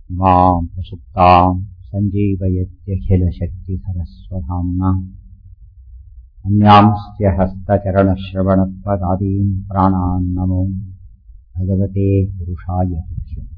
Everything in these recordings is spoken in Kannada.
मां प्रसुप्तां सञ्जीवयत्यखिलशक्तिधरस्वधाम्ना अन्यांश्च हस्तचरणश्रवणत्वदादीन् प्राणान् नमो भगवते पुरुषाय तुभ्यम्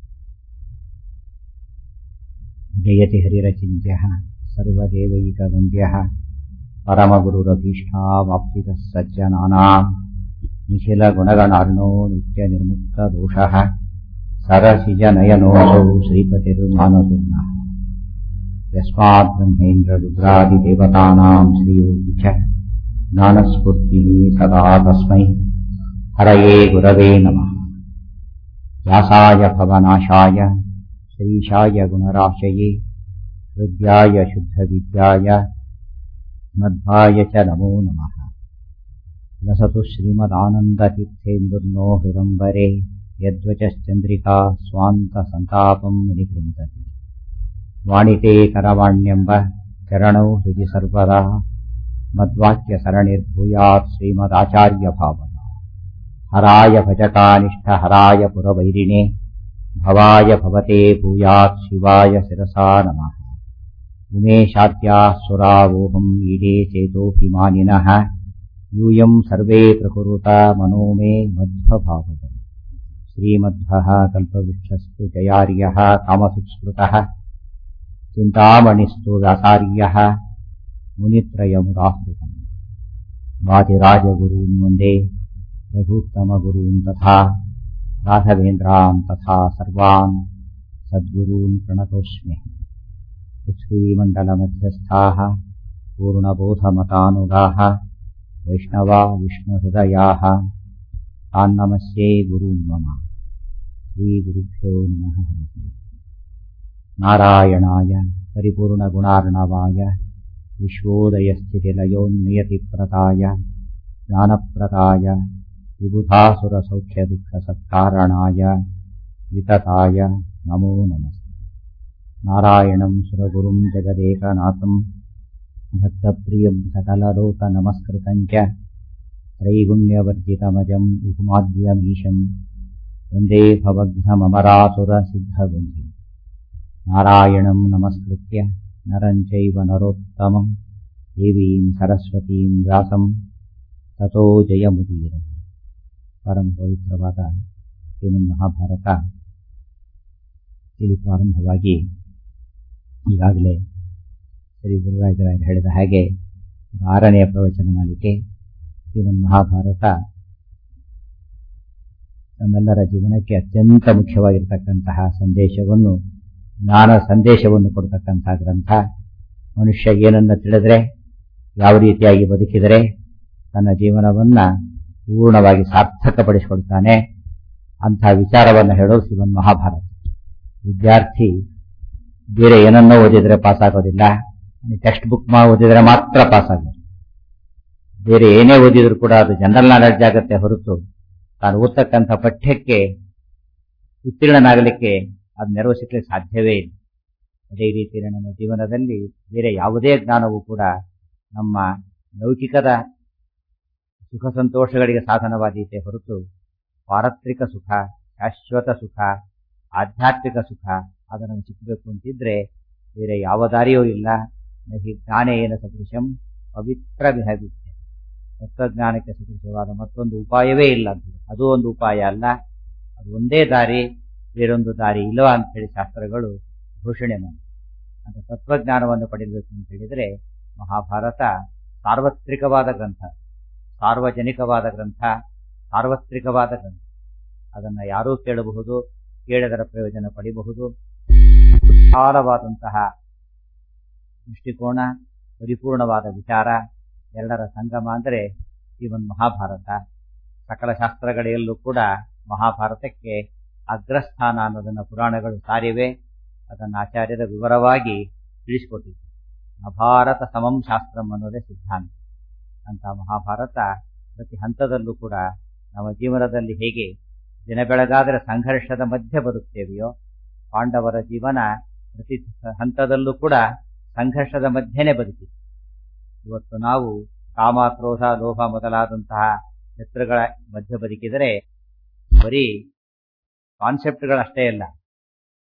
जयति हरिरचिन्त्यः सर्वदेवैकवन्द्यः परमगुरुरभीष्टावाप्तितः सज्जनानाम् निखिलगुणगणार्णो नित्यनिर्मुक्तदोषः सरसिजनयनोऽसौ श्रीपतिर्मानतुर्णः यस्मात् ब्रह्मेन्द्ररुद्रादिदेवतानाम् श्रियोगि च ज्ञानस्फूर्तिः सदा तस्मै हरये गुरवे नमः व्यासाय भवनाशाय श्रीशाय गुणराशये हृद्याय शुद्धविद्याय मध्वाय च नमो नमः लसतु श्रीमदानन्दतीर्थेन्दुर्नो हृदम्बरे यद्वचश्चन्द्रिका स्वान्तसन्तापम् निगृह्णति वाणिते करवाण्यम्ब चरणौ हृदि सर्वदा मद्वाक्यसरणिर्भूयात् श्रीमदाचार्यभावना हराय भजकानिष्ठहराय पुरवैरिणे भवाय भवते भूयात् शिवाय शिरसा नमः उमेशाद्याः सुरावोहम् ईडे चेतोऽपि मानिनः यूयम् सर्वे प्रकुरुत मनो मे मध्वभावम् श्रीमध्वः कल्पवृक्षस्तु जयार्यः कामसुस्मृतः चिन्तामणिस्तु व्यासार्यः मुनित्रयमुदाहृतम् वादिराजगुरून् वन्दे रघुत्तमगुरून् तथा राघवेन्द्रान् तथा सर्वान् सद्गुरून् प्रणतोऽस्मि पृथ्वीमण्डलमध्यस्थाः पूर्णबोधमतानुगाः वैष्णवा विष्णुहृदयाः तान्नमस्ये गुरून् मम श्रीगुरुभ्यो नमः हरिः नारायणाय परिपूर्णगुणार्णवाय विश्वोदयस्थितिलयोन्नियतिप्रदाय ज्ञानप्रदाय विबुधासुरसौख्यदुःखसत्कारणाय वितताय नमो नमस्ते नारायणम् सुरगुरुम् जगदेकनाथम् भक्तप्रियम् सकललोकनमस्कृतम् च त्रैगुण्यवर्जितमजम् उपमाद्यमीशम् वन्दे भवग्धममरासुरसिद्धवन्ति नारायणम् नमस्कृत्य नरम् चैव नरोत्तमम् देवीम् सरस्वतीम् व्यासम् ततो ಜಯಮುದೀರಂ ಪರಮ ಪವಿತ್ರವಾದ ಶ್ರೀಮನ್ ಮಹಾಭಾರತ ಇಲ್ಲಿ ಪ್ರಾರಂಭವಾಗಿ ಈಗಾಗಲೇ ಶ್ರೀ ಗುರುರಾಜರಾಯರು ಹೇಳಿದ ಹಾಗೆ ಆರನೆಯ ಪ್ರವಚನ ಮಾಲಿಕೆ ಶ್ರೀಮನ್ ಮಹಾಭಾರತ ನಮ್ಮೆಲ್ಲರ ಜೀವನಕ್ಕೆ ಅತ್ಯಂತ ಮುಖ್ಯವಾಗಿರ್ತಕ್ಕಂತಹ ಸಂದೇಶವನ್ನು ಜ್ಞಾನ ಸಂದೇಶವನ್ನು ಕೊಡ್ತಕ್ಕಂತಹ ಗ್ರಂಥ ಮನುಷ್ಯ ಏನನ್ನ ತಿಳಿದ್ರೆ ಯಾವ ರೀತಿಯಾಗಿ ಬದುಕಿದರೆ ತನ್ನ ಜೀವನವನ್ನ ಪೂರ್ಣವಾಗಿ ಸಾರ್ಥಕಪಡಿಸಿಕೊಳ್ತಾನೆ ಅಂಥ ವಿಚಾರವನ್ನು ಹೇಳೋದು ಶ್ರೀಮನ್ ಮಹಾಭಾರತ ವಿದ್ಯಾರ್ಥಿ ಬೇರೆ ಏನನ್ನೋ ಓದಿದ್ರೆ ಪಾಸ್ ಆಗೋದಿಲ್ಲ ಟೆಕ್ಸ್ಟ್ ಬುಕ್ ಮಾ ಓದಿದ್ರೆ ಮಾತ್ರ ಪಾಸ್ ಆಗೋದು ಬೇರೆ ಏನೇ ಓದಿದ್ರು ಕೂಡ ಅದು ಜನರಲ್ ನಾಲೆಡ್ಜ್ ಆಗುತ್ತೆ ಹೊರತು ತಾನು ಓದ್ತಕ್ಕಂಥ ಪಠ್ಯಕ್ಕೆ ಉತ್ತೀರ್ಣನಾಗಲಿಕ್ಕೆ ಅದು ನೆರವು ಸಿಕ್ಕಲಿಕ್ಕೆ ಸಾಧ್ಯವೇ ಇಲ್ಲ ಅದೇ ರೀತಿ ನಮ್ಮ ಜೀವನದಲ್ಲಿ ಬೇರೆ ಯಾವುದೇ ಜ್ಞಾನವೂ ಕೂಡ ನಮ್ಮ ಲೌಕಿಕದ ಸುಖ ಸಂತೋಷಗಳಿಗೆ ಸಾಧನವಾದೀತೆ ಹೊರತು ಪಾರತ್ರಿಕ ಸುಖ ಶಾಶ್ವತ ಸುಖ ಆಧ್ಯಾತ್ಮಿಕ ಸುಖ ಅದನ್ನು ಸಿಕ್ಕಬೇಕು ಅಂತಿದ್ರೆ ಬೇರೆ ಯಾವ ದಾರಿಯೂ ಇಲ್ಲ ನಹಿ ಜ್ಞಾನೇನ ಸದೃಶಂ ಪವಿತ್ರ ವಿಹವಿದ್ಯ ತತ್ವಜ್ಞಾನಕ್ಕೆ ಸದೃಶವಾದ ಮತ್ತೊಂದು ಉಪಾಯವೇ ಇಲ್ಲ ಅಂತ ಅದು ಒಂದು ಉಪಾಯ ಅಲ್ಲ ಅದು ಒಂದೇ ದಾರಿ ಬೇರೊಂದು ದಾರಿ ಇಲ್ಲವಾ ಅಂತ ಹೇಳಿ ಶಾಸ್ತ್ರಗಳು ಘೋಷಣೆ ಮಾಡಿ ಅಂತ ತತ್ವಜ್ಞಾನವನ್ನು ಪಡೆಯಬೇಕು ಅಂತ ಹೇಳಿದ್ರೆ ಮಹಾಭಾರತ ಸಾರ್ವತ್ರಿಕವಾದ ಗ್ರಂಥ ಸಾರ್ವಜನಿಕವಾದ ಗ್ರಂಥ ಸಾರ್ವತ್ರಿಕವಾದ ಗ್ರಂಥ ಅದನ್ನ ಯಾರೂ ಕೇಳಬಹುದು ಕೇಳದರ ಪ್ರಯೋಜನ ಪಡೆಯಬಹುದು ವಿಶಾಲವಾದಂತಹ ದೃಷ್ಟಿಕೋನ ಪರಿಪೂರ್ಣವಾದ ವಿಚಾರ ಎಲ್ಲರ ಸಂಗಮ ಅಂದರೆ ಇವನ್ ಮಹಾಭಾರತ ಸಕಲ ಶಾಸ್ತ್ರಗಳೆಲ್ಲೂ ಕೂಡ ಮಹಾಭಾರತಕ್ಕೆ ಅಗ್ರಸ್ಥಾನ ಅನ್ನೋದನ್ನ ಪುರಾಣಗಳು ಸಾರಿವೆ ಅದನ್ನು ಆಚಾರ್ಯರ ವಿವರವಾಗಿ ತಿಳಿಸಿಕೊಟ್ಟಿದೆ ಅಭಾರತ ಸಮಂ ಶಾಸ್ತ್ರಂ ಅನ್ನೋದೇ ಸಿದ್ಧಾಂತ ಅಂತ ಮಹಾಭಾರತ ಪ್ರತಿ ಹಂತದಲ್ಲೂ ಕೂಡ ನಮ್ಮ ಜೀವನದಲ್ಲಿ ಹೇಗೆ ದಿನ ಬೆಳಗಾದರೆ ಸಂಘರ್ಷದ ಮಧ್ಯೆ ಬದುಕ್ತೇವೆಯೋ ಪಾಂಡವರ ಜೀವನ ಪ್ರತಿ ಹಂತದಲ್ಲೂ ಕೂಡ ಸಂಘರ್ಷದ ಮಧ್ಯೆನೇ ಬದುಕಿದೆ ಇವತ್ತು ನಾವು ಕಾಮ ಕ್ರೋಧ ಲೋಭ ಮೊದಲಾದಂತಹ ಶತ್ರುಗಳ ಮಧ್ಯೆ ಬದುಕಿದರೆ ಬರೀ ಕಾನ್ಸೆಪ್ಟ್ಗಳಷ್ಟೇ ಅಲ್ಲ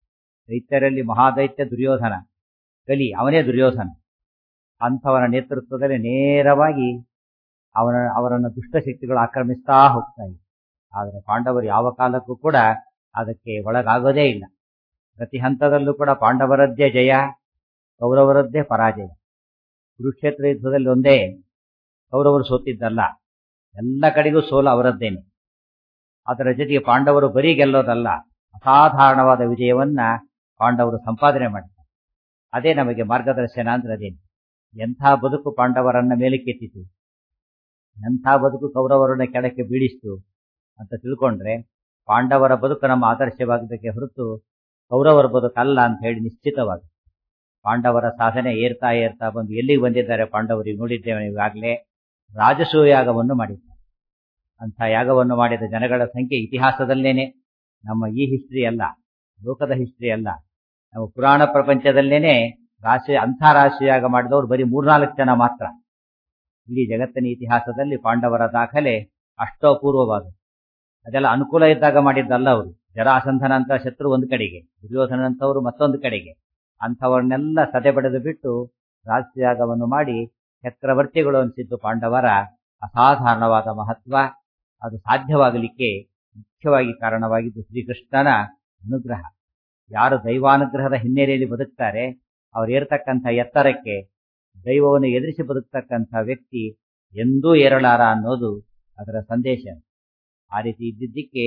ದೈತ್ಯರಲ್ಲಿ ಮಹಾದೈತ್ಯ ದುರ್ಯೋಧನ ಕಲಿ ಅವನೇ ದುರ್ಯೋಧನ ಅಂಥವನ ನೇತೃತ್ವದಲ್ಲಿ ನೇರವಾಗಿ ಅವನ ಅವರನ್ನು ದುಷ್ಟಶಕ್ತಿಗಳು ಆಕ್ರಮಿಸ್ತಾ ಹೋಗ್ತಾ ಇವೆ ಆದರೆ ಪಾಂಡವರು ಯಾವ ಕಾಲಕ್ಕೂ ಕೂಡ ಅದಕ್ಕೆ ಒಳಗಾಗೋದೇ ಇಲ್ಲ ಪ್ರತಿ ಹಂತದಲ್ಲೂ ಕೂಡ ಪಾಂಡವರದ್ದೇ ಜಯ ಕೌರವರದ್ದೇ ಪರಾಜಯ ಕುರುಕ್ಷೇತ್ರ ಯುದ್ಧದಲ್ಲಿ ಒಂದೇ ಕೌರವರು ಸೋತಿದ್ದಲ್ಲ ಎಲ್ಲ ಕಡೆಗೂ ಸೋಲು ಅವರದ್ದೇನೆ ಅದರ ಜೊತೆಗೆ ಪಾಂಡವರು ಬರೀ ಗೆಲ್ಲೋದಲ್ಲ ಅಸಾಧಾರಣವಾದ ವಿಜಯವನ್ನ ಪಾಂಡವರು ಸಂಪಾದನೆ ಮಾಡ್ತಾರೆ ಅದೇ ನಮಗೆ ಮಾರ್ಗದರ್ಶನ ಅಂದ್ರೆ ಅದೇನು ಎಂಥ ಬದುಕು ಪಾಂಡವರನ್ನ ಮೇಲಕ್ಕೆತ್ತಿತು ಎಂಥ ಬದುಕು ಕೌರವರನ್ನ ಕೆಳಕ್ಕೆ ಬೀಳಿಸ್ತು ಅಂತ ತಿಳ್ಕೊಂಡ್ರೆ ಪಾಂಡವರ ಬದುಕು ನಮ್ಮ ಆದರ್ಶವಾಗಬೇಕೆ ಹೊರತು ಕೌರವರ ಬದುಕಲ್ಲ ಅಂತ ಹೇಳಿ ನಿಶ್ಚಿತವಾಗಿ ಪಾಂಡವರ ಸಾಧನೆ ಏರ್ತಾ ಏರ್ತಾ ಬಂದು ಎಲ್ಲಿಗೆ ಬಂದಿದ್ದಾರೆ ಪಾಂಡವರಿಗೆ ನೋಡಿದ್ದೇವೆ ಈಗಾಗಲೇ ರಾಜಸೂಯ ಯಾಗವನ್ನು ಮಾಡಿದ್ದಾರೆ ಅಂಥ ಯಾಗವನ್ನು ಮಾಡಿದ ಜನಗಳ ಸಂಖ್ಯೆ ಇತಿಹಾಸದಲ್ಲೇನೆ ನಮ್ಮ ಈ ಹಿಸ್ಟ್ರಿ ಅಲ್ಲ ಲೋಕದ ಹಿಸ್ಟ್ರಿ ಅಲ್ಲ ನಮ್ಮ ಪುರಾಣ ಪ್ರಪಂಚದಲ್ಲೇನೆ ರಾಷ್ಟ್ರೀಯ ಅಂಥ ರಾಷ್ಟ್ರೀಯ ಯಾಗ ಮಾಡಿದವರು ಬರೀ ಮೂರ್ನಾಲ್ಕು ಜನ ಮಾತ್ರ ಇಡೀ ಜಗತ್ತಿನ ಇತಿಹಾಸದಲ್ಲಿ ಪಾಂಡವರ ದಾಖಲೆ ಅಷ್ಟೋ ಅಪೂರ್ವವಾದ ಅದೆಲ್ಲ ಅನುಕೂಲ ಇದ್ದಾಗ ಮಾಡಿದ್ದಲ್ಲ ಅವರು ಜರಾಸಂಧನ ಅಂತ ಶತ್ರು ಒಂದು ಕಡೆಗೆ ದುರ್ಯೋಧನಂತವರು ಮತ್ತೊಂದು ಕಡೆಗೆ ಅಂಥವನ್ನೆಲ್ಲ ಸದೆ ಬಡಿದು ಬಿಟ್ಟು ರಾಷ್ಟ್ರಯಾಗವನ್ನು ಮಾಡಿ ಚಕ್ರವರ್ತಿಗಳು ಅನಿಸಿದ್ದು ಪಾಂಡವರ ಅಸಾಧಾರಣವಾದ ಮಹತ್ವ ಅದು ಸಾಧ್ಯವಾಗಲಿಕ್ಕೆ ಮುಖ್ಯವಾಗಿ ಕಾರಣವಾಗಿದ್ದು ಶ್ರೀಕೃಷ್ಣನ ಅನುಗ್ರಹ ಯಾರು ದೈವಾನುಗ್ರಹದ ಹಿನ್ನೆಲೆಯಲ್ಲಿ ಬದುಕ್ತಾರೆ ಅವ್ರು ಏರ್ತಕ್ಕಂಥ ಎತ್ತರಕ್ಕೆ ದೈವವನ್ನು ಎದುರಿಸಿ ಬದುಕ್ತಕ್ಕಂಥ ವ್ಯಕ್ತಿ ಎಂದೂ ಏರಲಾರ ಅನ್ನೋದು ಅದರ ಸಂದೇಶ ಆ ರೀತಿ ಇದ್ದಿದ್ದಕ್ಕೆ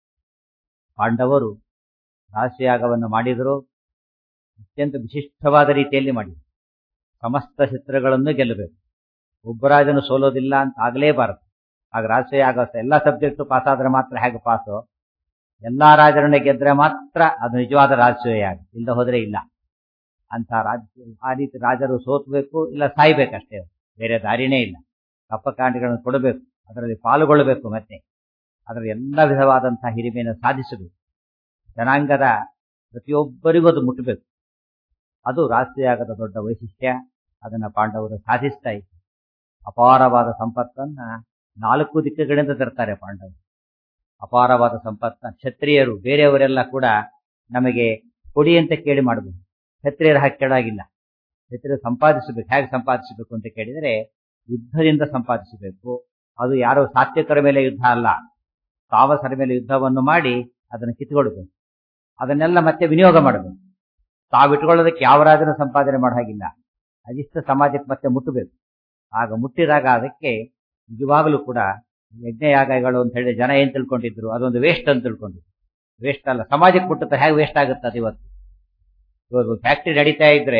ಪಾಂಡವರು ರಾಷ್ಟ್ರಯಾಗವನ್ನು ಮಾಡಿದರು ಅತ್ಯಂತ ವಿಶಿಷ್ಟವಾದ ರೀತಿಯಲ್ಲಿ ಮಾಡಿದರು ಸಮಸ್ತ ಶತ್ರುಗಳನ್ನು ಗೆಲ್ಲಬೇಕು ಒಬ್ಬರಾಜನು ಸೋಲೋದಿಲ್ಲ ಅಂತ ಆಗಲೇಬಾರದು ಆಗ ರಾಷ್ಟ್ರಯಾಗ ಎಲ್ಲ ಸಬ್ಜೆಕ್ಟ್ ಪಾಸ್ ಆದ್ರೆ ಮಾತ್ರ ಹೇಗೆ ಪಾಸು ಎಲ್ಲಾ ರಾಜರನ್ನ ಗೆದ್ರೆ ಮಾತ್ರ ಅದು ನಿಜವಾದ ರಾಜಸೂಯ ಯಾಗ ಇಲ್ಲದ ಹೋದ್ರೆ ಇಲ್ಲ ಅಂತ ರಾಜ್ಯ ಆ ರೀತಿ ರಾಜರು ಸೋತ್ಬೇಕು ಇಲ್ಲ ಸಾಯ್ಬೇಕಷ್ಟೇ ಬೇರೆ ದಾರಿನೇ ಇಲ್ಲ ಕಪ್ಪಕಾಂಡಿಗಳನ್ನು ಕೊಡಬೇಕು ಅದರಲ್ಲಿ ಪಾಲ್ಗೊಳ್ಳಬೇಕು ಮತ್ತೆ ಅದರ ಎಲ್ಲ ವಿಧವಾದಂತಹ ಹಿರಿಮೆಯನ್ನು ಸಾಧಿಸಬೇಕು ಜನಾಂಗದ ಪ್ರತಿಯೊಬ್ಬರಿಗೂ ಅದು ಮುಟ್ಟಬೇಕು ಅದು ರಾಷ್ಟ್ರೀಯಾಗದ ದೊಡ್ಡ ವೈಶಿಷ್ಟ್ಯ ಅದನ್ನ ಪಾಂಡವರು ಸಾಧಿಸ್ತಾ ಇತ್ತು ಅಪಾರವಾದ ಸಂಪತ್ತನ್ನ ನಾಲ್ಕು ದಿಕ್ಕುಗಳಿಂದ ತರ್ತಾರೆ ಪಾಂಡವರು ಅಪಾರವಾದ ಸಂಪತ್ತ ಕ್ಷತ್ರಿಯರು ಬೇರೆಯವರೆಲ್ಲ ಕೂಡ ನಮಗೆ ಕೊಡಿ ಅಂತ ಕೇಳಿ ಮಾಡಬಹುದು ಕ್ಷತ್ರಿಯರ ಹಾಗೆ ಕೇಳಾಗಿಲ್ಲ ಕ್ಷತ್ರಿಯರು ಸಂಪಾದಿಸಬೇಕು ಹೇಗೆ ಸಂಪಾದಿಸಬೇಕು ಅಂತ ಕೇಳಿದರೆ ಯುದ್ಧದಿಂದ ಸಂಪಾದಿಸಬೇಕು ಅದು ಯಾರೋ ಸಾತ್ವಿಕರ ಮೇಲೆ ಯುದ್ಧ ಅಲ್ಲ ತಾಮಸರ ಮೇಲೆ ಯುದ್ಧವನ್ನು ಮಾಡಿ ಅದನ್ನು ಕಿತ್ಕೊಳ್ಬೇಕು ಅದನ್ನೆಲ್ಲ ಮತ್ತೆ ವಿನಿಯೋಗ ಮಾಡಬೇಕು ತಾವಿಟ್ಕೊಳ್ಳೋದಕ್ಕೆ ಯಾವ ರಾಜನ ಸಂಪಾದನೆ ಮಾಡೋ ಹಾಗಿಲ್ಲ ಅದಿಷ್ಟ ಸಮಾಜಕ್ಕೆ ಮತ್ತೆ ಮುಟ್ಟಬೇಕು ಆಗ ಮುಟ್ಟಿದಾಗ ಅದಕ್ಕೆ ನಿಜವಾಗಲೂ ಕೂಡ ಯಜ್ಞಯಾಗಗಳು ಅಂತ ಹೇಳಿ ಜನ ಏನ್ ತಿಳ್ಕೊಂಡಿದ್ರು ಅದೊಂದು ವೇಸ್ಟ್ ಅಂತ ತಿಳ್ಕೊಂಡಿದ್ರು ವೇಸ್ಟ್ ಅಲ್ಲ ಸಮಾಜಕ್ಕೆ ಮುಟ್ಟುತ್ತೆ ಹೇಗೆ ವೇಸ್ಟ್ ಆಗುತ್ತೆ ಅದು ಇವತ್ತು ಇವಾಗ ಫ್ಯಾಕ್ಟ್ರಿ ನಡೀತಾ ಇದ್ರೆ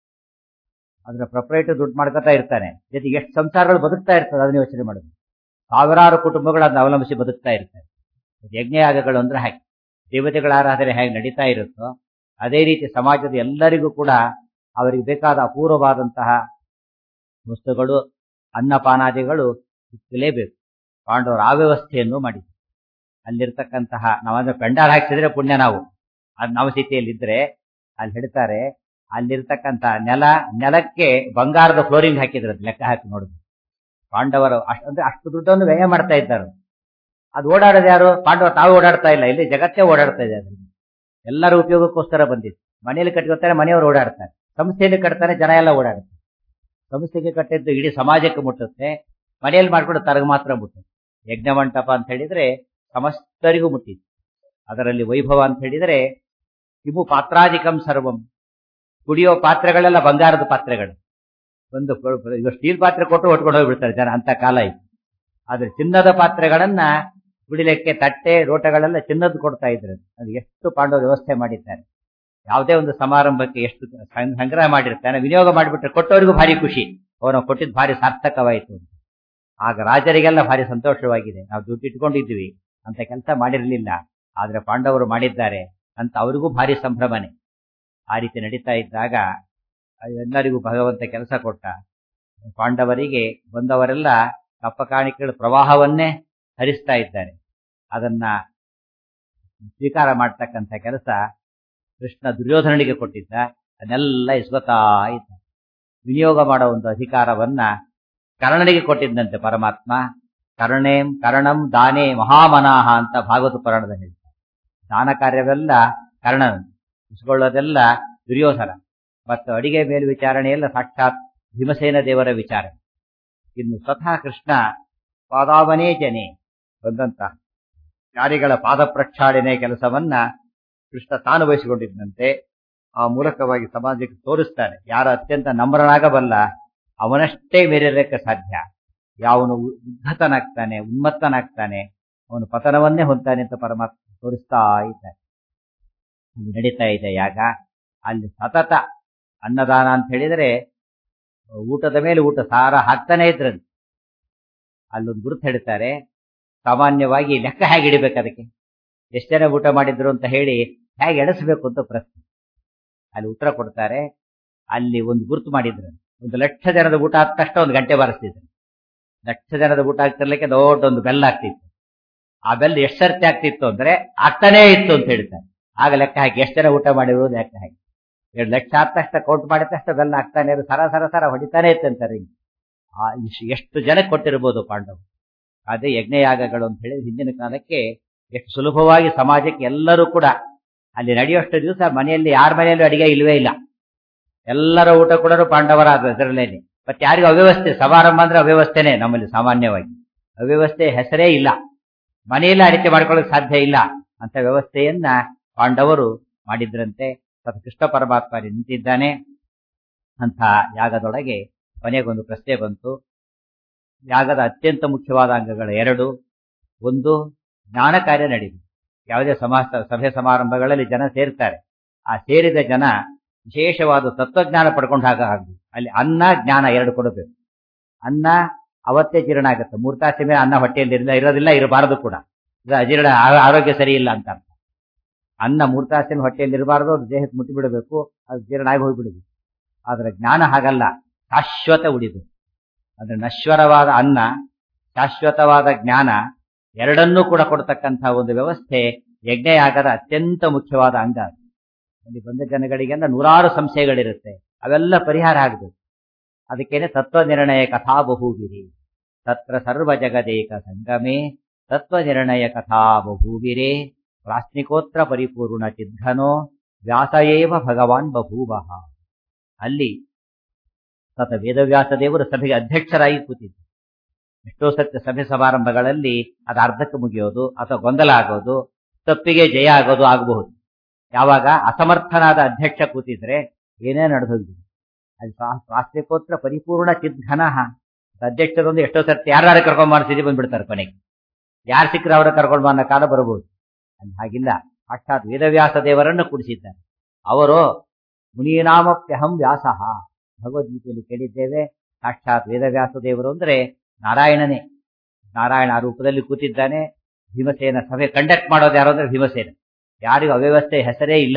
ಅದರ ಪ್ರೊಪರೇಟರ್ ದುಡ್ಡು ಮಾಡ್ಕೊತಾ ಇರ್ತಾನೆ ಜೊತೆಗೆ ಎಷ್ಟು ಸಂಸಾರಗಳು ಬದುಕ್ತಾ ಇರ್ತದೆ ಅದನ್ನ ಯೋಚನೆ ಮಾಡೋದು ಸಾವಿರಾರು ಕುಟುಂಬಗಳು ಅದನ್ನ ಅವಲಂಬಿಸಿ ಬದುಕ್ತಾ ಇರ್ತಾರೆ ಯಜ್ಞಯಾಗಗಳು ಅಂದ್ರೆ ಹಾಗೆ ದೇವತೆಗಳ ಆರಾಧನೆ ಹೇಗೆ ನಡೀತಾ ಇರುತ್ತೋ ಅದೇ ರೀತಿ ಸಮಾಜದ ಎಲ್ಲರಿಗೂ ಕೂಡ ಅವರಿಗೆ ಬೇಕಾದ ಅಪೂರ್ವವಾದಂತಹ ವಸ್ತುಗಳು ಅನ್ನಪಾನಾದಿಗಳು ಸಿಕ್ಕಲೇಬೇಕು ಪಾಂಡವರು ಆ ವ್ಯವಸ್ಥೆಯನ್ನು ಮಾಡಿದ್ರು ಅಲ್ಲಿರ್ತಕ್ಕಂತಹ ನಾವಂದ್ರೆ ಪೆಂಡಾಲ್ ಹಾಕ್ಸಿದ್ರೆ ಪುಣ್ಯ ನಾವು ಅದು ನಮ್ಮ ಸ್ಥಿತಿಯಲ್ಲಿದ್ರೆ ಅಲ್ಲಿ ಹೇಳ್ತಾರೆ ಅಲ್ಲಿರ್ತಕ್ಕಂಥ ನೆಲ ನೆಲಕ್ಕೆ ಬಂಗಾರದ ಫ್ಲೋರಿಂಗ್ ಹಾಕಿದ್ರು ಲೆಕ್ಕ ಹಾಕಿ ನೋಡಿದ್ರು ಪಾಂಡವರು ಅಷ್ಟು ಅಂದ್ರೆ ಅಷ್ಟು ದುಡ್ಡನ್ನು ವ್ಯಯ ಮಾಡ್ತಾ ಇದ್ದಾರೆ ಅದು ಓಡಾಡೋದು ಯಾರು ಪಾಂಡವ ತಾವು ಓಡಾಡ್ತಾ ಇಲ್ಲ ಇಲ್ಲಿ ಜಗತ್ತೇ ಓಡಾಡ್ತಾ ಇದೆ ಅದರಿಂದ ಎಲ್ಲರ ಉಪಯೋಗಕ್ಕೋಸ್ಕರ ಬಂದಿತ್ತು ಮನೆಯಲ್ಲಿ ಕಟ್ಕೊತಾರೆ ಮನೆಯವರು ಓಡಾಡ್ತಾರೆ ಸಂಸ್ಥೆಯಲ್ಲಿ ಕಟ್ತಾರೆ ಜನ ಎಲ್ಲ ಓಡಾಡ್ತಾರೆ ಸಂಸ್ಥೆಗೆ ಕಟ್ಟಿದ್ದು ಇಡೀ ಸಮಾಜಕ್ಕೆ ಮುಟ್ಟುತ್ತೆ ಮನೆಯಲ್ಲಿ ಮಾಡ್ಕೊಂಡು ತರಗ ಮಾತ್ರ ಮುಟ್ಟುತ್ತೆ ಯಜ್ಞ ಮಂಟಪ ಅಂತ ಹೇಳಿದ್ರೆ ಸಮಸ್ತರಿಗೂ ಮುಟ್ಟಿತ್ತು ಅದರಲ್ಲಿ ವೈಭವ ಅಂತ ಹೇಳಿದ್ರೆ ಕಿಮು ಪಾತ್ರಾಧಿಕಂ ಸರ್ವಂ ಕುಡಿಯೋ ಪಾತ್ರೆಗಳೆಲ್ಲ ಬಂಗಾರದ ಪಾತ್ರೆಗಳು ಒಂದು ಸ್ಟೀಲ್ ಪಾತ್ರೆ ಕೊಟ್ಟು ಹೊಟ್ಕೊಂಡು ಹೋಗ್ಬಿಡ್ತಾರೆ ಜನ ಅಂತ ಕಾಲ ಇತ್ತು ಆದ್ರೆ ಚಿನ್ನದ ಪಾತ್ರೆಗಳನ್ನ ಕುಡಿಲಿಕ್ಕೆ ತಟ್ಟೆ ರೋಟಗಳೆಲ್ಲ ಚಿನ್ನದ್ದು ಕೊಡ್ತಾ ಇದ್ರು ಅದು ಎಷ್ಟು ಪಾಂಡವರು ವ್ಯವಸ್ಥೆ ಮಾಡಿದ್ದಾರೆ ಯಾವುದೇ ಒಂದು ಸಮಾರಂಭಕ್ಕೆ ಎಷ್ಟು ಸಂಗ್ರಹ ಮಾಡಿರ್ತಾನೆ ವಿನಿಯೋಗ ಮಾಡಿಬಿಟ್ರೆ ಕೊಟ್ಟವರಿಗೂ ಭಾರಿ ಖುಷಿ ಅವನು ಕೊಟ್ಟಿದ್ದು ಭಾರಿ ಸಾರ್ಥಕವಾಯಿತು ಆಗ ರಾಜರಿಗೆಲ್ಲ ಭಾರಿ ಸಂತೋಷವಾಗಿದೆ ನಾವು ದುಡ್ಡು ಇಟ್ಕೊಂಡಿದ್ವಿ ಅಂತ ಕೆಲಸ ಮಾಡಿರಲಿಲ್ಲ ಆದ್ರೆ ಪಾಂಡವರು ಮಾಡಿದ್ದಾರೆ ಅಂತ ಅವರಿಗೂ ಭಾರಿ ಸಂಭ್ರಮನೆ ಆ ರೀತಿ ನಡೀತಾ ಇದ್ದಾಗ ಎಲ್ಲರಿಗೂ ಭಗವಂತ ಕೆಲಸ ಕೊಟ್ಟ ಪಾಂಡವರಿಗೆ ಬಂದವರೆಲ್ಲ ಕಪ್ಪ ಕಾಣಿಕೆಗಳ ಪ್ರವಾಹವನ್ನೇ ಹರಿಸ್ತಾ ಇದ್ದಾರೆ ಅದನ್ನ ಸ್ವೀಕಾರ ಮಾಡ್ತಕ್ಕಂಥ ಕೆಲಸ ಕೃಷ್ಣ ದುರ್ಯೋಧನನಿಗೆ ಕೊಟ್ಟಿದ್ದ ಅದನ್ನೆಲ್ಲ ಇಸ್ಕೊತಾ ಇದ್ದ ವಿನಿಯೋಗ ಮಾಡೋ ಒಂದು ಅಧಿಕಾರವನ್ನ ಕರ್ಣನಿಗೆ ಕೊಟ್ಟಿದ್ದಂತೆ ಪರಮಾತ್ಮ ಕರ್ಣೇಂ ಕರ್ಣಂ ದಾನೇ ಮಹಾಮನಾಹ ಅಂತ ಭಾಗವತ ಪುರಾಣದ ಹೇಳ್ತಾರೆ ದಾನ ಕಾರ್ಯವೆಲ್ಲ ಕರ್ಣನ ಇಸ್ಕೊಳ್ಳೋದೆಲ್ಲ ದುರ್ಯೋಧನ ಮತ್ತು ಅಡಿಗೆ ಮೇಲು ವಿಚಾರಣೆ ಎಲ್ಲ ಸಾಕ್ಷಾತ್ ಭೀಮಸೇನ ದೇವರ ವಿಚಾರ ಇನ್ನು ಸ್ವತಃ ಕೃಷ್ಣ ಪಾದಾವನೇ ಜನೆ ಬಂದಂತ ಯಾರಿಗಳ ಪಾದ ಪ್ರಕ್ಷಾಳನೆ ಕೆಲಸವನ್ನ ಕೃಷ್ಣ ತಾನು ವಹಿಸಿಕೊಂಡಿದ್ದಂತೆ ಆ ಮೂಲಕವಾಗಿ ಸಮಾಜಕ್ಕೆ ತೋರಿಸ್ತಾನೆ ಯಾರ ಅತ್ಯಂತ ನಮ್ರನಾಗಬಲ್ಲ ಅವನಷ್ಟೇ ಮೇರಿರಕ್ಕೆ ಸಾಧ್ಯ ಯಾವನು ಉದ್ಧತನಾಗ್ತಾನೆ ಉನ್ಮತ್ತನಾಗ್ತಾನೆ ಅವನು ಪತನವನ್ನೇ ಹೊಂತಾನೆ ಅಂತ ಪರಮಾತ್ಮ ತೋರಿಸ್ತಾ ಇದ್ದಾನೆ ಅಲ್ಲಿ ನಡೀತಾ ಇದೆ ಯಾಗ ಅಲ್ಲಿ ಸತತ ಅನ್ನದಾನ ಅಂತ ಹೇಳಿದ್ರೆ ಊಟದ ಮೇಲೆ ಊಟ ಸಾರ ಹಾಕ್ತಾನೆ ಇದ್ರಂತೆ ಅಲ್ಲೊಂದು ಗುರುತು ಹೇಳ್ತಾರೆ ಸಾಮಾನ್ಯವಾಗಿ ಲೆಕ್ಕ ಹೇಗೆ ಹಿಡಿಬೇಕು ಅದಕ್ಕೆ ಎಷ್ಟು ಜನ ಊಟ ಮಾಡಿದ್ರು ಅಂತ ಹೇಳಿ ಹೇಗೆ ಎಣಿಸ್ಬೇಕು ಅಂತ ಪ್ರಶ್ನೆ ಅಲ್ಲಿ ಉತ್ತರ ಕೊಡ್ತಾರೆ ಅಲ್ಲಿ ಒಂದು ಗುರುತು ಮಾಡಿದ್ರು ಒಂದು ಲಕ್ಷ ಜನದ ಊಟ ಆದ ತಕ್ಷಣ ಒಂದು ಗಂಟೆ ಬಾರಿಸ್ತಿದ್ರು ಲಕ್ಷ ಜನದ ಊಟ ಆಗ್ತಿರ್ಲಿಕ್ಕೆ ದೊಡ್ಡ ಒಂದು ಬೆಲ್ಲ ಆಗ್ತಿತ್ತು ಆ ಬೆಲ್ಲ ಎಷ್ಟು ಸರ್ತಿ ಆಗ್ತಿತ್ತು ಅಂದ್ರೆ ಆಗ್ತಾನೇ ಇತ್ತು ಅಂತ ಹೇಳ್ತಾರೆ ಆಗ ಲೆಕ್ಕ ಹಾಕಿ ಎಷ್ಟು ಜನ ಊಟ ಮಾಡಿರೋದು ಲೆಕ್ಕ ಹಾಕಿ ಎರಡು ಲಕ್ಷ ಆದ ತಕ್ಷಣ ಕೌಂಟ್ ಮಾಡಿದ ತಕ್ಷಣ ಬೆಲ್ಲ ಆಗ್ತಾನೆ ಇರೋದು ಸರ ಸರ ಸರ ಹೊಡಿತಾನೆ ಇತ್ತಂತಾರೆ ಆ ಇಶ್- ಎಷ್ಟು ಜನಕ್ಕೆ ಕೊಟ್ಟಿರ್ಬೋದು ಪಾಂಡವ್ ಅದೇ ಯಜ್ಞಯಾಗಗಳು ಅಂತ ಹೇಳಿ ಹಿಂದಿನ ಕಾಲಕ್ಕೆ ಎಷ್ಟು ಸುಲಭವಾಗಿ ಸಮಾಜಕ್ಕೆ ಎಲ್ಲರೂ ಕೂಡ ಅಲ್ಲಿ ನಡೆಯುವಷ್ಟು ದಿವಸ ಮನೆಯಲ್ಲಿ ಯಾರ ಮನೆಯಲ್ಲೂ ಅಡಿಗೆ ಇಲ್ವೇ ಇಲ್ಲ ಎಲ್ಲರ ಊಟ ಕೂಡ ಪಾಂಡವರ ಅದರಲ್ಲೇನೆ ಮತ್ತೆ ಯಾರಿಗೂ ಅವ್ಯವಸ್ಥೆ ಸಮಾರಂಭ ಅಂದ್ರೆ ಅವ್ಯವಸ್ಥೆನೇ ನಮ್ಮಲ್ಲಿ ಸಾಮಾನ್ಯವಾಗಿ ಅವ್ಯವಸ್ಥೆ ಹೆಸರೇ ಇಲ್ಲ ಮನೆಯಲ್ಲಿ ಅಡಿಕೆ ಮಾಡ್ಕೊಳ್ಳೋಕೆ ಸಾಧ್ಯ ಇಲ್ಲ ಅಂತ ವ್ಯವಸ್ಥೆಯನ್ನ ಪಾಂಡವರು ಮಾಡಿದ್ರಂತೆ ಮತ್ತು ಕೃಷ್ಣ ಪರಮಾತ್ಮ ಅಲ್ಲಿ ನಿಂತಿದ್ದಾನೆ ಅಂತ ಯಾಗದೊಳಗೆ ಕೊನೆಗೊಂದು ಪ್ರಶ್ನೆ ಬಂತು ಯಾಗದ ಅತ್ಯಂತ ಮುಖ್ಯವಾದ ಅಂಗಗಳು ಎರಡು ಒಂದು ಜ್ಞಾನ ಕಾರ್ಯ ನಡೆಯಿತು ಯಾವುದೇ ಸಮಾಜ ಸಭೆ ಸಮಾರಂಭಗಳಲ್ಲಿ ಜನ ಸೇರ್ತಾರೆ ಆ ಸೇರಿದ ಜನ ವಿಶೇಷವಾದ ತತ್ವಜ್ಞಾನ ಪಡ್ಕೊಂಡು ಹಾಗ ಆಗ್ಬೇಕು ಅಲ್ಲಿ ಅನ್ನ ಜ್ಞಾನ ಎರಡು ಕೊಡಬೇಕು ಅನ್ನ ಅವತ್ತೇ ಜೀರ್ಣ ಆಗುತ್ತೆ ಮೂರ್ ತಾಸಿನ ಮೇಲೆ ಅನ್ನ ಹೊಟ್ಟೆಯಲ್ಲಿ ಇರಲಿಲ್ಲ ಇರೋದಿಲ್ಲ ಇರಬಾರದು ಕೂಡ ಇದು ಅಜೀರ್ಣ ಆ- ಆರೋಗ್ಯ ಸರಿ ಇಲ್ಲ ಅಂತ ಅರ್ಥ ಅನ್ನ ಮೂರ್ ತಾಸಿನ ಹೊಟ್ಟೆಯಲ್ಲಿ ಇರಬಾರದು ಅದು ದೇಹಕ್ಕೆ ಮುಟ್ಟಿ ಬಿಡಬೇಕು ಅದು ಜೀರ್ಣ ಆಗಿ ಹೋಗ್ಬಿಡಬೇಕು ಆದ್ರೆ ಜ್ಞಾನ ಹಾಗಲ್ಲ ಶಾಶ್ವತ ಉಳಿದು ಅಂದ್ರೆ ನಶ್ವರವಾದ ಅನ್ನ ಶಾಶ್ವತವಾದ ಜ್ಞಾನ ಎರಡನ್ನೂ ಕೂಡ ಕೊಡ್ತಕ್ಕಂತಹ ಒಂದು ವ್ಯವಸ್ಥೆ ಯಜ್ಞಯಾಗದ ಅತ್ಯಂತ ಮುಖ್ಯವಾದ ಅಂಗ ಅದು. ಅಲ್ಲಿ ಬಂದ ಜನಗಳಿಗೆಲ್ಲ ನೂರಾರು ಸಂಶಯಗಳಿರುತ್ತೆ ಅವೆಲ್ಲ ಪರಿಹಾರ ಆಗಬೇಕು ಅದಕ್ಕೇನೆ ತತ್ವ ನಿರ್ಣಯ ಕಥಾ ಬಹುಗಿರಿ ತತ್ರ ಸರ್ವ ಜಗದೇಕ ಸಂಗಮೇ ತತ್ವ ನಿರ್ಣಯ ಕಥಾ ಬಹುಗಿರೇ ಪ್ರಾಶ್ನಿಕೋತ್ರ ಪರಿಪೂರ್ಣ ಚಿದ್ಘನೋ ವ್ಯಾಸಯೇವ ಭಗವಾನ್ ಬಭೂವಃ ಅಲ್ಲಿ ತತ ವೇದವ್ಯಾಸ ದೇವರು ಸಭೆಗೆ ಅಧ್ಯಕ್ಷರಾಗಿ ಕೂತಿದ್ರು ಎಷ್ಟೋ ಸತ್ಯ ಸಭೆ ಸಮಾರಂಭಗಳಲ್ಲಿ ಅದು ಅರ್ಧಕ್ಕೆ ಮುಗಿಯೋದು ಅಥವಾ ಗೊಂದಲ ಆಗೋದು ತಪ್ಪಿಗೆ ಜಯ ಆಗೋದು ಆಗಬಹುದು ಯಾವಾಗ ಅಸಮರ್ಥನಾದ ಅಧ್ಯಕ್ಷ ಕೂತಿದ್ರೆ ಏನೇ ನಡೆದೋಗಿದೆ ಅದು ಸ್ವಾಸ್ಥ್ಯಕೋತ್ರ ಪರಿಪೂರ್ಣ ಚಿದ್ಘನ ಅಧ್ಯಕ್ಷರೊಂದು ಎಷ್ಟೋ ಸರ್ತಿ ಯಾರು ಕರ್ಕೊಂಡ್ ಮಾಡ್ತಿದ್ವಿ ಬಂದ್ಬಿಡ್ತಾರೆ ಕೊನೆಗೆ ಯಾರು ಸಿಕ್ಕರೆ ಅವರ ಕರ್ಕೊಂಡು ಅನ್ನೋ ಕಾಲ ಬರಬಹುದು ಅಲ್ಲಿ ಹಾಗಿಲ್ಲ ಸಾಕ್ಷಾತ್ ವೇದವ್ಯಾಸ ದೇವರನ್ನು ಕೂಡಿಸಿದ್ದಾರೆ ಅವರು ಮುನೀನಾಮಪ್ಯಹಂ ವ್ಯಾಸಃ ಭಗವದ್ಗೀತೆಯಲ್ಲಿ ಕೇಳಿದ್ದೇವೆ ಸಾಕ್ಷಾತ್ ವೇದವ್ಯಾಸ ದೇವರು ಅಂದ್ರೆ ನಾರಾಯಣನೇ ನಾರಾಯಣ ಆ ರೂಪದಲ್ಲಿ ಕೂತಿದ್ದಾನೆ ಭೀಮಸೇನ ಸಭೆ ಕಂಡಕ್ಟ್ ಮಾಡೋದು ಯಾರು ಅಂದ್ರೆ ಭೀಮಸೇನ ಯಾರಿಗೂ ಅವ್ಯವಸ್ಥೆ ಹೆಸರೇ ಇಲ್ಲ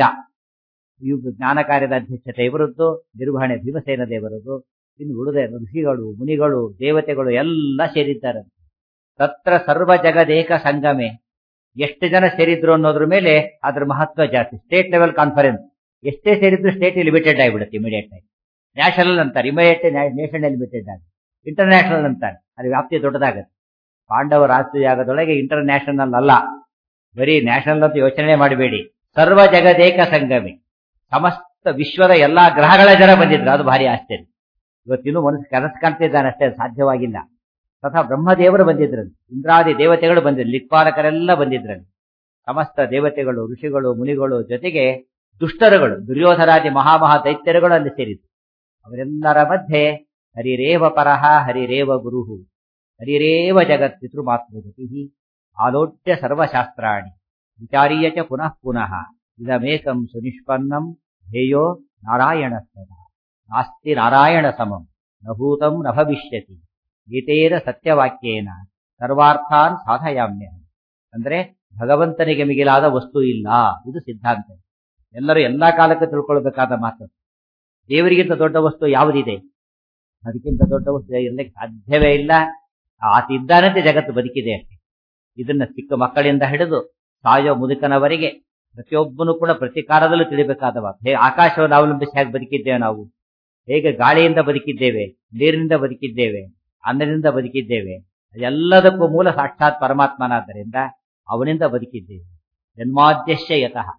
ಇವು ಜ್ಞಾನ ಕಾರ್ಯದ ಅಧ್ಯಕ್ಷತೆ ಇವರದ್ದು ನಿರ್ವಹಣೆ ಭೀಮಸೇನ ದೇವರದ್ದು ಇನ್ನು ಉಳಿದ ಋಷಿಗಳು ಮುನಿಗಳು ದೇವತೆಗಳು ಎಲ್ಲ ಸೇರಿದ್ದಾರೆ ತತ್ರ ಸರ್ವ ಜಗದೇಕ ಸಂಗಮೆ ಎಷ್ಟು ಜನ ಸೇರಿದ್ರು ಅನ್ನೋದ್ರ ಮೇಲೆ ಅದ್ರ ಮಹತ್ವ ಜಾಸ್ತಿ ಸ್ಟೇಟ್ ಲೆವೆಲ್ ಕಾನ್ಫರೆನ್ಸ್ ಎಷ್ಟೇ ಸೇರಿದ್ರು ಸ್ಟೇಟ್ ಲಿಮಿಟೆಡ್ ಆಗಿಬಿಡುತ್ತೆ ಇಮಿಡಿಯೇಟ್ ಆಗಿ ನ್ಯಾಷನಲ್ ಅಂತಾರೆ ಇಮಿಡಿಯೇಟ್ ನೇಷನಲ್ ಲಿಮಿಟೆಡ್ ಆಗಿ ಇಂಟರ್ನ್ಯಾಷನಲ್ ಅಂತಾರೆ ಅದು ವ್ಯಾಪ್ತಿ ದೊಡ್ಡದಾಗತ್ತೆ ಪಾಂಡವ ರಾಷ್ಟ್ರಯಾಗದೊಳಗೆ ಇಂಟರ್ನ್ಯಾಷನಲ್ ಅಲ್ಲ ಬರೀ ನ್ಯಾಷನಲ್ ಅಂತ ಯೋಚನೆ ಮಾಡಬೇಡಿ ಸರ್ವ ಜಗದೇಕ ಸಂಗಮೆ ಸಮಸ್ತ ವಿಶ್ವದ ಎಲ್ಲಾ ಗ್ರಹಗಳ ಜನ ಬಂದಿದ್ರು ಅದು ಭಾರಿ ಆಶ್ಚರ್ಯ ಇವತ್ತಿನ್ನೂ ಮನಸ್ಸು ಕನಸು ಕಾಣ್ತಿದ್ದಾನೆ ಅಷ್ಟೇ ಅದು ಸಾಧ್ಯವಾಗಿಲ್ಲ ತಥಾ ಬ್ರಹ್ಮದೇವರು ಬಂದಿದ್ರಂತೆ ಇಂದ್ರಾದಿ ದೇವತೆಗಳು ಬಂದಿದ್ರು ಲಿಕ್ಪಾಲಕರೆಲ್ಲ ಬಂದಿದ್ರಂತೆ ಸಮಸ್ತ ದೇವತೆಗಳು ಋಷಿಗಳು ಮುನಿಗಳು ಜೊತೆಗೆ ದುಷ್ಟರುಗಳು ದುರ್ಯೋಧರಾದಿ ಮಹಾಮಹಾ ದೈತ್ಯರುಗಳು ಅಲ್ಲಿ ಸೇರಿದ್ರು ಅವರೆಲ್ಲರ ಮಧ್ಯೆ ಹರಿರೇವ ಪರಹ ಹರಿರೇವ ಗುರುಹು ಹರಿರೇವ ಜಗತ್ ಪಿತೃಮಾತೃಗತಿ ಆಲೋಟ್ಯ ಸರ್ವಶಾಸ್ತ್ರಾಣಿ ವಿಚಾರೀಯ ಚ ಪುನಃ ಪುನಃ ಇದಮೇಕಂ ಸುನಿಷ್ಪನ್ನಂ ಧ್ಯೇಯೋ ನಾರಾಯಣ ನಾಸ್ತಿ ನಾರಾಯಣ ಸಮಂ ನಭೂತಂ ನ ಭವಿಷ್ಯತಿ ಗೀತೇನ ಸತ್ಯವಾಕ್ಯೇನ ಸರ್ವಾರ್ಥಾನ್ ಸಾಧಯಾಮ್ಯ ಅಂದ್ರೆ ಭಗವಂತನಿಗೆ ಮಿಗಿಲಾದ ವಸ್ತು ಇಲ್ಲ ಇದು ಸಿದ್ಧಾಂತ ಎಲ್ಲರೂ ಎಲ್ಲಾ ಕಾಲಕ್ಕೆ ತಿಳ್ಕೊಳ್ಬೇಕಾದ ಮಾತು ದೇವರಿಗಿಂತ ದೊಡ್ಡ ವಸ್ತು ಯಾವುದಿದೆ ಅದಕ್ಕಿಂತ ದೊಡ್ಡ ವಸ್ತು ಇರಲಿಕ್ಕೆ ಸಾಧ್ಯವೇ ಇಲ್ಲ ಆತ ಇದ್ದಾನಂತೆ ಜಗತ್ತು ಬದುಕಿದೆ ಅಷ್ಟೇ ಇದನ್ನ ಚಿಕ್ಕ ಮಕ್ಕಳಿಂದ ಹಿಡಿದು ಸಾಯೋ ಮುದುಕನವರೆಗೆ ಪ್ರತಿಯೊಬ್ಬನು ಕೂಡ ಪ್ರತಿ ಕಾಲದಲ್ಲೂ ತಿಳಿಬೇಕಾದ ಮಾತು ಹೇಗೆ ಆಕಾಶವನ್ನು ಅವಲಂಬಿಸಿ ಹೇಗೆ ಬದುಕಿದ್ದೇವೆ ನಾವು ಹೇಗೆ ಗಾಳಿಯಿಂದ ಬದುಕಿದ್ದೇವೆ ನೀರಿನಿಂದ ಬದುಕಿದ್ದೇವೆ ಅನ್ನದಿಂದ ಬದುಕಿದ್ದೇವೆ ಎಲ್ಲದಕ್ಕೂ ಮೂಲ ಸಾಕ್ಷಾತ್ ಪರಮಾತ್ಮನಾದ್ದರಿಂದ ಅವನಿಂದ ಬದುಕಿದ್ದೇವೆ ಜನ್ಮಾದ್ಯಶ್ಯ ಯತಃ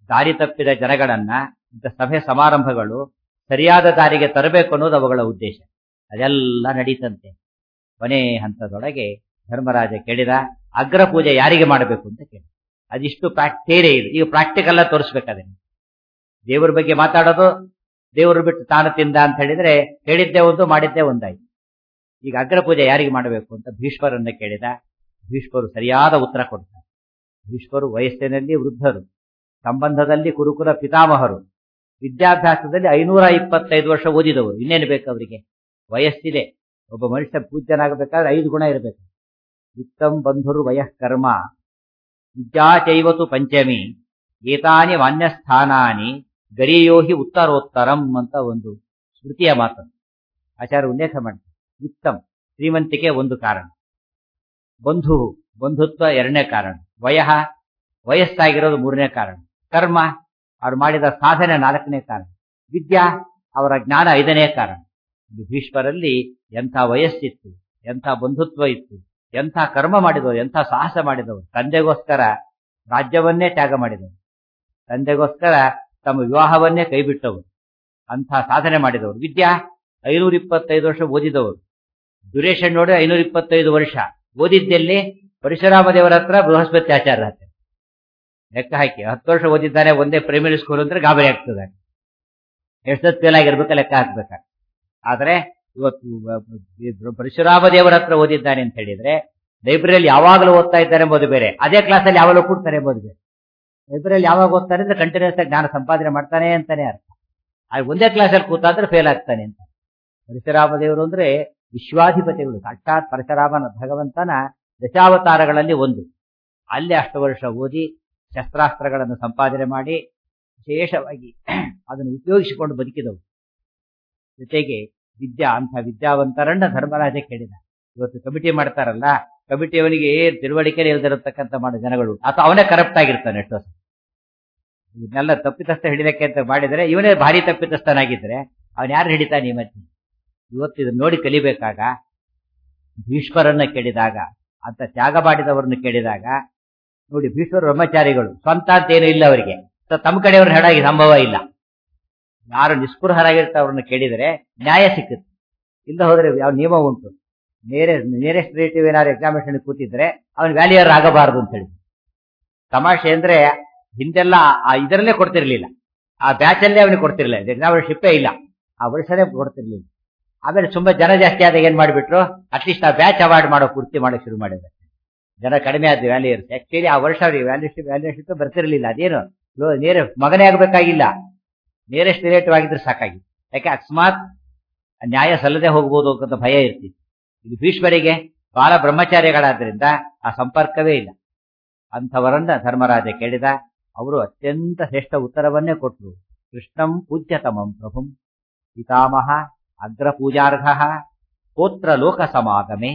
ದಾರಿ ತಪ್ಪಿದ ಜನಗಳನ್ನ ಇಂಥ ಸಭೆ ಸಮಾರಂಭಗಳು ಸರಿಯಾದ ದಾರಿಗೆ ತರಬೇಕು ಅನ್ನೋದು ಅವುಗಳ ಉದ್ದೇಶ ಅದೆಲ್ಲ ನಡೀತಂತೆ ಕೊನೆ ಹಂತದೊಳಗೆ ಧರ್ಮರಾಜ ಕೇಳಿದ ಅಗ್ರ ಪೂಜೆ ಯಾರಿಗೆ ಮಾಡಬೇಕು ಅಂತ ಕೇಳಿ ಅದಿಷ್ಟು ಥೇರೆ ಇದೆ ಈಗ ಪ್ರಾಕ್ಟಿಕಲ್ ತೋರಿಸ್ಬೇಕಾದ್ರೆ ದೇವರ ಬಗ್ಗೆ ಮಾತಾಡೋದು ದೇವರು ಬಿಟ್ಟು ತಾನು ತಿಂದ ಅಂತ ಹೇಳಿದ್ರೆ ಹೇಳಿದ್ದೇ ಒಂದು ಮಾಡಿದ್ದೇ ಒಂದಾಯ್ತು ಈಗ ಅಗ್ರ ಪೂಜೆ ಯಾರಿಗೆ ಮಾಡಬೇಕು ಅಂತ ಭೀಷ್ಮರನ್ನ ಕೇಳಿದ ಭೀಷ್ಮರು ಸರಿಯಾದ ಉತ್ತರ ಕೊಡ್ತಾರೆ ಭೀಷ್ಮರು ವಯಸ್ಸಿನಲ್ಲಿ ವೃದ್ಧರು ಸಂಬಂಧದಲ್ಲಿ ಕುರುಕುಲ ಪಿತಾಮಹರು ವಿದ್ಯಾಭ್ಯಾಸದಲ್ಲಿ ಐನೂರ ಇಪ್ಪತ್ತೈದು ವರ್ಷ ಓದಿದವರು ಇನ್ನೇನು ಬೇಕು ಅವರಿಗೆ ವಯಸ್ಸಿದೆ ಒಬ್ಬ ಮನುಷ್ಯ ಪೂಜ್ಯನಾಗಬೇಕಾದ್ರೆ ಐದು ಗುಣ ಇರಬೇಕು ಉತ್ತಮ್ ಬಂಧುರು ವಯಃಕರ್ಮ ವಿದ್ಯಾಚೈವತು ಪಂಚಮಿ ಏತಾನಿ ಮಾನ್ಯಸ್ಥಾನಾನಿ ಗರಿಯೋಹಿ ಉತ್ತರೋತ್ತರಂ ಅಂತ ಒಂದು ಸ್ಮೃತಿಯ ಮಾತು ಆಚಾರ್ಯ ಉಲ್ಲೇಖ ಮಾಡ್ತಾರೆ ಉತ್ತಮ್ ಶ್ರೀಮಂತಿಕೆ ಒಂದು ಕಾರಣ ಬಂಧು ಬಂಧುತ್ವ ಎರಡನೇ ಕಾರಣ ವಯಃ ವಯಸ್ಸಾಗಿರೋದು ಮೂರನೇ ಕಾರಣ ಕರ್ಮ ಅವ್ರು ಮಾಡಿದ ಸಾಧನೆ ನಾಲ್ಕನೇ ಕಾರಣ ವಿದ್ಯಾ ಅವರ ಜ್ಞಾನ ಐದನೇ ಕಾರಣ ಭೀಷ್ಮರಲ್ಲಿ ಎಂಥ ವಯಸ್ಸಿತ್ತು ಎಂಥ ಬಂಧುತ್ವ ಇತ್ತು ಎಂಥ ಕರ್ಮ ಮಾಡಿದವರು ಎಂಥ ಸಾಹಸ ಮಾಡಿದವರು ತಂದೆಗೋಸ್ಕರ ರಾಜ್ಯವನ್ನೇ ತ್ಯಾಗ ಮಾಡಿದವರು ತಂದೆಗೋಸ್ಕರ ತಮ್ಮ ವಿವಾಹವನ್ನೇ ಕೈಬಿಟ್ಟವರು ಅಂಥ ಸಾಧನೆ ಮಾಡಿದವರು ವಿದ್ಯಾ ಐನೂರ ಇಪ್ಪತ್ತೈದು ವರ್ಷ ಓದಿದವರು ಡ್ಯೂರೇಷನ್ ನೋಡಿ ಐನೂರ ಇಪ್ಪತ್ತೈದು ವರ್ಷ ಓದಿದ್ದೆಲ್ಲಿ ಪರಶುರಾಮ ದೇವರ ಹತ್ರ ಬೃಹಸ್ಪತಿ ಆಚಾರ್ಯ ಹತ್ರ ಲೆಕ್ಕ ಹಾಕಿ ಹತ್ತು ವರ್ಷ ಓದಿದ್ದಾನೆ ಒಂದೇ ಪ್ರೈಮರಿ ಸ್ಕೂಲ್ ಅಂದ್ರೆ ಗಾಬರಿ ಆಗ್ತದೆ ಎಷ್ಟೊತ್ತು ಫೇಲ್ ಆಗಿರ್ಬೇಕು ಲೆಕ್ಕ ಹಾಕ್ಬೇಕ ಆದ್ರೆ ಇವತ್ತು ಪರಶುರಾಮ ದೇವರ ಹತ್ರ ಓದಿದ್ದಾನೆ ಅಂತ ಹೇಳಿದ್ರೆ ಲೈಬ್ರರಿಯಲ್ಲಿ ಯಾವಾಗಲೂ ಓದ್ತಾ ಇದ್ದಾರೆ ಎಂಬುದು ಬೇರೆ ಅದೇ ಕ್ಲಾಸಲ್ಲಿ ಯಾವಾಗಲೂ ಕೂಡ್ತಾರೆ ಎಂಬುದು ಬೇರೆ ಲೈಬ್ರರಿಯಲ್ಲಿ ಯಾವಾಗ ಓದ್ತಾರೆ ಅಂದ್ರೆ ಕಂಟಿನ್ಯೂಸ್ ಆಗಿ ಜ್ಞಾನ ಸಂಪಾದನೆ ಮಾಡ್ತಾನೆ ಅಂತಾನೆ ಅರ್ಥ ಆಗ ಒಂದೇ ಕ್ಲಾಸಲ್ಲಿ ಕೂತಾದ್ರೆ ಫೇಲ್ ಆಗ್ತಾನೆ ಅಂತ ಪರಶುರಾಮ ದೇವರು ಅಂದ್ರೆ ವಿಶ್ವಾಧಿಪತಿಗಳು ಸಾಕ್ಷಾತ್ ಪರಶುರಾಮನ ಭಗವಂತನ ದಶಾವತಾರಗಳಲ್ಲಿ ಒಂದು ಅಲ್ಲಿ ಅಷ್ಟು ವರ್ಷ ಓದಿ ಶಸ್ತ್ರಾಸ್ತ್ರಗಳನ್ನು ಸಂಪಾದನೆ ಮಾಡಿ ವಿಶೇಷವಾಗಿ ಅದನ್ನು ಉಪಯೋಗಿಸಿಕೊಂಡು ಬದುಕಿದವು ಜೊತೆಗೆ ವಿದ್ಯಾ ಅಂತ ವಿದ್ಯಾವಂತರನ್ನ ಧರ್ಮರಾಜ ಕೇಳಿದ ಇವತ್ತು ಕಮಿಟಿ ಮಾಡ್ತಾರಲ್ಲ ಕಮಿಟಿಯವನಿಗೆ ತಿಳುವಳಿಕೆ ಇಲ್ದಿರತಕ್ಕಂಥ ಮಾಡೋ ಜನಗಳು ಅಥವಾ ಅವನೇ ಕರಪ್ಟ್ ಆಗಿರ್ತಾನೆ ಎಷ್ಟೋ ಇವನ್ನೆಲ್ಲ ತಪ್ಪಿತಸ್ಥ ಹಿಡಿದಕ್ಕೆ ಅಂತ ಮಾಡಿದರೆ ಇವನೇ ಭಾರಿ ತಪ್ಪಿತಸ್ಥನಾಗಿದ್ರೆ ಅವನ್ ಯಾರು ಹಿಡಿತಾನೆ ಈ ಮಧ್ಯೆ ಇವತ್ತು ಇದನ್ನ ನೋಡಿ ಕಲಿಬೇಕಾಗ ಭೀಷ್ಮರನ್ನ ಕೇಳಿದಾಗ ಅಂತ ತ್ಯಾಗ ಮಾಡಿದವರನ್ನು ಕೇಳಿದಾಗ ನೋಡಿ ಭೀಷ್ಮರ ಬ್ರಹ್ಮಚಾರಿಗಳು ಸ್ವಂತ ಅಂತ ಏನು ಇಲ್ಲ ಅವರಿಗೆ ತಮ್ಮ ಕಡೆಯವ್ರ ಹೆಡಾಗಿ ಸಂಭವ ಇಲ್ಲ ಯಾರು ನಿಸ್ಪೃಹರಾಗಿರ್ತಾವ್ರನ್ನ ಕೇಳಿದರೆ ನ್ಯಾಯ ಸಿಕ್ಕುತ್ತೆ ಇಲ್ಲ ಹೋದ್ರೆ ಯಾವ ನಿಯಮ ಉಂಟು ನೇರೆ ನಿಯರೆಸ್ಟ್ ರಿಲೇಟಿವ್ ಏನಾದ್ರು ಎಕ್ಸಾಮಿನೇಷನ್ ಕೂತಿದ್ರೆ ಅವನು ವ್ಯಾಲ್ಯೂಯರ್ ಆಗಬಾರದು ಅಂತ ಹೇಳಿ ತಮಾಷೆ ಅಂದ್ರೆ ಹಿಂದೆಲ್ಲ ಆ ಇದರಲ್ಲೇ ಕೊಡ್ತಿರ್ಲಿಲ್ಲ ಆ ಬ್ಯಾಚ್ ಅಲ್ಲೇ ಅವನಿಗೆ ಕೊಡ್ತಿರ್ಲಿಲ್ಲ ಎಕ್ಸಾಮಿನೇಷನ್ಶಿಪ್ಪೇ ಇಲ್ಲ ಆ ವರ್ಷನೇ ಕೊಡ್ತಿರ್ಲಿಲ್ಲ ಆಮೇಲೆ ತುಂಬಾ ಜನ ಜಾಸ್ತಿ ಆದಾಗ ಏನ್ ಮಾಡ್ಬಿಟ್ರು ಅಟ್ಲೀಸ್ಟ್ ಆ ಬ್ಯಾಚ್ ಅವಾರ್ಡ್ ಮಾಡೋ ಪೂರ್ತಿ ಮಾಡಕ್ ಶುರು ಮಾಡಿದ್ರೆ ಜನ ಕಡಿಮೆ ಆದ ವ್ಯಾಲ್ಯೂಯರ್ಸ್ ಆಕ್ಚುಲಿ ಆ ವರ್ಷ ಅವ್ರಿಗೆ ವ್ಯಾಲ್ಯೂಶಿಪ್ ವ್ಯಾಲ್ಯೂಶಿಪ್ ಬರ್ತಿರ್ಲಿಲ್ಲ ಅದೇನು ನೇರ ಮಗನೇ ಆಗಬೇಕಾಗಿಲ್ಲ ನೇರೆಸ್ಟ್ ರಿಲೇಟಿವ್ ಆಗಿದ್ರೆ ಸಾಕಾಗಿತ್ತು ಯಾಕೆ ಅಕಸ್ಮಾತ್ ನ್ಯಾಯ ಸಲ್ಲದೆ ಹೋಗ್ಬೋದು ಅಂತ ಭಯ ಇರ್ತಿತ್ತು ಇದು ಭೀಷ್ಮರಿಗೆ ಬಹಳ ಬ್ರಹ್ಮಚಾರಿಗಳಾದ್ರಿಂದ ಆ ಸಂಪರ್ಕವೇ ಇಲ್ಲ ಅಂಥವರನ್ನ ಧರ್ಮರಾಜ ಕೇಳಿದ ಅವರು ಅತ್ಯಂತ ಶ್ರೇಷ್ಠ ಉತ್ತರವನ್ನೇ ಕೊಟ್ಟರು ಕೃಷ್ಣಂ ಪೂಜ್ಯತಮಂ ಪ್ರಭುಂ ಪಿತಾಮಹ ಅಗ್ರ ಪೂಜಾರ್ಹ ಪೋತ್ರ ಲೋಕ ಸಮಾಗಮೆ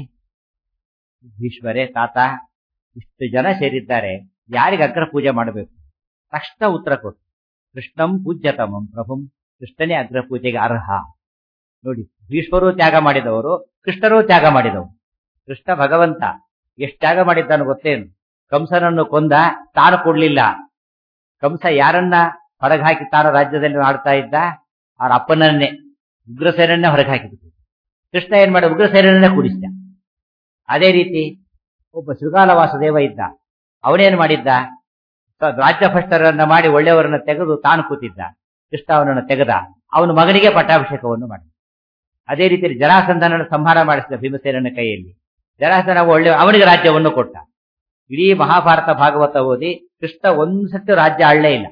ಭೀಷ್ಮರೇ ತಾತ ಇಷ್ಟು ಜನ ಸೇರಿದ್ದಾರೆ ಯಾರಿಗೆ ಅಗ್ರ ಪೂಜೆ ಮಾಡಬೇಕು ತಕ್ಷಣ ಉತ್ತರ ಕೊಟ್ಟು ಕೃಷ್ಣಂ ಪೂಜ್ಯತಮಂ ಪ್ರಭುಂ ಕೃಷ್ಣನೇ ಅಗ್ರ ಪೂಜೆಗೆ ಅರ್ಹ ನೋಡಿ ಭೀಷ್ಮರು ತ್ಯಾಗ ಮಾಡಿದವರು ಕೃಷ್ಣರು ತ್ಯಾಗ ಮಾಡಿದವರು ಕೃಷ್ಣ ಭಗವಂತ ಎಷ್ಟು ತ್ಯಾಗ ಮಾಡಿದ್ದಾನು ಗೊತ್ತೇನು ಕಂಸನನ್ನು ಕೊಂದ ತಾನು ಕೊಡ್ಲಿಲ್ಲ ಕಂಸ ಯಾರನ್ನ ಹೊರಗೆ ಹಾಕಿ ತಾನು ರಾಜ್ಯದಲ್ಲಿ ಆಡ್ತಾ ಇದ್ದ ಅವ್ರ ಅಪ್ಪನನ್ನೇ ಉಗ್ರಸೇನನ್ನೇ ಹೊರಗೆ ಹಾಕಿಬಿಟ್ಟು ಕೃಷ್ಣ ಏನ್ ಮಾಡ ಉಗ್ರಸೇನನ್ನೇ ಕೂಡಿಸಿದ ಅದೇ ರೀತಿ ಒಬ್ಬ ಶೃಗಾಲ ವಾಸುದೇವ ಇದ್ದ ಅವನೇನ್ ಮಾಡಿದ್ದ ರಾಜ್ಯಭ್ರಷ್ಟರನ್ನ ಮಾಡಿ ಒಳ್ಳೆಯವರನ್ನ ತೆಗೆದು ತಾನು ಕೂತಿದ್ದ ಕೃಷ್ಣ ಅವನನ್ನು ತೆಗೆದ ಅವನ ಮಗನಿಗೆ ಪಟ್ಟಾಭಿಷೇಕವನ್ನು ಮಾಡಿದ ಅದೇ ರೀತಿ ಜರಾಸಂಧನನ್ನು ಸಂಹಾರ ಮಾಡಿಸಿದ ಭೀಮಸೇನನ ಕೈಯಲ್ಲಿ ಜರಾಸಂಧನ ಒಳ್ಳೆ ಅವನಿಗೆ ರಾಜ್ಯವನ್ನು ಕೊಟ್ಟ ಇಡೀ ಮಹಾಭಾರತ ಭಾಗವತ ಓದಿ ಕೃಷ್ಣ ಒಂದ್ಸತಿ ರಾಜ್ಯ ಆಳಲೇ ಇಲ್ಲ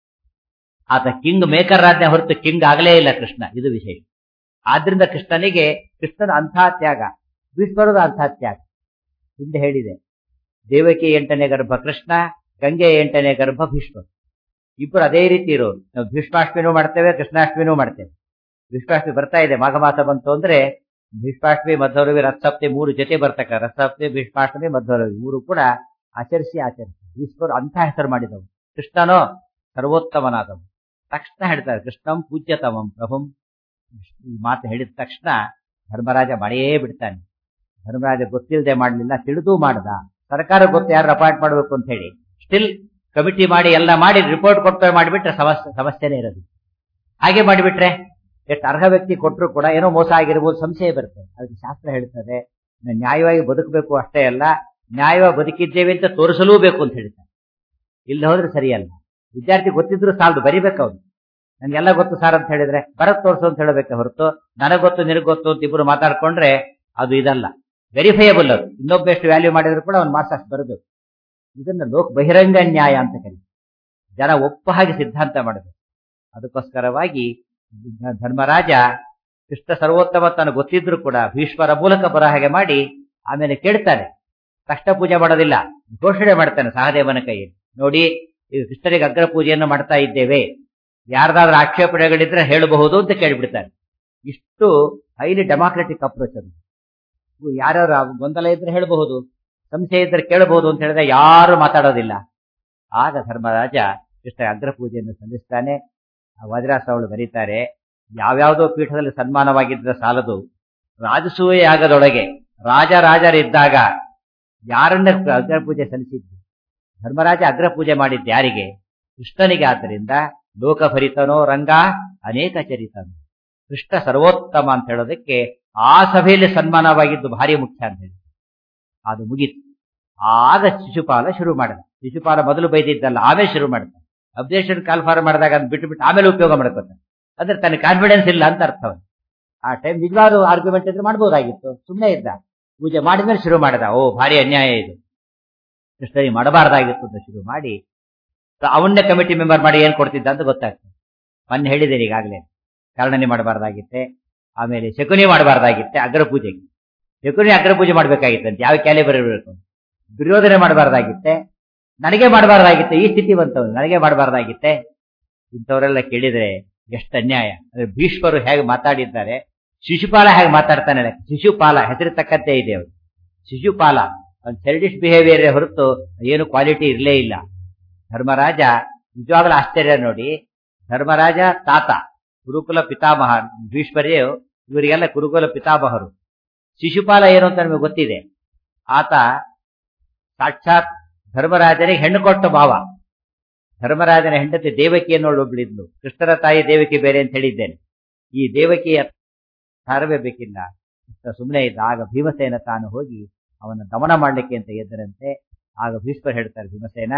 ಆತ ಕಿಂಗ್ ಮೇಕರ್ ರಾಜ್ಯ ಹೊರತು ಕಿಂಗ್ ಆಗಲೇ ಇಲ್ಲ ಕೃಷ್ಣ ಇದು ವಿಷಯ ಆದ್ರಿಂದ ಕೃಷ್ಣನಿಗೆ ಕೃಷ್ಣನ ಅಂಥ ತ್ಯಾಗ ಭೀಷ್ಮರದ ಅಂಥ ತ್ಯಾಗ ಹಿಂದೆ ಹೇಳಿದೆ ದೇವಕಿ ಎಂಟನೇ ಗರ್ಭ ಕೃಷ್ಣ ಗಂಗೆ ಎಂಟನೇ ಗರ್ಭ ಭೀಷ್ಮ ಇಬ್ಬರು ಅದೇ ರೀತಿ ಇರೋರು ನಾವು ಭೀಷ್ಮಾಷ್ಟಮಿನೂ ಮಾಡ್ತೇವೆ ಕೃಷ್ಣಾಷ್ಟಮಿನೂ ಮಾಡ್ತೇವೆ ಭೀಷ್ಮಾಷ್ಟಮಿ ಬರ್ತಾ ಇದೆ ಮಾಘ ಮಾಸ ಬಂತು ಅಂದ್ರೆ ಭೀಷ್ಮಾಷ್ಟಮಿ ಮಧ್ವರವಿ ರಥಸಪ್ತಿ ಮೂರು ಜೊತೆ ಬರ್ತಕ್ಕ ರಥಸಪ್ತಿ ಭೀಷ್ಮಾಷ್ಟಮಿ ಮಧ್ವರವಿ ಮೂರು ಕೂಡ ಆಚರಿಸಿ ಆಚರಿಸಿ ಭೀಷ್ಮರು ಅಂಥ ಹೆಸರು ಮಾಡಿದವು ಕೃಷ್ಣನೋ ಸರ್ವೋತ್ತಮನಾದವು ತಕ್ಷಣ ಹೇಳ್ತಾರೆ ಕೃಷ್ಣಂ ಪೂಜ್ಯತಮಂ ಪ್ರಭುಂ ಈ ಮಾತು ಹೇಳಿದ ತಕ್ಷಣ ಧರ್ಮರಾಜ ಮಾಡೇ ಬಿಡ್ತಾನೆ ಧರ್ಮರಾಜ ಗೊತ್ತಿಲ್ಲದೆ ಮಾಡಲಿಲ್ಲ ತಿಳಿದು ಮಾಡ್ದ ಸರ್ಕಾರ ಗೊತ್ತು ಯಾರು ಅಪಾಯಿಂಟ್ ಮಾಡಬೇಕು ಅಂತ ಹೇಳಿ ಸ್ಟಿಲ್ ಕಮಿಟಿ ಮಾಡಿ ಎಲ್ಲ ಮಾಡಿ ರಿಪೋರ್ಟ್ ಕೊಟ್ಟು ಮಾಡಿಬಿಟ್ರೆ ಸಮಸ್ಯೆ ಸಮಸ್ಯೆನೇ ಇರೋದು ಹಾಗೆ ಮಾಡಿಬಿಟ್ರೆ ಎಷ್ಟು ಅರ್ಹ ವ್ಯಕ್ತಿ ಕೊಟ್ಟರು ಕೂಡ ಏನೋ ಮೋಸ ಆಗಿರ್ಬೋದು ಸಂಶಯ ಬರುತ್ತೆ ಅದಕ್ಕೆ ಶಾಸ್ತ್ರ ಹೇಳ್ತದೆ ನಾವು ನ್ಯಾಯವಾಗಿ ಬದುಕಬೇಕು ಅಷ್ಟೇ ಅಲ್ಲ ನ್ಯಾಯವಾಗಿ ಬದುಕಿದ್ದೇವೆ ಅಂತ ತೋರಿಸಲೂ ಬೇಕು ಅಂತ ಹೇಳ್ತಾರೆ ಇಲ್ಲ ಹೋದ್ರೆ ಸರಿಯಲ್ಲ ವಿದ್ಯಾರ್ಥಿ ಗೊತ್ತಿದ್ರು ಸಾಲದು ಬರಿಬೇಕು ಅವ್ನು ನನ್ಗೆಲ್ಲ ಗೊತ್ತು ಸರ್ ಅಂತ ಹೇಳಿದ್ರೆ ಬರತ್ ತೋರಿಸು ಅಂತ ಹೇಳಬೇಕೆ ಹೊರತು ನನಗ್ ಗೊತ್ತು ನಿನಗ್ ಗೊತ್ತು ಅಂತ ಇಬ್ರು ಮಾತಾಡ್ಕೊಂಡ್ರೆ ಅದು ಇದಲ್ಲ ವೆರಿಫೈಯಬಲ್ ಅದು ಇನ್ನೊಬ್ಬ ಎಷ್ಟು ವ್ಯಾಲ್ಯೂ ಮಾಡಿದ್ರು ಕೂಡ ಅವ್ನು ಮಾರ್ಕ್ಸ್ ಅಷ್ಟು ಬರಬೇಕು ಇದನ್ನ ಲೋಕ ಬಹಿರಂಗ ನ್ಯಾಯ ಅಂತ ಕರೀತಾರೆ ಜನ ಒಪ್ಪ ಹಾಗೆ ಸಿದ್ಧಾಂತ ಮಾಡಬೇಕು ಅದಕ್ಕೋಸ್ಕರವಾಗಿ ಧರ್ಮರಾಜ ಕೃಷ್ಣ ಸರ್ವೋತ್ತಮ ತಾನು ಗೊತ್ತಿದ್ರು ಕೂಡ ಭೀಷ್ಮರ ಮೂಲಕ ಬರೋ ಹಾಗೆ ಮಾಡಿ ಆಮೇಲೆ ಕೇಳ್ತಾನೆ ಕಷ್ಟ ಪೂಜೆ ಮಾಡೋದಿಲ್ಲ ಘೋಷಣೆ ಮಾಡ್ತಾನೆ ಸಹದೇವನ ಕೈಯಲ್ಲಿ ನೋಡಿ ಈಗ ಕೃಷ್ಣನಿಗೆ ಅಗ್ರ ಪೂಜೆಯನ್ನು ಮಾಡ್ತಾ ಇದ್ದೇವೆ ಯಾರ್ದಾದ್ರೂ ಆಕ್ಷೇಪಣೆಗಳಿದ್ರೆ ಹೇಳಬಹುದು ಅಂತ ಕೇಳಿಬಿಡ್ತಾನೆ ಇಷ್ಟು ಹೈಲಿ ಡೆಮಾಕ್ರೆಟಿಕ್ ಅಪ್ರೋಚ್ ಅದು ಯಾರ್ಯಾರು ಗೊಂದಲ ಇದ್ರೆ ಹೇಳಬಹುದು ಸಂಶಯ ಇದ್ರೆ ಕೇಳಬಹುದು ಅಂತ ಹೇಳಿದ್ರೆ ಯಾರು ಮಾತಾಡೋದಿಲ್ಲ ಆಗ ಧರ್ಮರಾಜ ಕೃಷ್ಣ ಅಗ್ರ ಪೂಜೆಯನ್ನು ಸಲ್ಲಿಸ್ತಾನೆ ವಜ್ರಾಸ ಅವಳು ಬರೀತಾರೆ ಯಾವ್ಯಾವುದೋ ಪೀಠದಲ್ಲಿ ಸನ್ಮಾನವಾಗಿದ್ದ ಸಾಲದು ರಾಜಸೂಯ ಯಾಗದೊಳಗೆ ರಾಜ ರಾಜರಿದ್ದಾಗ ಯಾರನ್ನ ಅಗ್ರ ಪೂಜೆ ಸಲ್ಲಿಸಿದ್ದು ಧರ್ಮರಾಜ ಅಗ್ರ ಪೂಜೆ ಮಾಡಿದ್ದು ಯಾರಿಗೆ ಕೃಷ್ಣನಿಗೆ ಆದ್ದರಿಂದ ಲೋಕಭರಿತನೋ ರಂಗ ಅನೇಕ ಚರಿತನು ಕೃಷ್ಣ ಸರ್ವೋತ್ತಮ ಅಂತ ಹೇಳೋದಕ್ಕೆ ಆ ಸಭೆಯಲ್ಲಿ ಸನ್ಮಾನವಾಗಿದ್ದು ಭಾರಿ ಮುಖ್ಯ ಅಂತ ಹೇಳಿ ಅದು ಮುಗೀತು ಆಗ ಶಿಶುಪಾಲ ಶುರು ಮಾಡಿದ ಶಿಶುಪಾಲ ಮೊದಲು ಬೈದಿದ್ದಲ್ಲ ಆಮೇಲೆ ಶುರು ಮಾಡಿದ ಅಬ್ಜೆಕ್ಷನ್ ಕಾಲ್ಫಾರ್ ಮಾಡಿದಾಗ ಅದನ್ನ ಬಿಟ್ಟು ಬಿಟ್ಟು ಆಮೇಲೆ ಉಪಯೋಗ ಮಾಡ್ಕೊತಾನೆ ಅಂದ್ರೆ ತನ್ನ ಕಾನ್ಫಿಡೆನ್ಸ್ ಇಲ್ಲ ಅಂತ ಅರ್ಥ ಆ ಟೈಮ್ ನಿಜವಾದ ಆರ್ಗ್ಯುಮೆಂಟ್ ಇದ್ರೆ ಮಾಡ್ಬೋದಾಗಿತ್ತು ಸುಮ್ಮನೆ ಇದ್ದ ಪೂಜೆ ಮಾಡಿದ್ಮೇಲೆ ಶುರು ಮಾಡಿದ ಓ ಭಾರಿ ಅನ್ಯಾಯ ಇದು ಕೃಷ್ಣನಿಗೆ ಮಾಡಬಾರ್ದಾಗಿತ್ತು ಅಂತ ಶುರು ಮಾಡಿ ಅವನ್ನೇ ಕಮಿಟಿ ಮೆಂಬರ್ ಮಾಡಿ ಏನ್ ಕೊಡ್ತಿದ್ದ ಅಂತ ಗೊತ್ತಾಗ್ತದೆ ಮೊನ್ನೆ ಹೇಳಿದ್ದೇನೆ ಈಗಾಗಲೇ ಕಾರಣನೆ ಮಾಡಬಾರ್ದಾಗಿತ್ತೆ ಆಮೇಲೆ ಶಕುನಿ ಮಾಡಬಾರ್ದಾಗಿತ್ತೆ ಅಗ್ರ ಪೂಜೆಗೆ ಶಕುನಿ ಅಗ್ರ ಪೂಜೆ ಮಾಡ್ಬೇಕಾಗಿತ್ತಂತೆ ಯಾವ ಕ್ಯಾಲಿಬರ್ ಇರಬೇಕು ದುರ್ಯೋಧನೆ ಮಾಡಬಾರ್ದಾಗಿತ್ತೆ ನನಗೆ ಮಾಡಬಾರ್ದಾಗಿತ್ತೆ ಈ ಸ್ಥಿತಿ ಬಂತವ್ ನನಗೆ ಮಾಡಬಾರ್ದಾಗಿತ್ತೆ ಇಂಥವರೆಲ್ಲ ಕೇಳಿದ್ರೆ ಎಷ್ಟು ಅನ್ಯಾಯ ಅಂದ್ರೆ ಭೀಷ್ಮರು ಹೇಗೆ ಮಾತಾಡಿದ್ದಾರೆ ಶಿಶುಪಾಲ ಹೇಗೆ ಮಾತಾಡ್ತಾನೆ ಶಿಶುಪಾಲ ಹೆಸರು ತಕ್ಕಂತೆ ಇದೆ ಅವರು ಶಿಶುಪಾಲ ಒಂದು ಸೆಲ್ಡಿಶ್ ಬಿಹೇವಿಯರ್ ಹೊರತು ಏನು ಕ್ವಾಲಿಟಿ ಇರಲೇ ಇಲ್ಲ ಧರ್ಮರಾಜ ನಿಜವಾಗ್ಲೂ ಆಶ್ಚರ್ಯ ನೋಡಿ ಧರ್ಮರಾಜ ತಾತ ಗುರುಕುಲ ಪಿತಾಮಹ ಭೀಷ್ಮರೇ ಇವರಿಗೆಲ್ಲ ಗುರುಕುಲ ಪಿತಾಮಹರು ಶಿಶುಪಾಲ ಏನು ಅಂತ ನಮಗೆ ಗೊತ್ತಿದೆ ಆತ ಸಾಕ್ಷಾತ್ ಧರ್ಮರಾಜನಿಗೆ ಹೆಣ್ಣು ಕೊಟ್ಟ ಭಾವ ಧರ್ಮರಾಜನ ಹೆಂಡತಿ ದೇವಕಿಯನ್ನು ಒಬ್ಳಿದ್ಲು ಕೃಷ್ಣನ ತಾಯಿ ದೇವಕಿ ಬೇರೆ ಅಂತ ಹೇಳಿದ್ದೇನೆ ಈ ದೇವಕಿಯ ಸಾರವೇ ಬೇಕಿಲ್ಲ ಸುಮ್ಮನೆ ಇದ್ದ ಆಗ ಭೀಮಸೇನ ತಾನು ಹೋಗಿ ಅವನ ದಮನ ಮಾಡ್ಲಿಕ್ಕೆ ಅಂತ ಎದ್ದರಂತೆ ಆಗ ಭೀಷ್ಮರ್ ಹೇಳ್ತಾರೆ ಭೀಮಸೇನ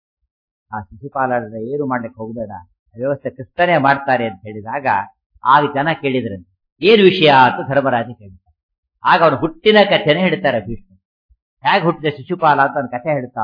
ಆ ಶಿಶುಪಾಲ ಏನು ಮಾಡ್ಲಿಕ್ಕೆ ಹೋಗಬೇಡ ವ್ಯವಸ್ಥೆ ಕೃಷ್ಣನೇ ಮಾಡ್ತಾರೆ ಅಂತ ಹೇಳಿದಾಗ ಆಗ ಜನ ಕೇಳಿದ್ರಂತೆ ಏನು ವಿಷಯ ಅಂತ ಧರ್ಮರಾಜ ಕೇಳ್ತಾರೆ ಆಗ ಅವನು ಹುಟ್ಟಿನ ಕಥೆನೇ ಹೇಳ್ತಾರೆ ಭೀಷ್ಮ ಹೇಗೆ ಹುಟ್ಟಿದ ಶಿಶುಪಾಲ ಅಂತ ಅವನ ಕಥೆ ಹೇಳ್ತಾ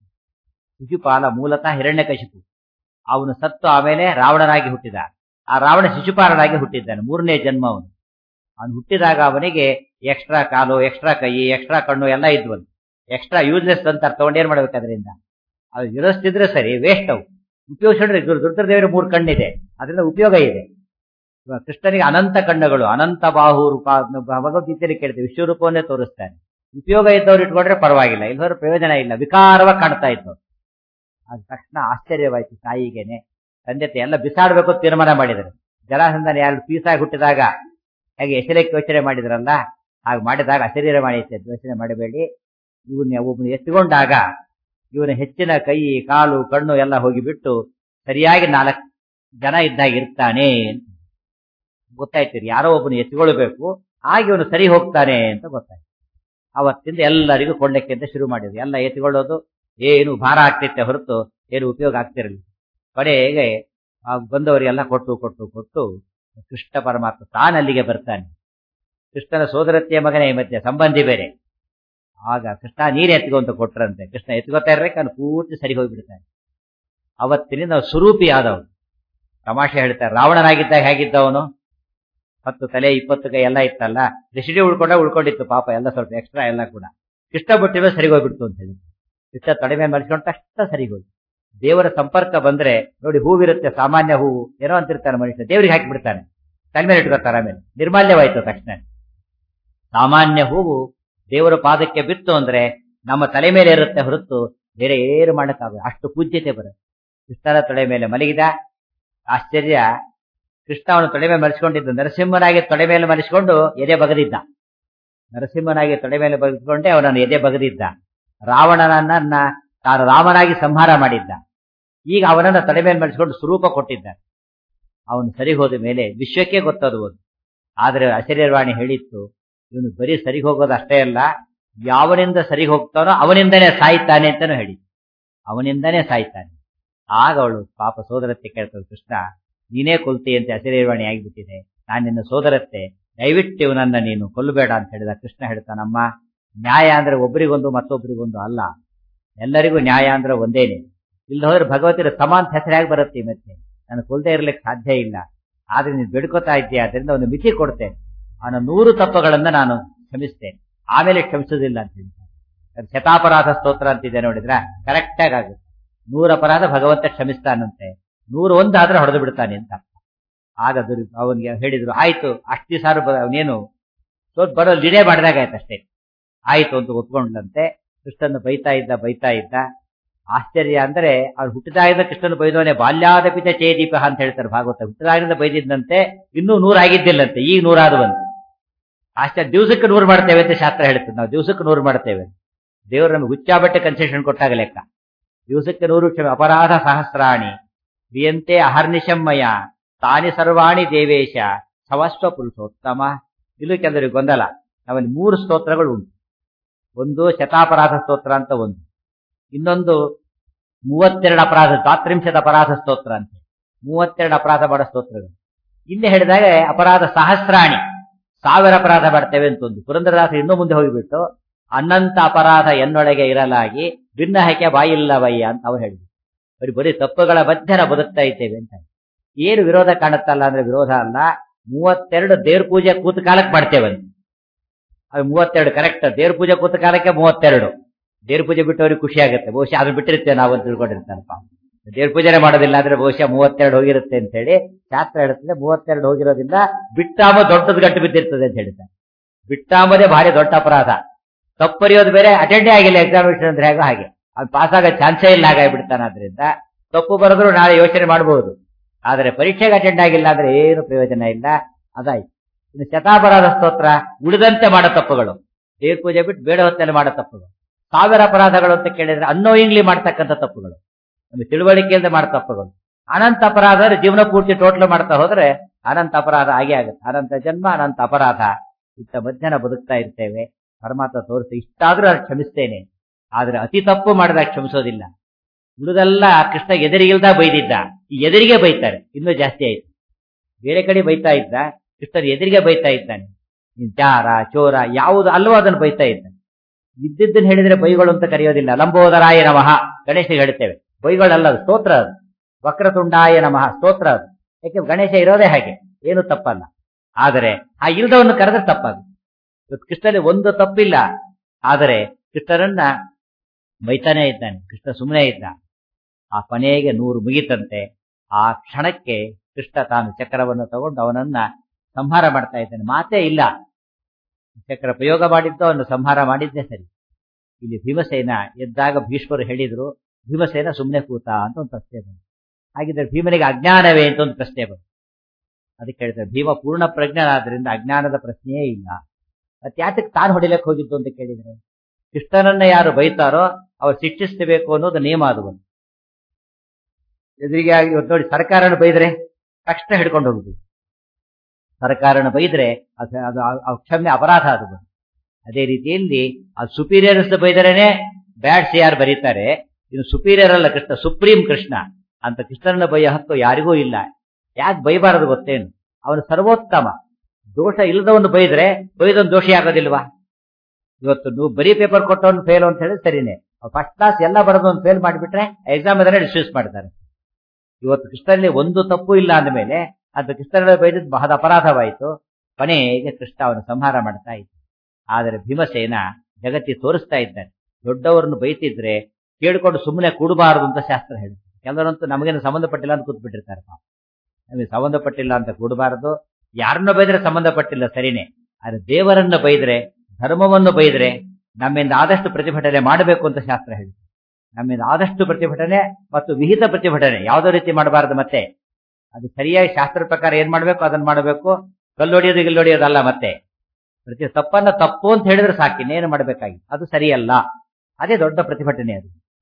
ಶಿಶುಪಾಲ ಮೂಲತಃ ಹಿರಣ್ಯಕಶಿಪು ಅವನು ಸತ್ತು ಆಮೇಲೆ ರಾವಣನಾಗಿ ಹುಟ್ಟಿದ ಆ ರಾವಣ ಶಿಶುಪಾಲನಾಗಿ ಹುಟ್ಟಿದ್ದಾನೆ ಮೂರನೇ ಜನ್ಮ ಅವನು ಅವನು ಹುಟ್ಟಿದಾಗ ಅವನಿಗೆ ಎಕ್ಸ್ಟ್ರಾ ಕಾಲು ಎಕ್ಸ್ಟ್ರಾ ಕೈ ಎಕ್ಸ್ಟ್ರಾ ಕಣ್ಣು ಎಲ್ಲ ಇದ್ವಂತ ಎಕ್ಸ್ಟ್ರಾ ಯೂಸ್ಲೆಸ್ ಅಂತ ತಗೊಂಡು ಏನ್ ಮಾಡ್ಬೇಕು ಅದರಿಂದ ಅದು ಇರೋಷ್ಟಿದ್ರೆ ಸರಿ ವೇಸ್ಟ್ ಅವು ಉಪಯೋಗಿಸಿದ್ರೆ ದುರ್ಗದೇವರ ಮೂರು ಕಣ್ಣಿದೆ ಅದರಿಂದ ಉಪಯೋಗ ಇದೆ ಕೃಷ್ಣನಿಗೆ ಅನಂತ ಕಣ್ಣುಗಳು ಅನಂತ ಬಾಹು ರೂಪ ಭಗವದ್ಗೀತೆಯಲ್ಲಿ ಕೇಳಿದೆ ವಿಶ್ವರೂಪವನ್ನೇ ತೋರಿಸ್ತಾನೆ ಉಪಯೋಗ ಇದ್ದವ್ರು ಇಟ್ಕೊಂಡ್ರೆ ಪರವಾಗಿಲ್ಲ ಇಲ್ಲದವ್ರ ಪ್ರಯೋಜನ ಇಲ್ಲ ವಿಕಾರವಾಗಿ ಕಾಣ್ತಾ ಇತ್ತು ಅದ ತಕ್ಷಣ ಆಶ್ಚರ್ಯವಾಯ್ತು ತಾಯಿಗೇನೆ ತಂದೆ ಎಲ್ಲ ಬಿಸಾಡ್ಬೇಕು ತೀರ್ಮಾನ ಮಾಡಿದರು ಜಲಾಸಂಧನ ಎರಡು ಪೀಸಾಗಿ ಹುಟ್ಟಿದಾಗ ಹಾಗೆ ಹೆಸರಕ್ಕೆ ಯೋಚನೆ ಮಾಡಿದ್ರಲ್ಲ ಹಾಗೆ ಮಾಡಿದಾಗ ಅಶರೀರ ಮಾಡಿ ಯೋಚನೆ ಮಾಡಬೇಡಿ ಇವನ್ನ ಒಬ್ಬನ ಎತ್ಕೊಂಡಾಗ ಇವನ ಹೆಚ್ಚಿನ ಕೈ ಕಾಲು ಕಣ್ಣು ಎಲ್ಲ ಹೋಗಿಬಿಟ್ಟು ಸರಿಯಾಗಿ ನಾಲ್ಕು ಜನ ಇದ್ದಾಗ ಇರ್ತಾನೆ ಅಂತ ಗೊತ್ತಾಯ್ತಿರಿ ಯಾರೋ ಒಬ್ಬನು ಎತ್ಕೊಳ್ಬೇಕು ಹಾಗೆ ಇವನು ಸರಿ ಹೋಗ್ತಾನೆ ಅಂತ ಗೊತ್ತಾಯ್ತು ಅವತ್ತಿಂದ ಎಲ್ಲರಿಗೂ ಕೊಂಡಕ್ಕೆ ಅಂತ ಶುರು ಮಾಡಿದ್ರು ಎಲ್ಲ ಎತ್ಕೊಳ್ಳೋದು ಏನು ಭಾರ ಆಗ್ತಿತ್ತೆ ಹೊರತು ಏನು ಉಪಯೋಗ ಆಗ್ತಿರಲಿಲ್ಲ ಕಡೆಗೆ ಬಂದವರಿಗೆಲ್ಲ ಕೊಟ್ಟು ಕೊಟ್ಟು ಕೊಟ್ಟು ಕೃಷ್ಣ ಪರಮಾತ್ಮ ತಾನಲ್ಲಿಗೆ ಬರ್ತಾನೆ ಕೃಷ್ಣನ ಸೋದರತ್ತೆಯ ಮಗನೇ ಮಧ್ಯೆ ಸಂಬಂಧಿ ಬೇರೆ ಆಗ ಕೃಷ್ಣ ನೀರು ಎತ್ಕೊಂತ ಕೊಟ್ರಂತೆ ಕೃಷ್ಣ ಎತ್ಕೋತಾ ಇರ್ಬೇಕು ಅವನು ಪೂರ್ತಿ ಸರಿ ಹೋಗ್ಬಿಡ್ತಾನೆ ಅವತ್ತಿನಿಂದ ಸ್ವರೂಪಿ ಆದವನು ತಮಾಷೆ ಹೇಳ್ತಾರೆ ರಾವಣನಾಗಿದ್ದಾಗ ಹೇಗಿದ್ದವನು ಹತ್ತು ತಲೆ ಇಪ್ಪತ್ತು ಕೈ ಎಲ್ಲ ಇತ್ತಲ್ಲ ರೆಸಿಡಿ ಉಳ್ಕೊಂಡ ಉಳ್ಕೊಂಡಿತ್ತು ಪಾಪ ಎಲ್ಲ ಸ್ವಲ್ಪ ಎಕ್ಸ್ಟ್ರಾ ಎಲ್ಲ ಕೂಡ ಕೃಷ್ಣ ಬಿಟ್ಟಿವೆ ಸರಿ ಹೋಗ್ಬಿಡ್ತು ಅಂತ ಹೇಳಿ ಕೃಷ್ಣ ತೊಡೆ ಮೇಲೆ ಮಲ್ಸ್ಕೊಂಡು ತಕ್ಷಣ ಸರಿ ಹೋಗಿ ದೇವರ ಸಂಪರ್ಕ ಬಂದ್ರೆ ನೋಡಿ ಹೂವಿರುತ್ತೆ ಸಾಮಾನ್ಯ ಹೂವು ಏನೋ ಅಂತಿರ್ತಾನೆ ಮನುಷ್ಯ ದೇವರಿಗೆ ಹಾಕಿ ಬಿಡ್ತಾನೆ ತಲೆ ಮೇಲೆ ಇಟ್ಕೋತಾರೆ ಆಮೇಲೆ ನಿರ್ಮಾಲ್ಯವಾಯ್ತು ತಕ್ಷಣ ಸಾಮಾನ್ಯ ಹೂವು ದೇವರ ಪಾದಕ್ಕೆ ಬಿತ್ತು ಅಂದ್ರೆ ನಮ್ಮ ತಲೆ ಮೇಲೆ ಇರುತ್ತೆ ಹೊರತು ಬೇರೆ ಏನು ಮಾಡಕ್ಕಾಗ ಅಷ್ಟು ಪೂಜ್ಯತೆ ಬರುತ್ತೆ ಕೃಷ್ಣನ ತೊಡೆ ಮೇಲೆ ಮಲಗಿದ ಆಶ್ಚರ್ಯ ಕೃಷ್ಣ ಅವನು ತೊಡೆ ಮೇಲೆ ಮರೆಸಿಕೊಂಡಿದ್ದು ನರಸಿಂಹನಾಗಿ ತೊಡೆ ಮೇಲೆ ಮರೆಸಿಕೊಂಡು ಎದೆ ಬಗದಿದ್ದ ನರಸಿಂಹನಾಗಿ ತೊಡೆ ಮೇಲೆ ಬಗೆದುಕೊಂಡೆ ಅವನನ್ನು ಎದೆ ಬಗದಿದ್ದ ರಾವಣನನ್ನ ತಾನು ರಾಮನಾಗಿ ಸಂಹಾರ ಮಾಡಿದ್ದ ಈಗ ಅವನನ್ನ ತಲೆ ಮೇಲೆ ಮಡಿಸ್ಕೊಂಡು ಸ್ವರೂಪ ಕೊಟ್ಟಿದ್ದಾನೆ ಅವನು ಸರಿ ಹೋದ ಮೇಲೆ ವಿಶ್ವಕ್ಕೆ ಗೊತ್ತದು ಆದ್ರೆ ಅಶರೀರವಾಣಿ ಹೇಳಿತ್ತು ಇವನು ಬರೀ ಸರಿ ಹೋಗೋದು ಅಷ್ಟೇ ಅಲ್ಲ ಯಾವನಿಂದ ಸರಿ ಹೋಗ್ತಾನೋ ಅವನಿಂದನೇ ಸಾಯ್ತಾನೆ ಅಂತಾನು ಹೇಳಿ ಅವನಿಂದನೇ ಸಾಯ್ತಾನೆ ಆಗ ಅವಳು ಪಾಪ ಸೋದರತ್ತೆ ಕೇಳ್ತಾಳೆ ಕೃಷ್ಣ ನೀನೇ ಕೊಲ್ತೀಯಂತೆ ಅಶರೀರವಾಣಿ ಆಗಿಬಿಟ್ಟಿದೆ ನಾನು ನಿನ್ನ ಸೋದರತ್ತೆ ದಯವಿಟ್ಟು ಇವನನ್ನ ನೀನು ಕೊಲ್ಲಬೇಡ ಅಂತ ಹೇಳಿದ ಕೃಷ್ಣ ಹೇಳ್ತಾನಮ್ಮ ನ್ಯಾಯ ಅಂದ್ರೆ ಒಬ್ಬರಿಗೊಂದು ಮತ್ತೊಬ್ಬರಿಗೊಂದು ಅಲ್ಲ ಎಲ್ಲರಿಗೂ ನ್ಯಾಯ ಅಂದ್ರೆ ಒಂದೇನೆ ಇಲ್ಲ ಹೋದ್ರೆ ಭಗವತಿರ ಸಮಾನ ಹೆಸರಾಗಿ ಬರುತ್ತೆ ಈ ಮತ್ತೆ ನಾನು ಕೊಲ್ಲದೆ ಇರ್ಲಿಕ್ಕೆ ಸಾಧ್ಯ ಇಲ್ಲ ಆದ್ರೆ ನೀನು ಬೆಡ್ಕೋತಾ ಇದ್ದೀಯ ಅದರಿಂದ ಒಂದು ಮಿತಿ ಕೊಡ್ತೇನೆ ಅವನ ನೂರು ತಪ್ಪುಗಳನ್ನ ನಾನು ಕ್ಷಮಿಸ್ತೇನೆ ಆಮೇಲೆ ಕ್ಷಮಿಸೋದಿಲ್ಲ ಅಂತ ಹೇಳ್ತಾರೆ ಶತಾಪರಾಧ ಸ್ತೋತ್ರ ಅಂತಿದೆ ನೋಡಿದ್ರ ಕರೆಕ್ಟ್ ಆಗಿ ಆಗುತ್ತೆ ನೂರ ಅಪರಾಧ ಭಗವಂತ ಕ್ಷಮಿಸ್ತಾನಂತೆ ನೂರ ಒಂದು ಆದ್ರೆ ಹೊಡೆದು ಬಿಡ್ತಾನೆ ಅಂತ ಆಗ ದುರ್ ಅವನಿಗೆ ಹೇಳಿದ್ರು ಆಯ್ತು ಅಷ್ಟು ಸಾರು ಅವನೇನು ಬರೋ ಲಿಡೆ ಮಾಡಿದಾಗ ಆಯ್ತು ಅಷ್ಟೇ ಆಯ್ತು ಅಂತ ಒಪ್ಕೊಂಡ್ಲಂತೆ ಕೃಷ್ಣನ ಬೈತಾ ಇದ್ದ ಬೈತಾ ಇದ್ದ ಆಶ್ಚರ್ಯ ಅಂದ್ರೆ ಅವ್ರು ಹುಟ್ಟಿದಾಗಿಂದ ಕೃಷ್ಣನ ಬೈದವನೇ ಬಾಲ್ಯಾದ ಪಿತ ಚೇದೀಪ ಅಂತ ಹೇಳ್ತಾರೆ ಭಾಗವತ ಹುಟ್ಟಿದಾಗಿಂದ ಬೈದಿದ್ದಂತೆ ಇನ್ನೂ ನೂರಾಗಿದ್ದಿಲ್ಲಂತೆ ಈಗ ನೂರಾದವಂತೆ ಆಶ್ಚರ್ಯ ದಿವಸಕ್ಕೆ ನೂರು ಮಾಡ್ತೇವೆ ಅಂತ ಶಾಸ್ತ್ರ ಹೇಳ್ತದೆ ನಾವು ದಿವಸಕ್ಕೆ ನೂರು ಮಾಡ್ತೇವೆ ದೇವರು ನಮಗೆ ಹುಚ್ಚಾಬಟ್ಟೆ ಕನ್ಸೆಷನ್ ಕೊಟ್ಟಾಗ ಲೆಕ್ಕ ದಿವಸಕ್ಕೆ ನೂರು ಕ್ಷಮೆ ಅಪರಾಧ ಸಹಸ್ರಾಣಿ ಕ್ರಿಯಂತೆ ಅಹರ್ನಿಶಮ್ಮಯ ತಾನಿ ಸರ್ವಾಣಿ ದೇವೇಶ ಸವಸ್ವ ಪುರುಷೋತ್ತಮ ಇಲ್ಲೂ ಕೆಲವರಿಗೆ ಗೊಂದಲ ನಮ್ಮಲ್ಲಿ ಮೂರು ಸ್ತೋತ್ರಗಳು ಉಂಟು ಒಂದು ಶತಾಪರಾಧ ಸ್ತೋತ್ರ ಅಂತ ಒಂದು ಇನ್ನೊಂದು ಮೂವತ್ತೆರಡು ಅಪರಾಧ ದ್ವಾತ್ರಿಂಶದ ಅಪರಾಧ ಸ್ತೋತ್ರ ಅಂತ ಮೂವತ್ತೆರಡು ಅಪರಾಧ ಮಾಡೋ ಸ್ತೋತ್ರಗಳು ಹಿಂದೆ ಹೇಳಿದಾಗ ಅಪರಾಧ ಸಹಸ್ರಾಣಿ ಸಾವಿರ ಅಪರಾಧ ಮಾಡ್ತೇವೆ ಅಂತ ಒಂದು ಪುರಂದರದಾಸ ಇನ್ನೂ ಮುಂದೆ ಹೋಗಿಬಿಟ್ಟು ಅನಂತ ಅಪರಾಧ ಎನ್ನೊಳಗೆ ಇರಲಾಗಿ ಭಿನ್ನ ಹೈಕೆ ಬಾಯಿಲ್ಲವಯ್ಯ ಅಂತ ಅವ್ರು ಹೇಳಿದ್ರು ಬರೀ ಬರೀ ತಪ್ಪುಗಳ ಮಧ್ಯನ ಬದುಕ್ತಾ ಇದ್ದೇವೆ ಅಂತ ಏನು ವಿರೋಧ ಕಾಣುತ್ತಲ್ಲ ಅಂದ್ರೆ ವಿರೋಧ ಅಲ್ಲ ಮೂವತ್ತೆರಡು ದೇವ್ರ ಪೂಜೆ ಕೂತ ಕಾಲಕ್ಕೆ ಮಾಡ್ತೇವೆ ಅದು ಮೂವತ್ತೆರಡು ಕರೆಕ್ಟ್ ದೇವ್ರ ಪೂಜೆ ಕೂತ ಕಾಲಕ್ಕೆ ಮೂವತ್ತೆರಡು ದೇವ್ರ ಪೂಜೆ ಬಿಟ್ಟವ್ರಿಗೆ ಖುಷಿ ಆಗುತ್ತೆ ಬಹುಶಃ ಅದನ್ನ ಬಿಟ್ಟಿರ್ತೇವೆ ನಾವು ಅಂತ ತಿಳ್ಕೊಂಡಿರ್ತಾನಪ್ಪ ದೇವ್ರ ಪೂಜೆನೆ ಮಾಡೋದಿಲ್ಲ ಅಂದ್ರೆ ಬಹುಶಃ ಮೂವತ್ತೆರಡು ಹೋಗಿರುತ್ತೆ ಅಂತ ಹೇಳಿ ಶಾಸ್ತ್ರ ಹೇಳುತ್ತದೆ ಮೂವತ್ತೆರಡು ಹೋಗಿರೋದ್ರಿಂದ ಬಿಟ್ಟಾಮ ದೊಡ್ಡದು ಗಂಟು ಬಿದ್ದಿರ್ತದೆ ಅಂತ ಹೇಳ್ತಾರೆ ಬಿಟ್ಟಾಮದೇ ಭಾರಿ ದೊಡ್ಡ ಅಪರಾಧ ತಪ್ಪರಿಯೋದು ಬೇರೆ ಅಟೆಂಡೇ ಆಗಿಲ್ಲ ಎಕ್ಸಾಮಿನೇಷನ್ ಅಂದ್ರೆ ಹೇಗೋ ಹಾಗೆ ಅದು ಪಾಸ್ ಆಗೋ ಚಾನ್ಸೇ ಇಲ್ಲ ಹಾಗಾಗ್ಬಿಡ್ತಾನೆ ಆದ್ರಿಂದ ತಪ್ಪು ಬರೆದ್ರು ನಾಳೆ ಯೋಚನೆ ಮಾಡಬಹುದು ಆದರೆ ಪರೀಕ್ಷೆಗೆ ಅಟೆಂಡ್ ಆಗಿಲ್ಲ ಅಂದ್ರೆ ಏನು ಪ್ರಯೋಜನ ಇಲ್ಲ ಅದಾಯ್ತು ಇನ್ನು ಶತಾಪರಾಧ ಸ್ತೋತ್ರ ಉಳಿದಂತೆ ಮಾಡೋ ತಪ್ಪುಗಳು ದೇವ್ರ ಪೂಜೆ ಬಿಟ್ಟು ಬೇಡ ಹೊತ್ತಲ್ಲಿ ಮಾಡೋ ತಪ್ಪುಗಳು ಸಾವಿರ ಅಪರಾಧಗಳು ಅಂತ ಕೇಳಿದ್ರೆ ಅನ್ನೋಯಿಂಗ್ಲಿ ಮಾಡ್ತಕ್ಕಂಥ ತಪ್ಪುಗಳು ನಮಗೆ ತಿಳುವಳಿಕೆಯಿಂದ ಮಾಡೋ ತಪ್ಪುಗಳು ಅನಂತ ಅಪರಾಧ ಅಂದ್ರೆ ಜೀವನ ಪೂರ್ತಿ ಟೋಟಲ್ ಮಾಡ್ತಾ ಹೋದ್ರೆ ಅನಂತ ಅಪರಾಧ ಆಗೇ ಆಗುತ್ತೆ ಅನಂತ ಜನ್ಮ ಅನಂತ ಅಪರಾಧ ಇತ್ತ ಮಧ್ಯಾಹ್ನ ಬದುಕ್ತಾ ಇರ್ತೇವೆ ಪರಮಾತ್ಮ ತೋರಿಸಿ ಇಷ್ಟಾದ್ರೂ ನಾನು ಕ್ಷಮಿಸ್ತೇನೆ ಆದ್ರೆ ಅತಿ ತಪ್ಪು ಮಾಡಿದಾಗ ಕ್ಷಮಿಸೋದಿಲ್ಲ ಉಳಿದೆಲ್ಲ ಕೃಷ್ಣ ಎದುರಿಗಿಲ್ದ ಬೈದಿದ್ದ ಈ ಎದುರಿಗೆ ಬೈತಾರೆ ಇನ್ನೂ ಜಾಸ್ತಿ ಆಯ್ತು ಬೇರೆ ಕಡೆ ಬೈತಾ ಇದ್ದ ಕೃಷ್ಣನ ಎದುರಿಗೆ ಬೈತಾ ಇದ್ದಾನೆ ನೀನ್ ಜಾರ ಚೋರ ಯಾವುದು ಅಲ್ವೋ ಅದನ್ನು ಬೈತಾ ಇದ್ದಾನೆ ಇದ್ದಿದ್ದನ್ನು ಹೇಳಿದ್ರೆ ಬೈಗಳು ಅಂತ ಕರೆಯೋದಿಲ್ಲ ಲಂಬೋದರಾಯ ನಮಃ ಗಣೇಶ ಹೇಳ್ತೇವೆ ಬೈಗಳಲ್ಲ ಅದು ಸ್ತೋತ್ರ ಅದು ವಕ್ರತುಂಡಾಯ ನಮಃ ಸ್ತೋತ್ರ ಅದು ಯಾಕೆ ಗಣೇಶ ಇರೋದೇ ಹಾಗೆ ಏನು ತಪ್ಪಲ್ಲ ಆದರೆ ಆ ಇಲ್ದವನ್ನು ಕರೆದ್ರೆ ತಪ್ಪಾಗುತ್ತೆ ಇವತ್ತು ಕೃಷ್ಣನಲ್ಲಿ ಒಂದು ತಪ್ಪಿಲ್ಲ ಆದರೆ ಕೃಷ್ಣರನ್ನ ಬೈತಾನೆ ಇದ್ದಾನೆ ಕೃಷ್ಣ ಸುಮ್ಮನೆ ಇದ್ದ ಆ ಕೊನೆಗೆ ನೂರು ಮುಗಿತಂತೆ ಆ ಕ್ಷಣಕ್ಕೆ ಕೃಷ್ಣ ತಾನು ಚಕ್ರವನ್ನು ತಗೊಂಡು ಅವನನ್ನ ಸಂಹಾರ ಮಾಡ್ತಾ ಇದ್ದಾನೆ ಮಾತೇ ಇಲ್ಲ ಚಕ್ರ ಪ್ರಯೋಗ ಮಾಡಿದ್ದು ಅವನು ಸಂಹಾರ ಮಾಡಿದ್ದೇ ಸರಿ ಇಲ್ಲಿ ಭೀಮಸೇನ ಎದ್ದಾಗ ಭೀಷ್ಮರು ಹೇಳಿದ್ರು ಭೀಮಸೇನ ಸುಮ್ಮನೆ ಕೂತ ಅಂತ ಒಂದು ಪ್ರಶ್ನೆ ಬಂತು ಹಾಗಿದ್ರೆ ಭೀಮನಿಗೆ ಅಜ್ಞಾನವೇ ಅಂತ ಒಂದು ಪ್ರಶ್ನೆ ಬಂತು ಅದಕ್ಕೆ ಹೇಳ್ತಾರೆ ಭೀಮ ಪೂರ್ಣ ಪ್ರಜ್ಞನಾದ್ರಿಂದ ಅಜ್ಞಾನದ ಪ್ರಶ್ನೆಯೇ ಇಲ್ಲ ಮತ್ತೆ ಯಾತಕ್ಕೆ ತಾನು ಹೊಡಿಲಕ್ಕೆ ಹೋಗಿದ್ದು ಅಂತ ಕೇಳಿದ್ರೆ ಕೃಷ್ಣನನ್ನ ಯಾರು ಬೈತಾರೋ ಅವ್ರು ಶಿಕ್ಷಿಸಬೇಕು ಅನ್ನೋದು ನಿಯಮ ಅದು ಒಂದು ಎದುರಿಗೆ ಆಗಿ ಇವತ್ತು ನೋಡಿ ಸರ್ಕಾರನ ಬೈದ್ರೆ ತಕ್ಷಣ ಹಿಡ್ಕೊಂಡು ಹೋಗುದು ಸರ್ಕಾರನ ಬೈದ್ರೆ ಅದು ಅದು ಆ ಕ್ಷಮ್ಯ ಅಪರಾಧ ಅದು ಬಂದು ಅದೇ ರೀತಿಯಲ್ಲಿ ಆ ಸುಪೀರಿಯರ್ಸ್ ಬೈದರೇನೆ ಬ್ಯಾಡ್ ಸಿ ಯಾರು ಬರೀತಾರೆ ಇನ್ನು ಸುಪೀರಿಯರ್ ಅಲ್ಲ ಕೃಷ್ಣ ಸುಪ್ರೀಂ ಕೃಷ್ಣ ಅಂತ ಕೃಷ್ಣನ ಬೈಯ ಹಕ್ಕು ಯಾರಿಗೂ ಇಲ್ಲ ಯಾಕೆ ಬೈಬಾರದು ಗೊತ್ತೇನು ಅವನು ಸರ್ವೋತ್ತಮ ದೋಷ ಇಲ್ಲದವನು ಬೈದ್ರೆ ಬೈದೊಂದು ದೋಷಿ ಆಗೋದಿಲ್ವಾ ಇವತ್ತು ನೀವು ಬರೀ ಪೇಪರ್ ಕೊಟ್ಟವನು ಫೇಲ್ ಅಂತ ಹೇಳಿ ಸರಿನೇ ಫಸ್ಟ್ ಕ್ಲಾಸ್ ಎಲ್ಲ ಬರೋದೊಂದು ಫೇಲ್ ಮಾಡಿಬಿಟ್ರೆ ಎಕ್ಸಾಮ್ ಅದನ್ನೇ ಡಿಸ್ಯೂಸ್ ಮಾಡ್ತಾರೆ ಇವತ್ತು ಕೃಷ್ಣನಲ್ಲಿ ಒಂದು ತಪ್ಪು ಇಲ್ಲ ಅಂದಮೇಲೆ ಅದು ಕೃಷ್ಣನ ಬೈದದ್ದು ಬಹಳ ಅಪರಾಧವಾಯಿತು ಕೊನೆಗೆ ಕೃಷ್ಣ ಅವನು ಸಂಹಾರ ಮಾಡ್ತಾ ಇದ್ದ ಆದರೆ ಭೀಮಸೇನ ಜಗತ್ತಿ ತೋರಿಸ್ತಾ ಇದ್ದಾನೆ ದೊಡ್ಡವರನ್ನು ಬೈತಿದ್ರೆ ಕೇಳ್ಕೊಂಡು ಸುಮ್ಮನೆ ಕೂಡಬಾರದು ಅಂತ ಶಾಸ್ತ್ರ ಹೇಳುತ್ತೆ ಕೆಲವರಂತೂ ನಮಗೇನು ಸಂಬಂಧಪಟ್ಟಿಲ್ಲ ಅಂತ ಕೂತ್ಬಿಟ್ಟಿರ್ತಾರೆ ನಮಗೆ ಸಂಬಂಧಪಟ್ಟಿಲ್ಲ ಅಂತ ಕೂಡಬಾರದು ಯಾರನ್ನ ಬೈದ್ರೆ ಸಂಬಂಧಪಟ್ಟಿಲ್ಲ ಸರಿನೇ ಆದ್ರೆ ದೇವರನ್ನ ಬೈದ್ರೆ ಧರ್ಮವನ್ನು ಬೈದ್ರೆ ನಮ್ಮಿಂದ ಆದಷ್ಟು ಪ್ರತಿಭಟನೆ ಮಾಡಬೇಕು ಅಂತ ಶಾಸ್ತ್ರ ಹೇಳುತ್ತೆ ನಮ್ಮಿಂದ ಆದಷ್ಟು ಪ್ರತಿಭಟನೆ ಮತ್ತು ವಿಹಿತ ಪ್ರತಿಭಟನೆ ಯಾವುದೋ ರೀತಿ ಮಾಡಬಾರದು ಮತ್ತೆ ಅದು ಸರಿಯಾಗಿ ಶಾಸ್ತ್ರ ಪ್ರಕಾರ ಏನ್ ಮಾಡಬೇಕು ಅದನ್ನ ಮಾಡಬೇಕು ಕಲ್ಲೊಡಿಯೋದು ಗಿಲ್ಲೊಡಿಯೋದಲ್ಲ ಮತ್ತೆ ಪ್ರತಿ ತಪ್ಪನ್ನ ತಪ್ಪು ಅಂತ ಹೇಳಿದ್ರೆ ಸಾಕು ಇನ್ನೇನು ಮಾಡಬೇಕಾಗಿ ಅದು ಸರಿಯಲ್ಲ ಅದೇ ದೊಡ್ಡ ಪ್ರತಿಭಟನೆ ಅದು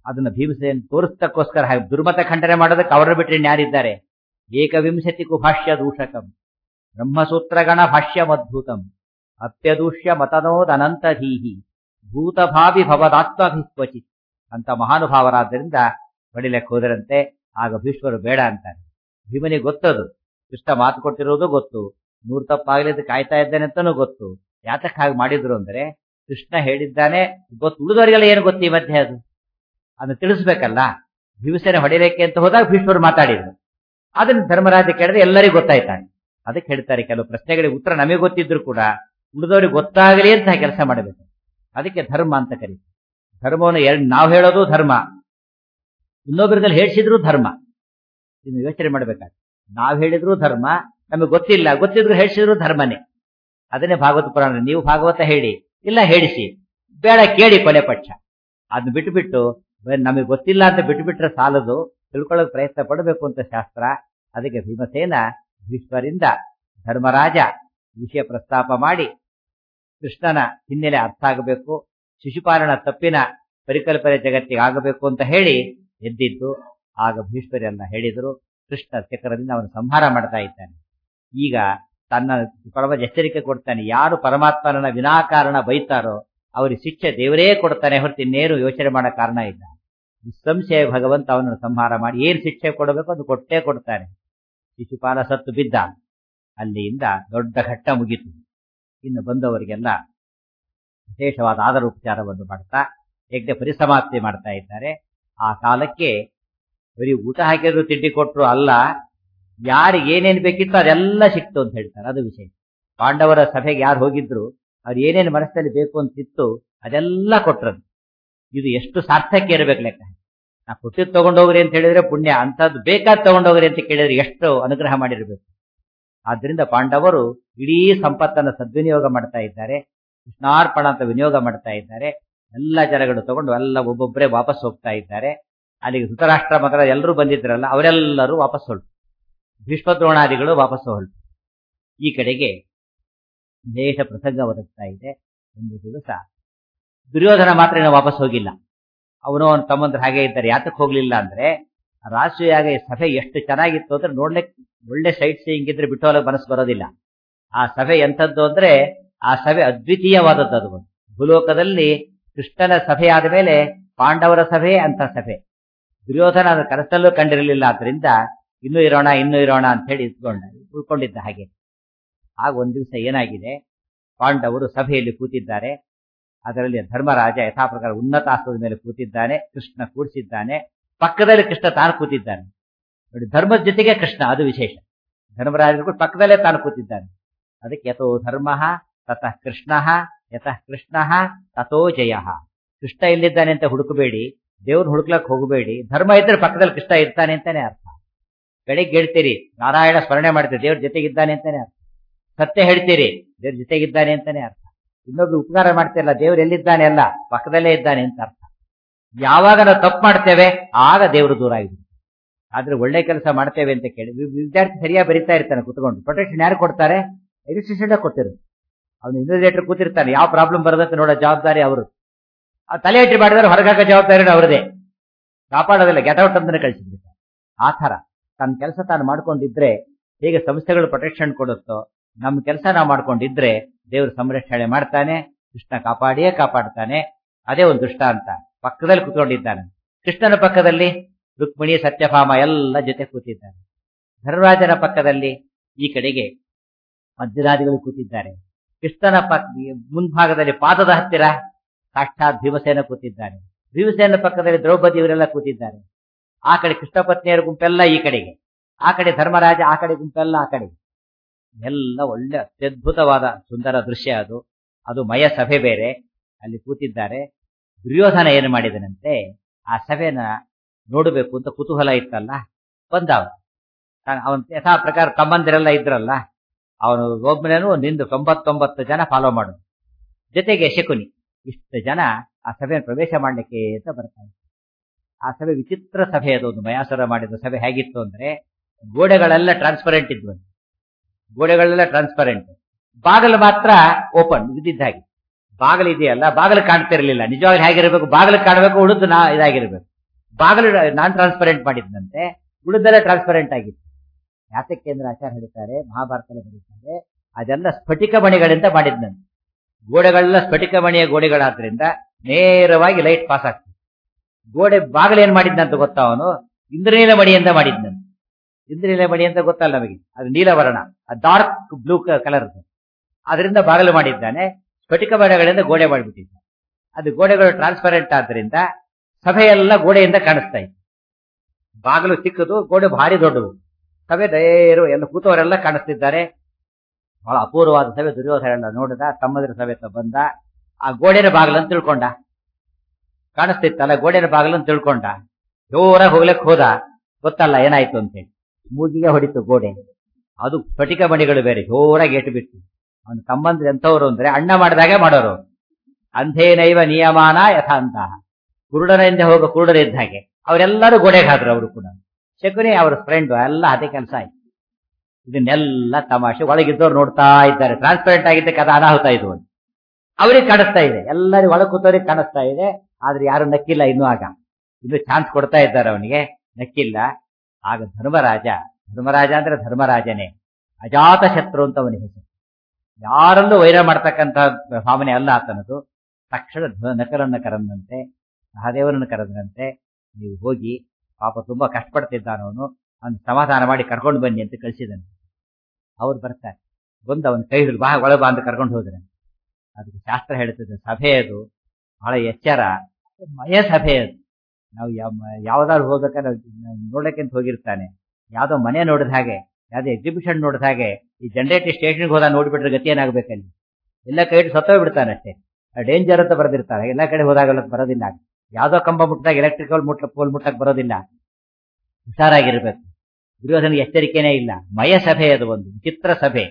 ಅದನ್ನ ಭೀಮಸೇನ್ ತೋರಿಸ್ತಕ್ಕೋಸ್ಕರ ಹಾಗೆ ದುರ್ಮತ ಖಂಡನೆ ಮಾಡೋದಕ್ಕೆ ಅವರ ಬಿಟ್ಟರೆ ಯಾರಿದ್ದಾರೆ ಏಕವಿಂಶತಿ ಕುಭಾಷ್ಯ ದೂಷಕಂ ಬ್ರಹ್ಮಸೂತ್ರಗಣ ಭಾಷ್ಯಮದ್ಭುತಂ ಅಪ್ಯದೂಷ್ಯ ಮತನೋದನಂತಧೀಹಿ ಭೂತಭಾವಿ ಭವದಾತ್ಮಭಿಕ್ವಚಿತ್ ಅಂತ ಮಹಾನುಭಾವರಾದ್ದರಿಂದ ಹೊಡಿಲೆಕ್ಕೆ ಹೋದರಂತೆ ಆಗ ಭೀಷ್ಮರು ಬೇಡ ಅಂತಾರೆ ಭೀಮನಿಗೆ ಗೊತ್ತದು ಕೃಷ್ಣ ಮಾತು ಕೊಟ್ಟಿರೋದು ಗೊತ್ತು ನೂರು ತಪ್ಪಾಗ್ಲಿದ್ದು ಕಾಯ್ತಾ ಇದ್ದಾನೆ ಅಂತಾನೂ ಗೊತ್ತು ಯಾತಕ್ಕೆ ಹಾಗೆ ಮಾಡಿದ್ರು ಅಂದ್ರೆ ಕೃಷ್ಣ ಹೇಳಿದ್ದಾನೆ ಗೊತ್ತು ಉಳಿದವರಿಗೆಲ್ಲ ಏನು ಗೊತ್ತು ಈ ಮಧ್ಯೆ ಅದು ಅದನ್ನ ತಿಳಿಸ್ಬೇಕಲ್ಲ ಭೀಮಸೇನೆ ಹೊಡಿಲಿಕ್ಕೆ ಅಂತ ಹೋದಾಗ ಭೀಷ್ಮರು ಮಾತಾಡಿದ್ರು ಅದನ್ನ ಧರ್ಮರಾಜ ಕೇಳಿದ್ರೆ ಎಲ್ಲರಿಗೂ ಗೊತ್ತಾಯ್ತಾನೆ ಅದಕ್ಕೆ ಹೇಳ್ತಾರೆ ಕೆಲವು ಪ್ರಶ್ನೆಗಳಿಗೆ ಉತ್ತರ ನಮಗೆ ಗೊತ್ತಿದ್ರು ಕೂಡ ಉಳಿದವರಿಗೆ ಗೊತ್ತಾಗಲಿ ಅಂತ ಕೆಲಸ ಮಾಡಬೇಕು ಅದಕ್ಕೆ ಧರ್ಮ ಅಂತ ಕರೀತಾರೆ ಧರ್ಮವನ್ನು ಎರಡು ನಾವು ಹೇಳೋದು ಧರ್ಮ ಇನ್ನೊಬ್ಬರಿಗೆಲ್ಲ ಹೇಳಿಸಿದ್ರು ಧರ್ಮ ಇನ್ನು ಯೋಚನೆ ಮಾಡ್ಬೇಕಾಗ್ತದೆ ನಾವು ಹೇಳಿದ್ರು ಧರ್ಮ ನಮಗೆ ಗೊತ್ತಿಲ್ಲ ಗೊತ್ತಿದ್ರು ಹೇಳಿಸಿದ್ರು ಧರ್ಮನೇ ಅದನ್ನೇ ಭಾಗವತ ಪುರಾಣ ನೀವು ಭಾಗವತ ಹೇಳಿ ಇಲ್ಲ ಹೇಳಿಸಿ ಬೇಡ ಕೇಳಿ ಕೊನೆ ಪಕ್ಷ ಅದನ್ನ ಬಿಟ್ಟುಬಿಟ್ಟು ನಮಗೆ ಗೊತ್ತಿಲ್ಲ ಅಂತ ಬಿಟ್ಟುಬಿಟ್ರೆ ಸಾಲದು ತಿಳ್ಕೊಳ್ಳೋಕೆ ಪ್ರಯತ್ನ ಪಡಬೇಕು ಅಂತ ಶಾಸ್ತ್ರ ಅದಕ್ಕೆ ಭೀಮಸೇನ ಭೀಷ್ಮರಿಂದ ಧರ್ಮರಾಜ ವಿಷಯ ಪ್ರಸ್ತಾಪ ಮಾಡಿ ಕೃಷ್ಣನ ಹಿನ್ನೆಲೆ ಅರ್ಥ ಆಗಬೇಕು ಶಿಶುಪಾಲನ ತಪ್ಪಿನ ಪರಿಕಲ್ಪನೆ ಜಗತ್ತಿಗೆ ಆಗಬೇಕು ಅಂತ ಹೇಳಿ ಎದ್ದಿದ್ದು ಆಗ ಭೀಷ್ಮರೆಲ್ಲ ಹೇಳಿದರು ಕೃಷ್ಣ ಚಕ್ರದಿಂದ ಅವನು ಸಂಹಾರ ಮಾಡ್ತಾ ಇದ್ದಾನೆ ಈಗ ತನ್ನ ಪರಮ ಎಚ್ಚರಿಕೆ ಕೊಡ್ತಾನೆ ಯಾರು ಪರಮಾತ್ಮನ ವಿನಾಕಾರಣ ಬೈತಾರೋ ಅವರಿಗೆ ಶಿಕ್ಷೆ ದೇವರೇ ಕೊಡ್ತಾನೆ ಹೊರತು ಇನ್ನೇನು ಯೋಚನೆ ಮಾಡೋ ಕಾರಣ ಇಲ್ಲ ನಿಸ್ಸಂಶಯ ಭಗವಂತ ಅವನನ್ನು ಸಂಹಾರ ಮಾಡಿ ಏನ್ ಶಿಕ್ಷೆ ಕೊಡಬೇಕು ಅದು ಕೊಟ್ಟೇ ಕೊಡ್ತಾನೆ ಶಿಶುಪಾಲ ಸತ್ತು ಬಿದ್ದ ಅಲ್ಲಿಯಿಂದ ದೊಡ್ಡ ಘಟ್ಟ ಮುಗಿತು ಇನ್ನು ಬಂದವರಿಗೆಲ್ಲ ವಿಶೇಷವಾದ ಆದರ ಉಪಚಾರವನ್ನು ಮಾಡ್ತಾ ಯಜ್ಞ ಪರಿಸಮಾಪ್ತಿ ಮಾಡ್ತಾ ಇದ್ದಾರೆ ಆ ಕಾಲಕ್ಕೆ ಬರೀ ಊಟ ಹಾಕಿದ್ರು ತಿಂಡಿ ಕೊಟ್ರು ಅಲ್ಲ ಯಾರಿಗೆ ಏನೇನ್ ಬೇಕಿತ್ತು ಅದೆಲ್ಲ ಸಿಕ್ತು ಅಂತ ಹೇಳ್ತಾರೆ ಅದು ವಿಷಯ ಪಾಂಡವರ ಸಭೆಗೆ ಯಾರು ಹೋಗಿದ್ರು ಅವ್ರು ಏನೇನು ಮನಸ್ಸಲ್ಲಿ ಬೇಕು ಅಂತಿತ್ತು ಅದೆಲ್ಲ ಕೊಟ್ರದು ಇದು ಎಷ್ಟು ಸಾರ್ಥಕ್ಕೆ ಇರಬೇಕು ಲೆಕ್ಕ ನಾ ಕೊಟ್ಟಿದ್ದು ತಗೊಂಡೋಗ್ರಿ ಅಂತ ಹೇಳಿದ್ರೆ ಪುಣ್ಯ ಅಂತದ್ದು ಬೇಕಾದ್ ತಗೊಂಡೋಗ್ರಿ ಅಂತ ಕೇಳಿದ್ರೆ ಎಷ್ಟು ಅನುಗ್ರಹ ಮಾಡಿರ್ಬೇಕು ಆದ್ರಿಂದ ಪಾಂಡವರು ಇಡೀ ಸಂಪತ್ತನ್ನು ಸದ್ವಿನಿಯೋಗ ಮಾಡ್ತಾ ಇದ್ದಾರೆ ಕೃಷ್ಣಾರ್ಪಣ ಅಂತ ವಿನಿಯೋಗ ಮಾಡ್ತಾ ಇದ್ದಾರೆ ಎಲ್ಲ ಜನಗಳು ತಗೊಂಡು ಎಲ್ಲ ಒಬ್ಬೊಬ್ಬರೇ ವಾಪಸ್ ಹೋಗ್ತಾ ಇದ್ದಾರೆ ಅಲ್ಲಿಗೆ ಧೃತರಾಷ್ಟ್ರ ಮಗರ ಎಲ್ಲರೂ ಬಂದಿದ್ರಲ್ಲ ಅವರೆಲ್ಲರೂ ವಾಪಸ್ ಹೊರಟು ಭೀಷ್ಮದ್ರೋಣಾದಿಗಳು ವಾಪಸ್ ಹೊರಟು ಈ ಕಡೆಗೆ ದೇಶ ಪ್ರಸಂಗ ಒದಗ್ತಾ ಇದೆ ಒಂದು ದಿವಸ ದುರ್ಯೋಧನ ಮಾತ್ರ ಇನ್ನು ವಾಪಸ್ ಹೋಗಿಲ್ಲ ಅವನು ಅವನ ತಮ್ಮಂದ್ರ ಹಾಗೆ ಇದ್ದಾರೆ ಯಾತಕ್ಕೆ ಹೋಗ್ಲಿಲ್ಲ ಅಂದ್ರೆ ರಾಷ್ಟ್ರೀಯಾಗ ಸಭೆ ಎಷ್ಟು ಚೆನ್ನಾಗಿತ್ತು ಅಂದ್ರೆ ನೋಡ್ಲಿಕ್ಕೆ ಒಳ್ಳೆ ಸೈಟ್ ಸೀಯಿಂಗ್ ಇದ್ರೆ ಬಿಟ್ಟು ಹೋಗಕ್ಕೆ ಮನಸ್ಸು ಬರೋದಿಲ್ಲ ಆ ಸಭೆ ಎಂಥದ್ದು ಅಂದ್ರೆ ಆ ಸಭೆ ಅದ್ವಿತೀಯವಾದದ್ದು ಅದು ಒಂದು ಭೂಲೋಕದಲ್ಲಿ ಕೃಷ್ಣನ ಸಭೆ ಆದ ಮೇಲೆ ಪಾಂಡವರ ಸಭೆ ಅಂತ ಸಭೆ ದುರ್ಯೋಧನ ಅದರ ಕನಸಲ್ಲೂ ಕಂಡಿರಲಿಲ್ಲ ಆದ್ರಿಂದ ಇನ್ನೂ ಇರೋಣ ಇನ್ನೂ ಇರೋಣ ಅಂತ ಹೇಳಿ ಇದ್ಕೊಂಡ ಉಳ್ಕೊಂಡಿದ್ದ ಹಾಗೆ ಆಗ ಒಂದ್ ದಿವಸ ಏನಾಗಿದೆ ಪಾಂಡವರು ಸಭೆಯಲ್ಲಿ ಕೂತಿದ್ದಾರೆ ಅದರಲ್ಲಿ ಧರ್ಮರಾಜ ಯಥಾ ಪ್ರಕಾರ ಉನ್ನತ ಆಸನದ ಮೇಲೆ ಕೂತಿದ್ದಾನೆ ಕೃಷ್ಣ ಕೂಡಿಸಿದ್ದಾನೆ ಪಕ್ಕದಲ್ಲಿ ಕೃಷ್ಣ ತಾನು ಕೂತಿದ್ದಾನೆ ನೋಡಿ ಧರ್ಮದ ಜೊತೆಗೆ ಕೃಷ್ಣ ಅದು ವಿಶೇಷ ಧರ್ಮರಾಜರು ಪಕ್ಕದಲ್ಲೇ ತಾನು ಕೂತಿದ್ದಾನೆ ಅದಕ್ಕೆ ಯಥೋ ಧರ್ಮ ತತಃ ಕೃಷ್ಣ ಯತಃ ಕೃಷ್ಣ ತಥೋ ಜಯ ಕೃಷ್ಣ ಇಲ್ಲಿದ್ದಾನೆ ಅಂತ ಹುಡುಕಬೇಡಿ ದೇವ್ರನ್ನ ಹುಡುಕ್ಲಕ್ ಹೋಗಬೇಡಿ ಧರ್ಮ ಇದ್ರೆ ಪಕ್ಕದಲ್ಲಿ ಕೃಷ್ಣ ಇರ್ತಾನೆ ಅಂತಾನೆ ಅರ್ಥ ಬೆಳಿಗ್ಗೆ ಹೇಳ್ತೀರಿ ನಾರಾಯಣ ಸ್ಮರಣೆ ಮಾಡ್ತೀರಿ ದೇವ್ರ ಜೊತೆಗಿದ್ದಾನೆ ಅಂತಾನೆ ಅರ್ಥ ಸತ್ಯ ಹೇಳ್ತೀರಿ ದೇವ್ರ ಜೊತೆಗಿದ್ದಾನೆ ಅಂತಾನೆ ಅರ್ಥ ಇನ್ನೊಬ್ರು ಉಪಕಾರ ಮಾಡ್ತಿರಲ್ಲ ದೇವ್ರು ಎಲ್ಲಿದ್ದಾನೆ ಅಲ್ಲ ಪಕ್ಕದಲ್ಲೇ ಇದ್ದಾನೆ ಅಂತ ಅರ್ಥ ಯಾವಾಗ ನಾವು ತಪ್ಪು ಮಾಡ್ತೇವೆ ಆಗ ದೇವರು ದೂರ ಆಗಿದೆ ಆದ್ರೆ ಒಳ್ಳೆ ಕೆಲಸ ಮಾಡ್ತೇವೆ ಅಂತ ಕೇಳಿ ವಿದ್ಯಾರ್ಥಿ ಸರಿಯಾಗಿ ಬರಿತಾ ಇರ್ತಾನೆ ಕುತ್ಕೊಂಡು ಪ್ರೊಟೆಕ್ಷನ್ ಯಾರು ಕೊಡ್ತಾರೆ ಎಜುಕೇಶನ್ ಕೊಟ್ಟಿರು ಅವನು ಇನ್ವಿಜೇಟರ್ ಕೂತಿರ್ತಾನೆ ಯಾವ ಪ್ರಾಬ್ಲಮ್ ಬರದಂತ ನೋಡೋ ಜವಾಬ್ದಾರಿ ಅವರು ಆ ತಲೆ ಇಟ್ಟು ಮಾಡಿದ್ರೆ ಹೊರಗಾಕ ಜವಾಬ್ದಾರಿ ಅವರದೇ ಕಾಪಾಡೋದಿಲ್ಲ ಗೆಟೌಟ್ ಅಂತಾನೆ ಕಳಿಸಿಬಿಡ್ತಾರೆ ಆ ತರ ತನ್ನ ಕೆಲಸ ತಾನು ಮಾಡ್ಕೊಂಡಿದ್ರೆ ಹೇಗೆ ಸಂಸ್ಥೆಗಳು ಪ್ರೊಟೆಕ್ಷನ್ ಕೊಡುತ್ತೋ ನಮ್ಮ ಕೆಲಸ ನಾವು ಮಾಡ್ಕೊಂಡಿದ್ರೆ ದೇವರು ಸಂರಕ್ಷಣೆ ಮಾಡ್ತಾನೆ ಕೃಷ್ಣ ಕಾಪಾಡಿಯೇ ಕಾಪಾಡ್ತಾನೆ ಅದೇ ಒಂದು ದುಷ್ಟ ಅಂತ ಪಕ್ಕದಲ್ಲಿ ಕೂತ್ಕೊಂಡಿದ್ದಾನೆ ಕೃಷ್ಣನ ಪಕ್ಕದಲ್ಲಿ ರುಕ್ಮಿಣಿ ಸತ್ಯಭಾಮ ಎಲ್ಲ ಜೊತೆ ಕೂತಿದ್ದಾರೆ ಧರ್ಮರಾಜನ ಪಕ್ಕದಲ್ಲಿ ಈ ಕಡೆಗೆ ಮಧ್ಯರಾದಿಗಳು ಕೂತಿದ್ದಾರೆ ಕೃಷ್ಣನ ಪಕ್ಕ ಮುಂಭಾಗದಲ್ಲಿ ಪಾದದ ಹತ್ತಿರ ಸಾಕ್ಷಾತ್ ಭೀಮಸೇನ ಕೂತಿದ್ದಾನೆ ಭೀಮಸೇನ ಪಕ್ಕದಲ್ಲಿ ದ್ರೌಪದಿ ಇವರೆಲ್ಲ ಕೂತಿದ್ದಾರೆ ಆ ಕಡೆ ಕೃಷ್ಣ ಪತ್ನಿಯರ ಗುಂಪೆಲ್ಲ ಈ ಕಡೆಗೆ ಆ ಕಡೆ ಧರ್ಮರಾಜ ಆ ಕಡೆ ಗುಂಪೆಲ್ಲ ಆ ಕಡೆಗೆ ಎಲ್ಲ ಒಳ್ಳೆ ಅತ್ಯದ್ಭುತವಾದ ಸುಂದರ ದೃಶ್ಯ ಅದು ಅದು ಮಯ ಸಭೆ ಬೇರೆ ಅಲ್ಲಿ ಕೂತಿದ್ದಾರೆ ದುರ್ಯೋಧನ ಏನು ಮಾಡಿದನಂತೆ ಆ ಸಭೆನ ನೋಡಬೇಕು ಅಂತ ಕುತೂಹಲ ಇತ್ತಲ್ಲ ಬಂದ ಅವನ ಯಥಾ ಪ್ರಕಾರ ತಮ್ಮಂದಿರೆಲ್ಲ ಇದ್ರಲ್ಲ ಅವನು ಒಬ್ಬನೇನು ನಿಂದು ತೊಂಬತ್ತೊಂಬತ್ತು ಜನ ಫಾಲೋ ಮಾಡು ಜೊತೆಗೆ ಶಕುನಿ ಇಷ್ಟು ಜನ ಆ ಸಭೆಯನ್ನು ಪ್ರವೇಶ ಮಾಡಲಿಕ್ಕೆ ಅಂತ ಬರ್ತಾರೆ ಆ ಸಭೆ ವಿಚಿತ್ರ ಸಭೆ ಅದು ಒಂದು ಮಯಾಸುರ ಮಾಡಿದ ಸಭೆ ಹೇಗಿತ್ತು ಅಂದ್ರೆ ಗೋಡೆಗಳೆಲ್ಲ ಟ್ರಾನ್ಸ್ಪರೆಂಟ್ ಇದ್ವು ಗೋಡೆಗಳೆಲ್ಲ ಟ್ರಾನ್ಸ್ಪರೆಂಟ್ ಬಾಗಿಲು ಮಾತ್ರ ಓಪನ್ ಇದ್ದಿದ್ದ ಹಾಗೆ ಬಾಗಿಲು ಇದೆಯಲ್ಲ ಬಾಗಿಲು ಕಾಣ್ತಿರ್ಲಿಲ್ಲ ನಿಜವಾಗಿ ಹೇಗಿರ್ಬೇಕು ಬಾಗಿಲು ಕಾಣಬೇಕು ಉಳಿದು ನಾ ಇದಾಗಿರ್ಬೇಕು ಬಾಗಿಲು ನಾನ್ ಟ್ರಾನ್ಸ್ಪರೆಂಟ್ ಮಾಡಿದ್ದಂತೆ ಉಳಿದೆಲ್ಲ ಟ್ರಾನ್ಸ್ಪರೆಂಟ್ ಆಗಿತ್ತು ಯಾತಕ್ಕೆ ಅಂದ್ರೆ ಆಚಾರ ಹೇಳ್ತಾರೆ ಮಹಾಭಾರತದಲ್ಲಿ ಬರೀತಾರೆ ಅದೆಲ್ಲ ಸ್ಫಟಿಕ ಮಣಿಗಳಿಂದ ಮಾಡಿದ್ನಂತೆ ಗೋಡೆಗಳೆಲ್ಲ ಸ್ಫಟಿಕ ಮಣಿಯ ಗೋಡೆಗಳಾದ್ರಿಂದ ನೇರವಾಗಿ ಲೈಟ್ ಪಾಸ್ ಆಗ್ತದೆ ಗೋಡೆ ಬಾಗಿಲು ಏನ್ ಮಾಡಿದ್ನಂತ ಗೊತ್ತಾ ಅವನು ಇಂದ್ರನೀಲ ಮಣಿಯಿಂದ ಮಾಡಿದ್ನಂತೆ ಇಂದ್ರನೀಲ ಮಣಿ ಅಂತ ಗೊತ್ತಲ್ಲ ನಮಗೆ ಅದು ನೀಲವರ್ಣ ಡಾರ್ಕ್ ಬ್ಲೂ ಕಲರ್ ಅದರಿಂದ ಬಾಗಿಲು ಮಾಡಿದ್ದಾನೆ ಸ್ಫಟಿಕ ಮಣಿಗಳಿಂದ ಗೋಡೆ ಮಾಡಿಬಿಟ್ಟಿದ್ದ ಅದು ಗೋಡೆಗಳು ಟ್ರಾನ್ಸ್ಪರೆಂಟ್ ಆದ್ರಿಂದ ಸಭೆಯೆಲ್ಲ ಗೋಡೆಯಿಂದ ಕಾಣಿಸ್ತಾ ಇತ್ತು ಬಾಗಿಲು ಚಿಕ್ಕದು ಗೋಡೆ ಭಾರಿ ದೊಡ್ಡದು ಸಭೆ ನೇರು ಎಲ್ಲ ಕೂತವರೆಲ್ಲ ಕಾಣಿಸ್ತಿದ್ದಾರೆ ಬಹಳ ಅಪೂರ್ವವಾದ ಸಭೆ ದುರ್ಯೋಧನ ನೋಡಿದ ತಮ್ಮದ್ರ ಸಭೆ ಬಂದ ಆ ಗೋಡೆನ ಬಾಗಿಲನ್ನು ತಿಳ್ಕೊಂಡ ಕಾಣಿಸ್ತಿತ್ತಲ್ಲ ಗೋಡೆನ ಬಾಗಿಲನ್ನು ತಿಳ್ಕೊಂಡ ಜೋರಾಗಿ ಹೋಗ್ಲಿಕ್ಕೆ ಹೋದ ಗೊತ್ತಲ್ಲ ಏನಾಯ್ತು ಅಂತೇಳಿ ಮೂಗಿಗೆ ಹೊಡಿತು ಗೋಡೆ ಅದು ಸ್ಫಟಿಕ ಮಣಿಗಳು ಬೇರೆ ಜೋರಾಗಿ ಏಟು ಬಿಟ್ಟು ಅವನ ಸಂಬಂಧ ಎಂಥವ್ರು ಅಂದ್ರೆ ಅಣ್ಣ ಮಾಡಿದಾಗೆ ಮಾಡೋರು ಅಂಧೇನೈವ ನಿಯಮಾನ ಯಥಾಂತಹ ಕುರುಡನ ಹಿಂದೆ ಹೋಗೋ ಕುರುಡರ ಇದ್ದ ಹಾಗೆ ಅವರೆಲ್ಲರೂ ಗೋಡೆಗೆ ಹಾದ್ರು ಅವರು ಕೂಡ ಶಕುನಿ ಅವ್ರ ಫ್ರೆಂಡ್ ಎಲ್ಲ ಅದೇ ಕೆಲಸ ಆಯ್ತು ಇದನ್ನೆಲ್ಲ ತಮಾಷೆ ಒಳಗಿದ್ದವ್ರು ನೋಡ್ತಾ ಇದ್ದಾರೆ ಟ್ರಾನ್ಸ್ಪರೆಂಟ್ ಆಗಿದ್ದಕ್ಕೆ ಅದು ಅನಾಹುತ ಇದು ಅಂತ ಅವ್ರಿಗೆ ಕಾಣಿಸ್ತಾ ಇದೆ ಎಲ್ಲರಿಗೂ ಒಳಗೆ ಕೂತವ್ರಿಗೆ ಕಾಣಿಸ್ತಾ ಇದೆ ಆದ್ರೆ ಯಾರು ನಕ್ಕಿಲ್ಲ ಇನ್ನೂ ಆಗ ಇನ್ನು ಚಾನ್ಸ್ ಕೊಡ್ತಾ ಇದ್ದಾರೆ ಅವನಿಗೆ ನಕ್ಕಿಲ್ಲ ಆಗ ಧರ್ಮರಾಜ ಧರ್ಮರಾಜ ಅಂದ್ರೆ ಧರ್ಮರಾಜನೇ ಅಜಾತ ಶತ್ರು ಅಂತ ಅವನ ಹೆಸರು ಯಾರಲ್ಲೂ ವೈರ ಮಾಡ್ತಕ್ಕಂಥ ಭಾವನೆ ಅಲ್ಲ ಆತನದು ತಕ್ಷಣ ಧ್ವ- ನಕಲನ್ನ ಕರೆದಂತೆ ಸಹದೇವನನ್ನು ಕರೆದಂತೆ ನೀವು ಹೋಗಿ ಪಾಪ ತುಂಬಾ ಕಷ್ಟಪಡ್ತಿದ್ದಾನವನು ಅವನು ಸಮಾಧಾನ ಮಾಡಿ ಕರ್ಕೊಂಡು ಬನ್ನಿ ಅಂತ ಕಳಿಸಿದನು ಅವ್ರು ಬರ್ತಾರೆ ಬಂದು ಅವನ ಕೈ ಹಿಡಿದು ಬಾ ಒಳ ಬಾ ಅಂತ ಕರ್ಕೊಂಡು ಹೋದ್ರೆ ಅದಕ್ಕೆ ಶಾಸ್ತ್ರ ಹೇಳ್ತದೆ ಸಭೆ ಅದು ಬಹಳ ಎಚ್ಚರ ಮಯ ಸಭೆ ಅದು ನಾವು ಯಾವ- ಯಾವ್ದಾದ್ರು ಹೋಗ್ಬೇಕಾದ್ರೆ ನಾವು ನೋಡಕ್ಕೆ ಅಂತ ಹೋಗಿರ್ತಾನೆ ಯಾವ್ದೋ ಮನೆ ನೋಡಿದ ಹಾಗೆ ಯಾವ್ದೋ ಎಕ್ಸಿಬಿಷನ್ ನೋಡಿದ ಹಾಗೆ ಈ ಜನರೇಟರ್ ಸ್ಟೇಷನ್ಗೆ ಹೋದ ನೋಡ್ಬಿಟ್ರೆ ಗತಿ ಏನಾಗಬೇಕಲ್ಲಿ ಎಲ್ಲ ಕೈ ಹಿಡ್ದು ಸತ್ತೋಗ್ ಬಿಡ್ತಾನೆ ಅಷ್ಟೇ ಡೇಂಜರ್ ಅಂತ ಬರೆದಿರ್ತಾರೆ ಎಲ್ಲ ಕಡೆ ಹೋದಾಗೆಲ್ಲ ಬರೋದಿಲ್ಲ ಯಾವ್ದೋ ಕಂಬ ಮುಟ್ಟಿದಾಗ ಎಲೆಕ್ಟ್ರಿಕಲ್ ಮುಟ್ಟ ಪೋಲ್ ಮುಟ್ಟಕ್ ಬರೋದಿಲ್ಲ ಹುಷಾರಾಗಿರ್ಬೇಕು ದುರ್ಯೋಧನ ಎಚ್ಚರಿಕೆನೇ ಇಲ್ಲ ಮಯ ಸಭೆ ಅದು ಒಂದು ವಿಚಿತ್ರ ಸಭೆ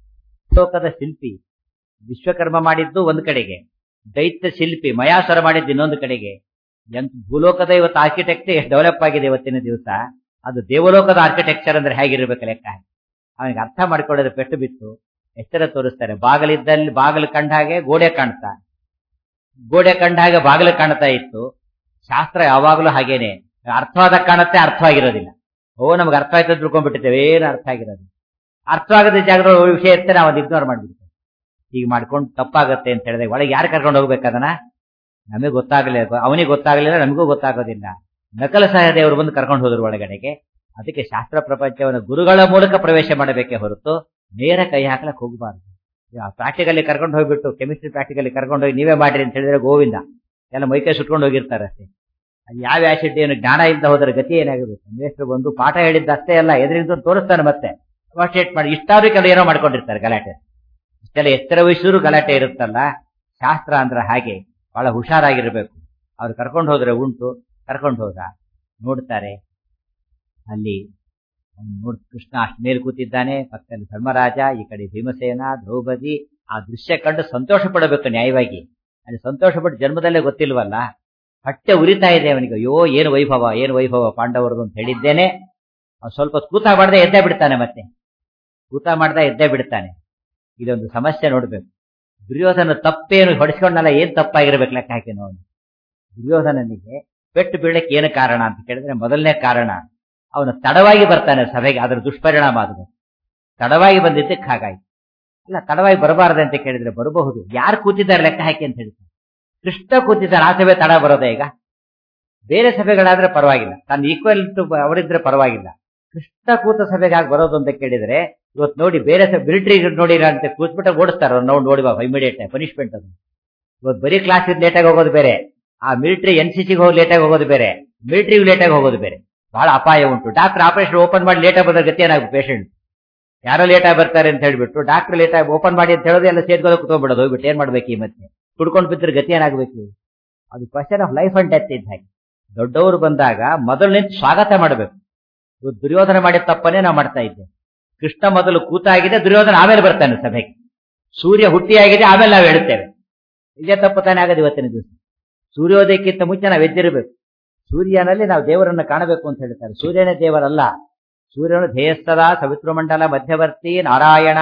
ಲೋಕದ ಶಿಲ್ಪಿ ವಿಶ್ವಕರ್ಮ ಮಾಡಿದ್ದು ಒಂದು ಕಡೆಗೆ ದೈತ್ಯ ಶಿಲ್ಪಿ ಮಯಾಸುರ ಮಾಡಿದ್ದು ಇನ್ನೊಂದು ಕಡೆಗೆ ಎಂತ ಭೂಲೋಕದ ಇವತ್ತು ಆರ್ಕಿಟೆಕ್ಚರ್ ಎಷ್ಟು ಡೆವಲಪ್ ಆಗಿದೆ ಇವತ್ತಿನ ದಿವಸ ಅದು ದೇವಲೋಕದ ಆರ್ಕಿಟೆಕ್ಚರ್ ಅಂದ್ರೆ ಹೇಗಿರ್ಬೇಕು ಲೆಕ್ಕ ಅವನಿಗೆ ಅರ್ಥ ಮಾಡ್ಕೊಳ್ಳೋದು ಪೆಟ್ಟು ಬಿತ್ತು ಎಚ್ಚರ ತೋರಿಸ್ತಾರೆ ಬಾಗಿಲಿದ್ದಲ್ಲಿ ಬಾಗಿಲು ಕಂಡ ಹಾಗೆ ಗೋಡೆ ಕಾಣ್ತಾ ಗೋಡೆ ಕಂಡ ಹಾಗೆ ಬಾಗಿಲು ಕಾಣ್ತಾ ಇತ್ತು ಶಾಸ್ತ್ರ ಯಾವಾಗಲೂ ಹಾಗೇನೆ ಅರ್ಥವಾದ ಕಾಣುತ್ತೆ ಅರ್ಥವಾಗಿರೋದಿಲ್ಲ ಓ ನಮ್ಗೆ ಅರ್ಥ ಆಯ್ತು ಅಂತ ತಿಳ್ಕೊಂಡ್ಬಿಟ್ಟಿದ್ದೇವೆ ಏನು ಅರ್ಥ ಆಗಿರೋದಿಲ್ಲ ಅರ್ಥವಾಗದ ಜಾಗದಲ್ಲಿ ವಿಷಯ ಇರ್ತಾರೆ ನಾವು ಅದು ಇಗ್ನೋರ್ ಮಾಡ್ಬಿಡ್ತೇವೆ ಈಗ ಮಾಡ್ಕೊಂಡು ತಪ್ಪಾಗತ್ತೆ ಅಂತ ಹೇಳಿದಾಗ ಒಳಗೆ ಯಾರು ಕರ್ಕೊಂಡು ಹೋಗ್ಬೇಕದನ್ನ ನಮಗೆ ಗೊತ್ತಾಗಲಿಲ್ಲ ಅವನಿಗೆ ಗೊತ್ತಾಗಲಿಲ್ಲ ನಮಗೂ ಗೊತ್ತಾಗೋದಿಲ್ಲ ನಕಲ ಸಹದೇವರು ಬಂದು ಕರ್ಕೊಂಡು ಹೋದ್ರು ಒಳಗಡೆಗೆ ಅದಕ್ಕೆ ಶಾಸ್ತ್ರ ಪ್ರಪಂಚವನ್ನು ಗುರುಗಳ ಮೂಲಕ ಪ್ರವೇಶ ಮಾಡಬೇಕೇ ಹೊರತು ನೇರ ಕೈ ಹಾಕ್ಲಕ್ ಹೋಗಬಾರ್ದು ಪ್ರಾಕ್ಟಿಕಲಿ ಕರ್ಕೊಂಡು ಹೋಗ್ಬಿಟ್ಟು ಕೆಮಿಸ್ಟ್ರಿ ಪ್ರಾಕ್ಟಿಕಲಿ ಕರ್ಕೊಂಡು ಹೋಗಿ ನೀವೇ ಮಾಡ್ರಿ ಅಂತ ಹೇಳಿದ್ರೆ ಗೋವಿಂದ ಎಲ್ಲ ಮೈಕೈ ಸುಟ್ಕೊಂಡು ಹೋಗಿರ್ತಾರೆ ಅಷ್ಟೇ ಅದು ಯಾವ ಆಸಿಡ್ ಏನು ಜ್ಞಾನ ಇಲ್ಲದ ಹೋದ್ರೆ ಗತಿ ಏನಾಗಬೇಕು ಮೇಷ್ಟ್ರು ಬಂದು ಪಾಠ ಹೇಳಿದ್ದು ಅಷ್ಟೇ ಅಲ್ಲ ಎದುರಿಂದ ತೋರಿಸ್ತಾನೆ ಮತ್ತೆ ಡೆಮಾನ್ಸ್ಟ್ರೇಟ್ ಮಾಡಿ ಇಷ್ಟಾದ್ರೂ ಕೆಲವು ಏನೋ ಮಾಡ್ಕೊಂಡಿರ್ತಾರೆ ಗಲಾಟೆ ಇಷ್ಟೆಲ್ಲ ಎತ್ತರ ವಯಸ್ಸರು ಗಲಾಟೆ ಇರುತ್ತಲ್ಲ ಶಾಸ್ತ್ರ ಅಂದ್ರೆ ಹಾಗೆ ಬಹಳ ಹುಷಾರಾಗಿರ್ಬೇಕು ಅವ್ರು ಕರ್ಕೊಂಡು ಹೋದ್ರೆ ಉಂಟು ಕರ್ಕೊಂಡು ಹೋದ ನೋಡ್ತಾರೆ ಅಲ್ಲಿ ಅವ್ನು ನೋಡ್ ಕೃಷ್ಣ ಅಷ್ಟು ಮೇಲೆ ಕೂತಿದ್ದಾನೆ ಪಕ್ಕದಲ್ಲಿ ಧರ್ಮರಾಜ ಈ ಕಡೆ ಭೀಮಸೇನ ದ್ರೌಪದಿ ಆ ದೃಶ್ಯ ಕಂಡು ಸಂತೋಷ ಪಡಬೇಕು ನ್ಯಾಯವಾಗಿ ಅಲ್ಲಿ ಸಂತೋಷ ಪಟ್ಟು ಜನ್ಮದಲ್ಲೇ ಗೊತ್ತಿಲ್ವಲ್ಲ ಹೊಟ್ಟೆ ಉರಿತಾ ಇದೆ ಅವನಿಗೆ ಅಯ್ಯೋ ಏನು ವೈಭವ ಏನು ವೈಭವ ಪಾಂಡವರದು ಅಂತ ಹೇಳಿದ್ದೇನೆ ಅವ್ನು ಸ್ವಲ್ಪ ಕೂತ ಮಾಡದೆ ಎದ್ದೇ ಬಿಡ್ತಾನೆ ಮತ್ತೆ ಕೂತ ಮಾಡ್ದೆ ಎದ್ದೇ ಬಿಡ್ತಾನೆ ಇದೊಂದು ಸಮಸ್ಯೆ ನೋಡ್ಬೇಕು ದುರ್ಯೋಧನ ತಪ್ಪೇನು ಹೊಡಿಸ್ಕೊಂಡಲ್ಲ ಏನ್ ತಪ್ಪಾಗಿರ್ಬೇಕು ಲೆಕ್ಕ ಹಾಕಿ ನೋಡಿ ದುರ್ಯೋಧನನಿಗೆ ಪೆಟ್ಟು ಬೀಳಕ್ಕೆ ಏನು ಕಾರಣ ಅಂತ ಕೇಳಿದ್ರೆ ಮೊದಲನೇ ಕಾರಣ ಅವನು ತಡವಾಗಿ ಬರ್ತಾನೆ ಸಭೆಗೆ ಅದರ ದುಷ್ಪರಿಣಾಮ ಅದು ತಡವಾಗಿ ಬಂದಿದ್ದಕ್ಕೆ ಹಾಗಾಯ್ತು ಅಲ್ಲ ತಡವಾಗಿ ಬರಬಾರದೆ ಅಂತ ಕೇಳಿದ್ರೆ ಬರಬಹುದು ಯಾರು ಕೂತಿದ್ದಾರೆ ಲೆಕ್ಕ ಹಾಕಿ ಅಂತ ಹೇಳ್ತಾರೆ ಕೃಷ್ಣ ಕೂತಿದ್ದಾರೆ ಆ ಸಭೆ ತಡ ಬರೋದೇ ಈಗ ಬೇರೆ ಸಭೆಗಳಾದ್ರೆ ಪರವಾಗಿಲ್ಲ ತನ್ನ ಈಕ್ವಲ್ ಟು ಅವರಿದ್ರೆ ಪರವಾಗಿಲ್ಲ ಕೃಷ್ಣ ಕೂತ ಸಭೆಗೆ ಆಗಿ ಬರೋದು ಅಂತ ಕೇಳಿದ್ರೆ ಇವತ್ತು ನೋಡಿ ಬೇರೆ ಮಿಲಿಟರಿ ನೋಡಿರ ಅಂತ ಕೂತ್ಬಿಟ್ಟು ಓಡಿಸ್ತಾರ ನಾವು ನೋಡಿ ಬಾ ಇಮಿಡಿಯೇಟ್ ಪನಿಷ್ಮೆಂಟ್ ಅದು ಇವತ್ತು ಬರೀ ಕ್ಲಾಸ್ ಲೇಟಾಗಿ ಹೋಗೋದು ಬೇರೆ ಆ ಮಿಲಿಟರಿ ಎನ್ ಸಿ ಸಿಗೆ ಹೋಗಿ ಲೇಟಾಗಿ ಹೋಗೋದು ಬೇರೆ ಮಿಲಿಟರಿ ಲೇಟಾಗಿ ಹೋಗೋದು ಬೇರೆ ಬಹಳ ಅಪಾಯ ಉಂಟು ಡಾಕ್ಟರ್ ಆಪರೇಷನ್ ಓಪನ್ ಮಾಡಿ ಲೇಟಾಗಿ ಬಂದ ಗತಿ ಏನಾಗುತ್ತೆ ಪೇಷಂಟ್ ಯಾರೋ ಲೇಟಾಗಿ ಬರ್ತಾರೆ ಅಂತ ಹೇಳ್ಬಿಟ್ಟು ಡಾಕ್ಟರ್ ಲೇಟಾಗಿ ಓಪನ್ ಮಾಡಿ ಅಂತ ಹೇಳೋದು ಎಲ್ಲ ಸೇರ್ಕೋದು ಕುತ್ಕೊಂಡ್ಬಿಡೋದು ಹೋಗ್ಬಿಟ್ಟು ಏನ್ ಮಾಡ್ಬೇಕು ಈ ಮತ್ತೆ ಕುಡ್ಕೊಂಡು ಬಿದ್ದರೆ ಗತಿ ಏನಾಗಬೇಕು ಅದು question of life and death ಇದ್ದ ಹಾಗೆ ದೊಡ್ಡವರು ಬಂದಾಗ ಮೊದಲು ನಿಂತು ಸ್ವಾಗತ ಮಾಡಬೇಕು ಇವತ್ತು ದುರ್ಯೋಧನ ಮಾಡಿದ ತಪ್ಪನ್ನೇ ನಾವು ಮಾಡ್ತಾ ಇದ್ದೇವೆ ಕೃಷ್ಣ ಮೊದಲು ಕೂತಾಗಿದೆ ದುರ್ಯೋಧನ ಆಮೇಲೆ ಬರ್ತಾನೆ ಸಭೆಗೆ ಸೂರ್ಯ ಹುಟ್ಟಿಯಾಗಿದೆ ಆಮೇಲೆ ನಾವು ಹೇಳ್ತೇವೆ ಇದೇ ತಪ್ಪು ತಾನೇ ಆಗದು ಇವತ್ತಿನ ದಿವಸ ಸೂರ್ಯೋದಯಕ್ಕಿಂತ ಮುಂಚೆ ನಾವು ಎದ್ದಿರಬೇಕು ಸೂರ್ಯನಲ್ಲಿ ನಾವು ದೇವರನ್ನ ಕಾಣಬೇಕು ಅಂತ ಹೇಳ್ತಾರೆ ಸೂರ್ಯನೇ ದೇವರಲ್ಲ ಸೂರ್ಯನು ಧ್ಯೇಯಸ್ಥದ ಸವಿತೃಮಂಡಲ ಮಧ್ಯವರ್ತಿ ನಾರಾಯಣ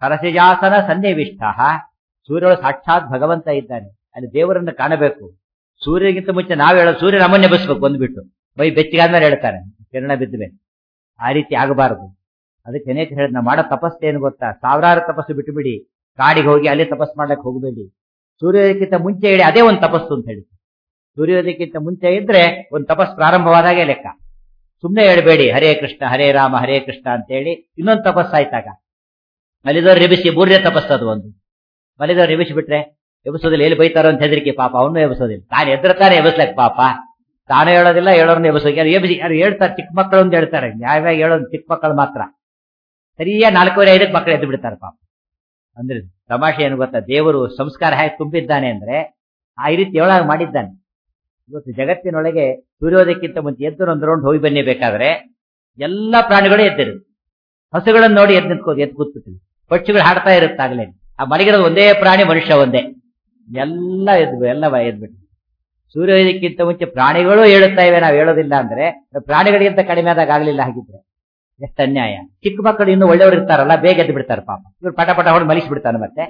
ಸರಸಿಜಾಸನ ಸನ್ನಿವಿಷ್ಟ ಸೂರ್ಯನು ಸಾಕ್ಷಾತ್ ಭಗವಂತ ಇದ್ದಾನೆ ಅಲ್ಲಿ ದೇವರನ್ನು ಕಾಣಬೇಕು ಸೂರ್ಯಗಿಂತ ಮುಂಚೆ ನಾವು ಹೇಳೋದು ಸೂರ್ಯ ನಮ್ಮನ್ನ ಎಬ್ಬಿಸ್ಬೇಕು ಬಂದ್ಬಿಟ್ಟು ಬೈ ಬೆಚ್ಚಿಗಾದ್ಮೇಲೆ ಹೇಳ್ತಾನೆ ಕಿರಣ ಬಿದ್ದ ಆ ರೀತಿ ಆಗಬಾರದು ಅದಕ್ಕೆ ಅನೇಕ ಹೇಳಿದ್ ನಾವು ಮಾಡೋ ತಪಸ್ಸು ಏನು ಗೊತ್ತಾ ಸಾವಿರಾರು ತಪಸ್ಸು ಬಿಟ್ಟು ಬಿಡಿ ಕಾಡಿಗೆ ಹೋಗಿ ಅಲ್ಲಿ ತಪಸ್ಸು ಮಾಡ್ಲಿಕ್ಕೆ ಹೋಗಬೇಡಿ ಸೂರ್ಯೋದಯಕ್ಕಿಂತ ಮುಂಚೆ ಹೇಳಿ ಅದೇ ಒಂದು ತಪಸ್ಸು ಅಂತ ಹೇಳಿ ಸೂರ್ಯೋದಯಕ್ಕಿಂತ ಮುಂಚೆ ಇದ್ರೆ ಒಂದು ತಪಸ್ಸು ಪ್ರಾರಂಭವಾದಾಗೆ ಲೆಕ್ಕ ಸುಮ್ಮನೆ ಹೇಳ್ಬೇಡಿ ಹರೇ ಕೃಷ್ಣ ಹರೇ ರಾಮ ಹರೇ ಕೃಷ್ಣ ಅಂತ ಹೇಳಿ ಇನ್ನೊಂದು ತಪಸ್ಸಾಯ್ತಾಗ ಮಲಿದವ್ರು ಎಬಿಸಿ ಮೂರನೇ ತಪಸ್ಸದು ಒಂದು ಮಲಿದವ್ರು ಎಬಿಸಿ ಬಿಟ್ರೆ ಎಬ್ಸೋದಿಲ್ಲ ಎಲ್ಲಿ ಬೈತಾರೋ ಅಂತ ಹೆದರಿಕೆ ಪಾಪ ಅವನು ಎಬ್ಸೋದಿಲ್ಲ ತಾನು ಎದ್ರತಾನೆ ಎಬ್ಸ್ಲಕ್ ಪಾಪ ತಾನು ಹೇಳೋದಿಲ್ಲ ಹೇಳೋರ್ನ ಎಬ್ಸೋಕೆ ಎಬ್ಸಿ ಯಾರು ಹೇಳ್ತಾರೆ ಚಿಕ್ಕ ಮಕ್ಕಳು ಅಂತ ಹೇಳ್ತಾರೆ ನ್ಯಾಯವಾಗಿ ಹೇಳೋದು ಚಿಕ್ಕ ಮಕ್ಕಳು ಮಾತ್ರ ಸರಿಯಾ ನಾಲ್ಕೂವರೆ ಐದಕ್ಕೆ ಮಕ್ಕಳು ಎದ್ದು ಬಿಡ್ತಾರೆ ಪಾಪ ಅಂದ್ರೆ ತಮಾಷೆ ಏನು ಗೊತ್ತಾ ದೇವರು ಸಂಸ್ಕಾರ ಹೇಗೆ ತುಂಬಿದ್ದಾನೆ ಅಂದ್ರೆ ಆ ರೀತಿ ಹೇಳಾಗ ಮಾಡಿದ್ದಾನೆ ಇವತ್ತು ಜಗತ್ತಿನೊಳಗೆ ಸೂರ್ಯೋದಯಕ್ಕಿಂತ ಮುಂಚೆ ಎದ್ದು ಒಂದು ರೌಂಡ್ ಹೋಗಿ ಬನ್ನಿ ಬೇಕಾದ್ರೆ ಎಲ್ಲ ಪ್ರಾಣಿಗಳು ಎದ್ದಿರುತ್ತೆ ಹಸುಗಳನ್ನು ನೋಡಿ ಎದ್ದು ನಿಂತ್ಕೋದು ಎದ್ದು ಕೂತ್ಬಿಟ್ಟಿದೆ ಪಕ್ಷಿಗಳು ಹಾಡ್ತಾ ಇರುತ್ತಾಗಲೇ ಆ ಮಲಗಿರೋದು ಒಂದೇ ಪ್ರಾಣಿ ಮನುಷ್ಯ ಒಂದೇ ಎಲ್ಲ ಎದ್ದು ಎಲ್ಲ ಎದ್ಬಿಟ್ಟು ಸೂರ್ಯೋದಯಕ್ಕಿಂತ ಮುಂಚೆ ಪ್ರಾಣಿಗಳು ಹೇಳುತ್ತಾ ಇವೆ ನಾವು ಹೇಳೋದಿಲ್ಲ ಅಂದ್ರೆ ಪ್ರಾಣಿಗಳಿಗಿಂತ ಕಡಿಮೆ ಆದಾಗ ಆಗ್ಲಿಲ್ಲ ಹಾಗಿದ್ರೆ ಎಷ್ಟು ಅನ್ಯಾಯ ಚಿಕ್ಕ ಮಕ್ಕಳು ಇನ್ನು ಒಳ್ಳೆಯವರು ಇರ್ತಾರಲ್ಲ ಬೇಗ ಎದ್ದು ಬಿಡ್ತಾರೆ ಪಾಪ ಇವ್ರು ಪಟ ಪಟ ಹೊಡೆದು ಮಲಿಸಿ ಬಿಡ್ತಾನೆ ಮತ್ತೆ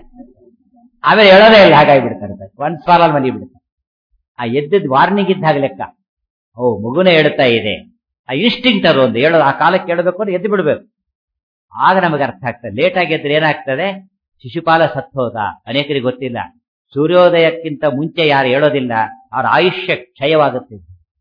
ಆಮೇಲೆ ಹೇಳೋದೇ ಇಲ್ಲ ಹಾಗಾಗಿ ಬಿಡ್ತಾರೆ ಒಂದ್ ಸ್ವಾಲಲ್ಲಿ ಮಲಿ ಬಿಡ್ತಾರೆ ಆ ಎದ್ದದ್ ವಾರ್ನಿಂಗ್ ಇದ್ದಾಗ ಲೆಕ್ಕ ಓ ಮಗುನೇ ಹೇಳುತ್ತಾ ಇದೆ ಆ ಇನ್ಸ್ಟಿಂಕ್ಟ್ ಅದು ಒಂದು ಹೇಳೋದು ಆ ಕಾಲಕ್ಕೆ ಹೇಳಬೇಕು ಅಂದ್ರೆ ಎದ್ದು ಬಿಡ್ಬೇಕು ಆಗ ನಮಗೆ ಅರ್ಥ ಆಗ್ತದೆ ಲೇಟ್ ಆಗಿ ಎದ್ರೆ ಏನಾಗ್ತದೆ ಶಿಶುಪಾಲ ಸತ್ತೋದ ಅನೇಕರಿಗೆ ಗೊತ್ತಿಲ್ಲ ಸೂರ್ಯೋದಯಕ್ಕಿಂತ ಮುಂಚೆ ಯಾರು ಹೇಳೋದಿಲ್ಲ ಅವ್ರ ಆಯುಷ್ಯ ಕ್ಷಯವಾಗುತ್ತೆ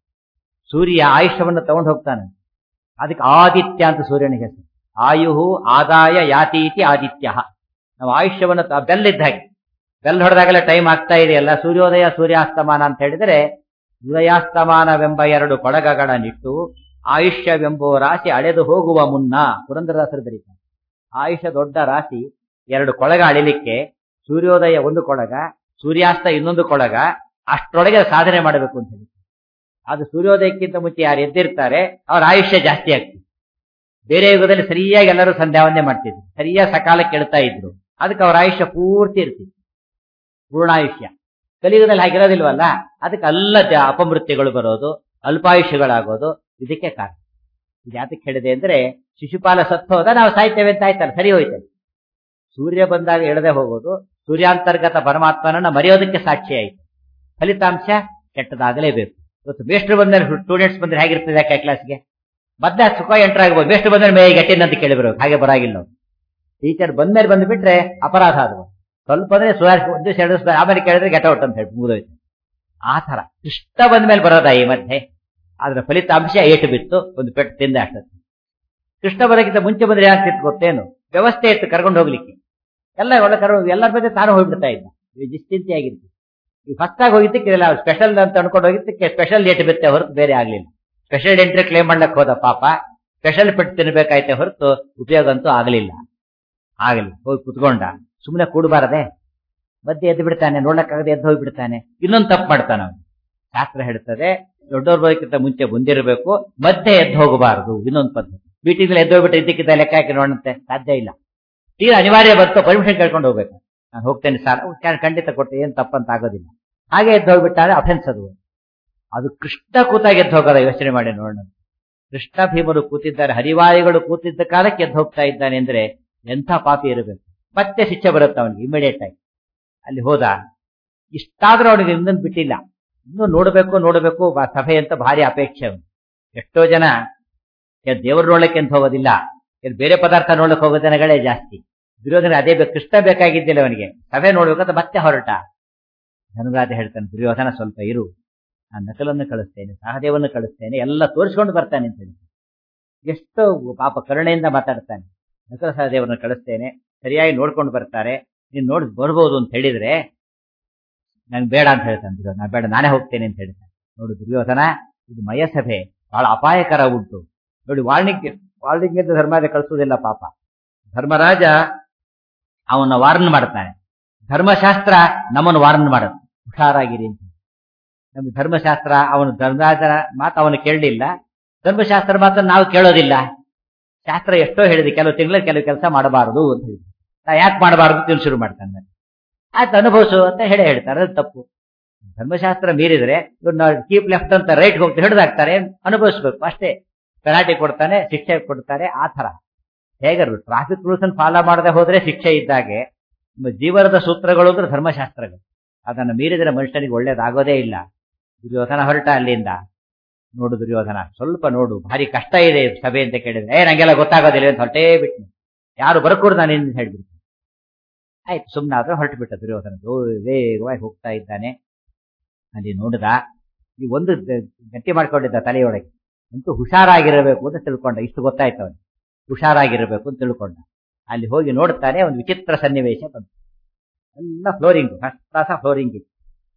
ಸೂರ್ಯ ಆಯುಷ್ಯವನ್ನು ತಗೊಂಡು ಹೋಗ್ತಾನೆ ಅದಕ್ಕೆ ಆದಿತ್ಯ ಅಂತ ಸೂರ್ಯನಿಗೆ ಹೆಸರು ಆಯುಹು ಆದಾಯ ಯಾತಿ ಇತಿ ಆದಿತ್ಯ ನಾವು ಆಯುಷ್ಯವನ್ನು ಬೆಲ್ ಇದ್ದ ಹಾಗೆ ಬೆಲ್ ಹೊಡೆದಾಗಲೇ ಟೈಮ್ ಆಗ್ತಾ ಇದೆಯಲ್ಲ ಸೂರ್ಯೋದಯ ಸೂರ್ಯಾಸ್ತಮಾನ ಅಂತ ಹೇಳಿದರೆ ಉದಯಾಸ್ತಮಾನವೆಂಬ ಎರಡು ಕೊಳಗಗಳನ್ನಿಟ್ಟು ಆಯುಷ್ಯವೆಂಬುವ ರಾಶಿ ಅಳೆದು ಹೋಗುವ ಮುನ್ನ ಪುರಂದರದಾಸರು ಬರೀತಾರೆ ಆಯುಷ್ಯ ದೊಡ್ಡ ರಾಶಿ ಎರಡು ಕೊಳಗ ಅಳಿಲಿಕ್ಕೆ ಸೂರ್ಯೋದಯ ಒಂದು ಕೊಳಗ ಸೂರ್ಯಾಸ್ತ ಇನ್ನೊಂದು ಕೊಳಗ ಅಷ್ಟರೊಳಗೆ ಸಾಧನೆ ಮಾಡಬೇಕು ಅಂತ ಹೇಳಿ ಅದು ಸೂರ್ಯೋದಯಕ್ಕಿಂತ ಮುಂಚೆ ಯಾರು ಎದ್ದಿರ್ತಾರೆ ಅವ್ರ ಆಯುಷ್ಯ ಜಾಸ್ತಿ ಆಗ್ತದೆ ಬೇರೆ ಯುಗದಲ್ಲಿ ಸರಿಯಾಗಿ ಎಲ್ಲರೂ ಸಂಧ್ಯಾವಂದನೆ ಮಾಡ್ತಿದ್ರು ಸರಿಯಾಗಿ ಸಕಾಲಕ್ಕೆ ಕೇಳ್ತಾ ಇದ್ರು ಅದಕ್ಕೆ ಅವ್ರ ಆಯುಷ್ಯ ಪೂರ್ತಿ ಇರ್ತಿತ್ತು ಪೂರ್ಣಾಯುಷ್ಯ ಕಲಿಯುಗದಲ್ಲಿ ಹಾಗಿರೋದಿಲ್ವಲ್ಲ ಅದಕ್ಕೆ ಅಲ್ಲ ಅಪಮೃತ್ಯಗಳು ಬರೋದು ಅಲ್ಪಾಯುಷ್ಯಗಳಾಗೋದು ಇದಕ್ಕೆ ಕಾರಣ ಇದು ಯಾತಕ್ಕೆ ಹೇಳಿದೆ ಅಂದ್ರೆ ಶಿಶುಪಾಲ ಸತ್ತು ಹೋದ ನಾವು ಸಾಯ್ತೇವೆ ಅಂತ ಆಯ್ತಲ್ಲ ಸರಿ ಹೋಯ್ತಲ್ಲ ಸೂರ್ಯ ಬಂದಾಗ ಎಳದೆ ಹೋಗೋದು ಸೂರ್ಯಾಂತರ್ಗತ ಪರಮಾತ್ಮನನ್ನ ಮರೆಯೋದಕ್ಕೆ ಸಾಕ್ಷಿ ಆಯಿತು ಫಲಿತಾಂಶ ಕೆಟ್ಟದಾಗಲೇಬೇಕು ಇವತ್ತು ಮೇಷ್ಟ್ರು ಬಂದ್ರೆ ಸ್ಟೂಡೆಂಟ್ಸ್ ಬಂದ್ರೆ ಹೇಗಿರ್ತದೆ ಯಾಕೆ ಕ್ಲಾಸ್ಗೆ ಮತ್ತೆ ಸುಖ ಎಂಟರ್ ಆಗ್ಬೋದು ಮೇಷ್ಟ್ರು ಬಂದ್ರೆ ಮೇ ಗಟ್ಟಿನ ಅಂತ ಕೇಳಿಬರ್ಬೇಕು ಹಾಗೆ ಬರಾಗಿಲ್ಲ ಟೀಚರ್ ಬಂದ್ಮೇಲೆ ಬಂದ್ಬಿಟ್ರೆ ಅಪರಾಧ ಅದು ಸ್ವಲ್ಪ ಅಂದ್ರೆ ಸುಧಾರಿಸಿ ಒಂದು ದಿವಸ ಎರಡು ದಿವಸ ಆಮೇಲೆ ಕೇಳಿದ್ರೆ ಗೆಟ್ ಔಟ್ ಅಂತ ಹೇಳಿ ಮುಗಿದೋಯ್ತು ಆ ತರ ಕೃಷ್ಣ ಬಂದ್ಮೇಲೆ ಬರೋದ ಈ ಮಧ್ಯೆ ಆದ್ರೆ ಫಲಿತಾಂಶ ಏಟು ಬಿತ್ತು ಒಂದು ಪೆಟ್ಟು ತಿಂದ ಅಷ್ಟೊತ್ತು ಕೃಷ್ಣ ಬರೋಕ್ಕಿಂತ ಮುಂಚೆ ಬಂದ್ರೆ ಯಾಕೆ ಗೊತ್ತೇನು ವ್ಯವಸ್ಥೆ ಇತ್ತು ಕರ್ಕೊಂಡು ಹೋಗ್ಲಿಕ್ಕೆ ಎಲ್ಲ ಒಳ್ಳೆ ಕರ್ಕೊಂಡು ಎಲ್ಲರ ಬಗ್ಗೆ ತಾನು ಹೋಗ್ಬಿಡ್ತಾ ಇದ್ದ ನಿಶ್ಚಿಂತೆಯಾಗಿತ್ತು ಈ ಫಸ್ಟ್ ಆಗಿ ಹೋಗಿದ್ದಕ್ಕಿರಲ್ಲ ಸ್ಪೆಷಲ್ ಅಂತ ಅನ್ಕೊಂಡು ಹೋಗಿದ್ದಕ್ಕೆ ಸ್ಪೆಷಲ್ ಡೇಟ್ ಬಿತ್ತೆ ಹೊರತು ಬೇರೆ ಆಗ್ಲಿಲ್ಲ ಸ್ಪೆಷಲ್ ಎಂಟ್ರಿ ಕ್ಲೇಮ್ ಮಾಡ್ಲಕ್ ಹೋದ ಪಾಪ ಸ್ಪೆಷಲ್ ಪೆಟ್ಟು ತಿನ್ಬೇಕಾಯ್ತೆ ಹೊರತು ಉಪಯೋಗ ಅಂತೂ ಆಗಲಿಲ್ಲ ಆಗಲಿ ಹೋಗಿ ಕುತ್ಕೊಂಡ ಸುಮ್ಮನೆ ಕೂಡಬಾರದೆ ಮಧ್ಯೆ ಎದ್ದು ಬಿಡ್ತಾನೆ ನೋಡಕ್ಕಾಗದೆ ಎದ್ದು ಹೋಗ್ಬಿಡ್ತಾನೆ ಇನ್ನೊಂದು ತಪ್ಪು ಮಾಡ್ತಾನೆ ಅವನು ಶಾಸ್ತ್ರ ಹೇಳ್ತದೆ ದೊಡ್ಡವ್ರ ಬರೋಕ್ಕಿಂತ ಮುಂಚೆ ಬಂದಿರಬೇಕು ಮಧ್ಯೆ ಎದ್ದು ಹೋಗಬಾರದು ಇನ್ನೊಂದು ಪದ್ಧತಿ ಮೀಟಿಂಗ್ ಎದ್ದು ಹೋಗ್ಬಿಟ್ಟು ಇದಕ್ಕಿಂತ ಲೆಕ್ಕ ಹಾಕಿ ನೋಡಂತೆ ಸಾಧ್ಯ ಇಲ್ಲ ತೀರ ಅನಿವಾರ್ಯ ಬಂತು ಪರ್ಮಿಷನ್ ಕೇಳ್ಕೊಂಡು ಹೋಗ್ಬೇಕು ನಾನು ಹೋಗ್ತೇನೆ ಸರ್ ಖಂಡಿತ ಕೊಟ್ಟು ಏನ್ ತಪ್ಪಂತ ಆಗೋದಿಲ್ಲ ಹಾಗೆ ಎದ್ದು ಹೋಗ್ಬಿಟ್ಟಾರೆ ಅಫೆನ್ಸ್ ಅದು ಅದು ಕೃಷ್ಣ ಕೂತಾಗ ಎದ್ದು ಹೋಗೋದ ಯೋಚನೆ ಮಾಡಿ ನೋಡೋಣ ಕೃಷ್ಣ ಭೀಮರು ಕೂತಿದ್ದಾರೆ ಹರಿವಾಯುಗಳು ಕೂತಿದ್ದ ಕಾಲಕ್ಕೆ ಎದ್ದು ಹೋಗ್ತಾ ಇದ್ದಾನೆ ಅಂದ್ರೆ ಎಂಥ ಪಾಪಿ ಇರಬೇಕು ಮತ್ತೆ ಶಿಕ್ಷೆ ಬರುತ್ತೆ ಅವನಿಗೆ ಇಮಿಡಿಯೇಟ್ ಆಗಿ ಅಲ್ಲಿ ಹೋದ ಇಷ್ಟಾದ್ರೂ ಅವನಿಗೆ ಇನ್ನೊಂದು ಬಿಟ್ಟಿಲ್ಲ ಇನ್ನೂ ನೋಡಬೇಕು ನೋಡಬೇಕು ಸಭೆ ಅಂತ ಭಾರಿ ಅಪೇಕ್ಷೆ ಅವನು ಎಷ್ಟೋ ಜನ ದೇವ್ರ ನೋಡ್ಲಿಕ್ಕೆ ಅಂತ ಹೋಗೋದಿಲ್ಲ ಬೇರೆ ಪದಾರ್ಥ ನೋಡ್ಲಿಕ್ಕೆ ಹೋಗೋ ಜನಗಳೇ ಜಾಸ್ತಿ ದುರ್ಯೋಧನ ಅದೇ ಬೇಕು ಕೃಷ್ಣ ಬೇಕಾಗಿದ್ದಿಲ್ಲ ಅವನಿಗೆ ಸಭೆ ನೋಡ್ಬೇಕಂತ ಮತ್ತೆ ಹೊರಟ ಧನುರಾಜ ಹೇಳ್ತಾನೆ ದುರ್ಯೋಧನ ಸ್ವಲ್ಪ ಇರು ನಾನು ನಕಲನ್ನು ಕಳಿಸ್ತೇನೆ ಸಹದೇವನ್ನು ಕಳಿಸ್ತೇನೆ ಎಲ್ಲ ತೋರಿಸ್ಕೊಂಡು ಬರ್ತಾನೆ ಅಂತ ಎಷ್ಟೋ ಪಾಪ ಕರುಣೆಯಿಂದ ಮಾತಾಡ್ತಾನೆ ನಕಲ ಸಹದೇವರನ್ನು ಕಳಿಸ್ತೇನೆ ಸರಿಯಾಗಿ ನೋಡ್ಕೊಂಡು ಬರ್ತಾರೆ ನೀನ್ ನೋಡಿ ಬರ್ಬೋದು ಅಂತ ಹೇಳಿದ್ರೆ ನನ್ಗೆ ಬೇಡ ಅಂತ ಹೇಳ್ತಾನೆ ದುರ್ಯೋಧನ ಬೇಡ ನಾನೇ ಹೋಗ್ತೇನೆ ಅಂತ ಹೇಳ್ತಾನೆ ನೋಡು ದುರ್ಯೋಧನ ಇದು ಮಯಸಭೆ ಬಹಳ ಅಪಾಯಕರ ಉಂಟು ನೋಡಿ ವಾಲ್ಮೀಕಿ ವಾಲ್ಮೀಕಿ ಧರ್ಮರಾಜ ಕಳಿಸೋದಿಲ್ಲ ಪಾಪ ಧರ್ಮರಾಜ ಅವನ್ನ ವಾರ್ನ್ ಮಾಡ್ತಾನೆ ಧರ್ಮಶಾಸ್ತ್ರ ನಮ್ಮನ್ನು ವಾರ್ನ್ ಮಾಡುತ್ತೆ ಹುಷಾರಾಗಿರಿ ಅಂತ ನಮ್ಗೆ ಧರ್ಮಶಾಸ್ತ್ರ ಅವನು ಧರ್ಮರಾಜನ ಮಾತು ಅವನು ಕೇಳಲಿಲ್ಲ ಧರ್ಮಶಾಸ್ತ್ರ ಮಾತ್ರ ನಾವು ಕೇಳೋದಿಲ್ಲ ಶಾಸ್ತ್ರ ಎಷ್ಟೋ ಹೇಳಿದೆ ಕೆಲವು ತಿಂಗಳ ಕೆಲವು ಕೆಲಸ ಮಾಡಬಾರದು ಅಂತ ಹೇಳಿ ನಾ ಯಾಕೆ ಮಾಡಬಾರದು ತಿಳಿ ಶುರು ಮಾಡ್ತಾನೆ ಆಯ್ತು ಅನುಭವಿಸು ಅಂತ ಹೇಳಿ ಹೇಳ್ತಾರೆ ಅದು ತಪ್ಪು ಧರ್ಮಶಾಸ್ತ್ರ ಮೀರಿದ್ರೆ ಕೀಪ್ ಲೆಫ್ಟ್ ಅಂತ ರೈಟ್ ಹೋಗ್ತಾ ಹಿಡಿದಾಕ್ತಾರೆ ಅನುಭವಿಸ್ಬೇಕು ಅಷ್ಟೇ ಪೆನಾಲ್ಟಿ ಕೊಡ್ತಾನೆ ಶಿಕ್ಷೆ ಕೊಡ್ತಾರೆ ಆ ತರ ಹೇಗೆ ಟ್ರಾಫಿಕ್ ರೂಲ್ಸ್ ಅನ್ನು ಫಾಲೋ ಮಾಡದೆ ಹೋದ್ರೆ ಶಿಕ್ಷೆ ಇದ್ದಾಗೆ ಜೀವನದ ಸೂತ್ರಗಳು ಅಂದ್ರೆ ಧರ್ಮಶಾಸ್ತ್ರಗಳು ಅದನ್ನು ಮೀರಿದ್ರೆ ಮನುಷ್ಯನಿಗೆ ಒಳ್ಳೇದಾಗೋದೇ ಇಲ್ಲ ದುರ್ಯೋಧನ ಹೊರಟ ಅಲ್ಲಿಂದ ನೋಡು ದುರ್ಯೋಧನ ಸ್ವಲ್ಪ ನೋಡು ಭಾರಿ ಕಷ್ಟ ಇದೆ ಈ ಸಭೆ ಅಂತ ಕೇಳಿದ್ರೆ ಏ ನಂಗೆಲ್ಲ ಗೊತ್ತಾಗೋದಿಲ್ಲ ಅಂತ ಹೊರಟೇ ಬಿಟ್ಟು ಯಾರು ಬರ್ಕೂಡ್ದು ನಾನು ಏನು ಹೇಳ್ಬಿಡ್ತೀನಿ ಆಯ್ತು ಸುಮ್ಮನೆ ಆದ್ರೆ ಹೊರಟು ಬಿಟ್ಟ ದುರ್ಯೋಧನ ವೇಗವಾಗಿ ಹೋಗ್ತಾ ಇದ್ದಾನೆ ಅಲ್ಲಿ ನೋಡಿದ ಈ ಒಂದು ದ- ಗಟ್ಟಿ ಮಾಡ್ಕೊಂಡಿದ್ದ ತಲೆಯೊಳಗೆ ಅಂತೂ ಹುಷಾರಾಗಿರಬೇಕು ಅಂತ ತಿಳ್ಕೊಂಡ ಇಷ್ಟು ಗೊತ್ತಾಯ್ತು ಅವನು ಹುಷಾರಾಗಿರಬೇಕು ಅಂತ ತಿಳ್ಕೊಂಡ ಅಲ್ಲಿ ಹೋಗಿ ನೋಡ್ತಾನೆ ಒಂದು ವಿಚಿತ್ರ ಸನ್ನಿವೇಶ ಬಂತು ಎಲ್ಲ ಫ್ಲೋರಿಂಗ್ ಫಸ್ಟ್ ಕ್ಲಾಸ ಫ್ಲೋರಿಂಗ್ ಇತ್ತು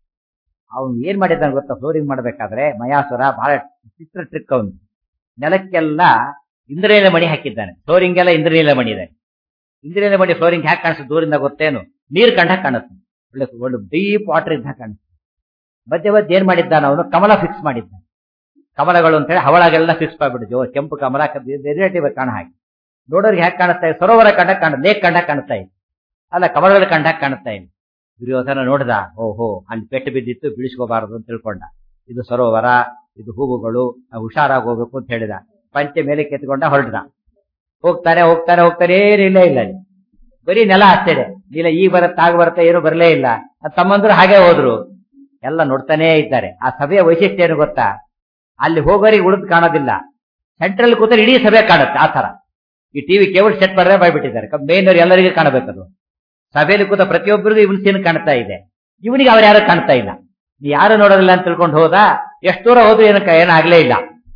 ಅವನು ಏನ್ ಮಾಡಿದ್ದಾನೆ ಗೊತ್ತಾ ಫ್ಲೋರಿಂಗ್ ಮಾಡ್ಬೇಕಾದ್ರೆ ಮಯಾಸುರ ಬಹಳ ವಿಚಿತ್ರ ಟ್ರಿಕ್ ಅವನು ನೆಲಕ್ಕೆಲ್ಲ ಇಂದ್ರನೀಲ ಮಣಿ ಹಾಕಿದ್ದಾನೆ ಫ್ಲೋರಿಂಗ್ ಎಲ್ಲ ಇಂದ್ರನೀಲ ಮಣಿ ಇದೆ ಇಂದ್ರನೀಲ ಮಣಿ ಫ್ಲೋರಿಂಗ್ ಹ್ಯಾಕ್ ಕಾಣಿಸುತ್ತೆ ದೂರಿಂದ ಗೊತ್ತೇನು ನೀರು ಕಂಡ ಕಾಣುತ್ತೆ ಒಳ್ಳೆ ಒಳ್ಳೆ ಡೀಪ್ ವಾಟರ್ ಇದ್ದ ಕಾಣುತ್ತೆ ಮಧ್ಯ ಮಧ್ಯೆ ಏನ್ ಮಾಡಿದ್ದಾನ ಅವನು ಕಮಲ ಫಿಕ್ಸ್ ಮಾಡಿದ್ದಾನೆ ಕಮಲಗಳು ಅಂತ ಹೇಳಿ ಹವಳಗೆಲ್ಲ ಫಿಕ್ಸ್ ಮಾಡ್ಬಿಟ್ಟು ಕೆಂಪು ಕಮಲ ರಿಲೇಟಿವ್ ಕಾಣ ಹಾಕಿ ನೋಡೋರಿಗೆ ಹ್ಯಾಕ್ ಕಾಣಿಸ್ತಾ ಇದೆ ಸರೋವರ ಕಂಡ ಕಾಣ ಲೇಕ್ ಕಂಡ ಕಾಣಿಸ್ತಾ ಇದೆ ಅಲ್ಲ ಕಮಲಗಳು ಕಂಡ ಕಾಣಿಸ್ತಾ ಇದೆ ದುರ್ಯೋಧನ ನೋಡ್ದ ಓಹೋ ಅಲ್ಲಿ ಪೆಟ್ಟು ಬಿದ್ದಿತ್ತು ಬೀಳಿಸ್ಕೋಬಾರದು ಅಂತ ತಿಳ್ಕೊಂಡ ಇದು ಸರೋವರ ಇದು ಹೂವುಗಳು ನಾವು ಹುಷಾರಾಗಿ ಹೋಗ್ಬೇಕು ಅಂತ ಹೇಳಿದ ಪಂಚೆ ಮೇಲೆ ಕೆತ್ಕೊಂಡ ಹೊರಡ್ದ ಹೋಗ್ತಾನೆ ಹೋಗ್ತಾನೆ ಹೋಗ್ತಾನೆ ಏನು ಇಲ್ಲ ಇಲ್ಲ ಅಲ್ಲಿ ಬರೀ ನೆಲ ಅಷ್ಟೇ ಇಲ್ಲ ಈಗ ಬರುತ್ತೆ ಆಗ ಬರುತ್ತೆ ಏನು ಬರಲೇ ಇಲ್ಲ ಅದ್ ತಮ್ಮಂದ್ರು ಹಾಗೆ ಹೋದ್ರು ಎಲ್ಲ ನೋಡ್ತಾನೇ ಇದ್ದಾರೆ ಆ ಸಭೆಯ ವೈಶಿಷ್ಟ್ಯ ಏನು ಗೊತ್ತಾ ಅಲ್ಲಿ ಹೋಗೋರಿಗೆ ಉಳಿದು ಕಾಣೋದಿಲ್ಲ ಸೆಂಟ್ರಲ್ ಕೂತರೆ ಇಡೀ ಸಭೆ ಕಾಣುತ್ತೆ ಆ ತರ ಈ ಟಿವಿ ಕೇಬಲ್ ಸೆಟ್ ಬರದೇ ಮಾಡಿಬಿಟ್ಟಿದ್ದಾರೆ ಮೇನ್ ಎಲ್ಲರಿಗೂ ಕಾಣಬೇಕದು ಸಭೆಯಲ್ಲಿ ಕೂತ ಪ್ರತಿಯೊಬ್ಬರಿಗೂ ಇವನ್ ಸೀನ್ ಕಾಣ್ತಾ ಇದೆ ಇವನಿಗೆ ಅವ್ರು ಯಾರು ಕಾಣ್ತಾ ಇಲ್ಲ ನೀ ಯಾರು ನೋಡೋದಿಲ್ಲ ಅಂತ ತಿಳ್ಕೊಂಡು ಹೋದ ಎಷ್ಟು ದೂರ ಹೋದ್ರು ಏನಕ್ಕ ಏನಾಗ್ಲೇ ಇಲ್ಲ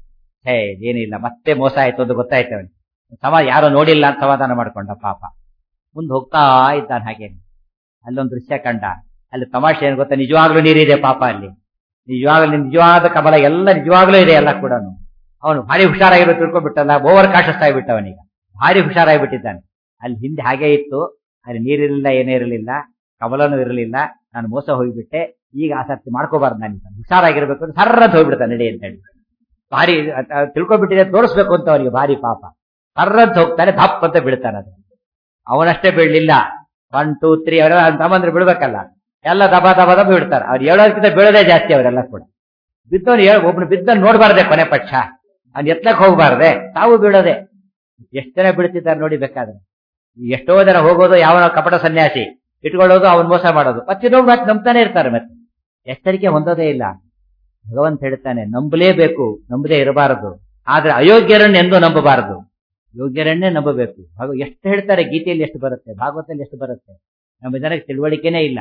ಹೇ ಏನಿಲ್ಲ ಮತ್ತೆ ಮೋಸ ಆಯ್ತು ಅಂತ ಗೊತ್ತಾಯ್ತು ಅವನಿಗೆ ಸಮ ಯಾರು ನೋಡಿಲ್ಲ ಅಂತ ಸಮಾಧಾನ ಮಾಡ್ಕೊಂಡ ಪಾಪ ಮುಂದೆ ಹೋಗ್ತಾ ಇದ್ದಾನೆ ಹಾಗೆ ಅಲ್ಲೊಂದು ದೃಶ್ಯ ಕಂಡ ಅಲ್ಲಿ ತಮಾಷೆ ಏನು ಗೊತ್ತಾ ನಿಜವಾಗ್ಲೂ ನೀರಿದೆ ಪಾಪ ಅಲ್ಲಿ ನಿಜವಾಗ್ಲೂ ನಿಜವಾದ ಕಮಲ ಎಲ್ಲ ನಿಜವಾಗ್ಲೂ ಇದೆ ಎಲ್ಲ ಕೂಡ ಅವನು ಭಾರಿ ಹುಷಾರಾಗಿರೋ ತಿಳ್ಕೊಂಡ್ಬಿಟ್ಟಲ್ಲ ಓವರ್ ಕಾಶಸ್ ಆಗಿಬಿಟ್ಟ ಅವನೀಗ ಭಾರಿ ಹುಷಾರಾಗಿಬಿಟ್ಟಿದ್ದಾನೆ ಅಲ್ಲಿ ಹಿಂದೆ ಹಾಗೆ ಇತ್ತು ಅಲ್ಲಿ ನೀರಿರಲಿಲ್ಲ ಏನೇ ಇರಲಿಲ್ಲ ಕಮಲನೂ ಇರಲಿಲ್ಲ ನಾನು ಮೋಸ ಹೋಗಿಬಿಟ್ಟೆ ಈಗ ಆಸಕ್ತಿ ಮಾಡ್ಕೋಬಾರ್ದು ನಾನು ಹುಷಾರಾಗಿರ್ಬೇಕು ಅಂತ ಸರ್ರಂತ ಹೋಗ್ಬಿಡ್ತಾನೆ ನಡಿ ಅಂತ ಹೇಳಿ ಭಾರಿ ಅದ್- ಅದ್ ತಿಳ್ಕೊಂಡ್ಬಿಟ್ಟಿದೆ ತೋರಿಸ್ಬೇಕು ಅಂತ ಅವನಿಗೆ ಭಾರಿ ಪಾಪ ಸರ್ರಂತ ಹೋಗ್ತಾನೆ ದಪ್ ಅಂತ ಬೀಳ್ತಾನೆ ಅದು ಅವನಷ್ಟೇ ಬೀಳಲಿಲ್ಲ ಒನ್ ಟೂ ತ್ರೀ ಅವರೆಲ್ಲ ಅವ್ನ ತಮ್ಮಂದ್ರೆ ಬಿಡ್ಬೇಕಲ್ಲ ಎಲ್ಲ ದಬ ದಬ ದಬ ಬಿಡ್ತಾರೆ ಅವ್ರು ಹೇಳೋದಕ್ಕಿಂತ ಬೀಳೋದೇ ಜಾಸ್ತಿ ಅವರೆಲ್ಲ ಕೂಡ ಬಿದ್ದವನು ಹೇಳ ಒಬ್ನು ಬಿದ್ದ ನೋಡ್ಬಾರ್ದೆ ಕೊನೆ ಪಕ್ಷ ಅವ್ನು ಎತ್ತಕ್ ಹೋಗ್ಬಾರ್ದೆ ತಾವು ಬೀಳೋದೆ ಎಷ್ಟು ಜನ ಬೀಳ್ತಿದ್ದಾರೆ ನೋಡಿ ಬೇಕಾದ್ರೆ ಎಷ್ಟೋ ಜನ ಹೋಗೋದು ಯಾವ ಕಪಟ ಸನ್ಯಾಸಿ ಇಟ್ಕೊಳ್ಳೋದು ಅವನ್ ಮೋಸ ಮಾಡೋದು ಮತ್ತೆ ನೋಡಿ ಮತ್ತೆ ನಂಬ್ತಾನೆ ಇರ್ತಾರೆ ಮತ್ತೆ ಎಚ್ಚರಿಕೆ ಹೊಂದೋದೇ ಇಲ್ಲ ಭಗವಂತ ಹೇಳ್ತಾನೆ ನಂಬಲೇಬೇಕು ನಂಬದೇ ಇರಬಾರದು ಆದ್ರೆ ಅಯೋಗ್ಯರನ್ನ ಎಂದೂ ನಂಬಬಾರದು ಯೋಗ್ಯರನ್ನೇ ನಂಬಬೇಕು ಹಾಗೂ ಎಷ್ಟು ಹೇಳ್ತಾರೆ ಗೀತೆಯಲ್ಲಿ ಎಷ್ಟು ಬರುತ್ತೆ ಭಾಗವತದಲ್ಲಿ ಎಷ್ಟು ಬರುತ್ತೆ ನಮ್ಮ ಜನಕ್ಕೆ ತಿಳುವಳಿಕೆನೇ ಇಲ್ಲ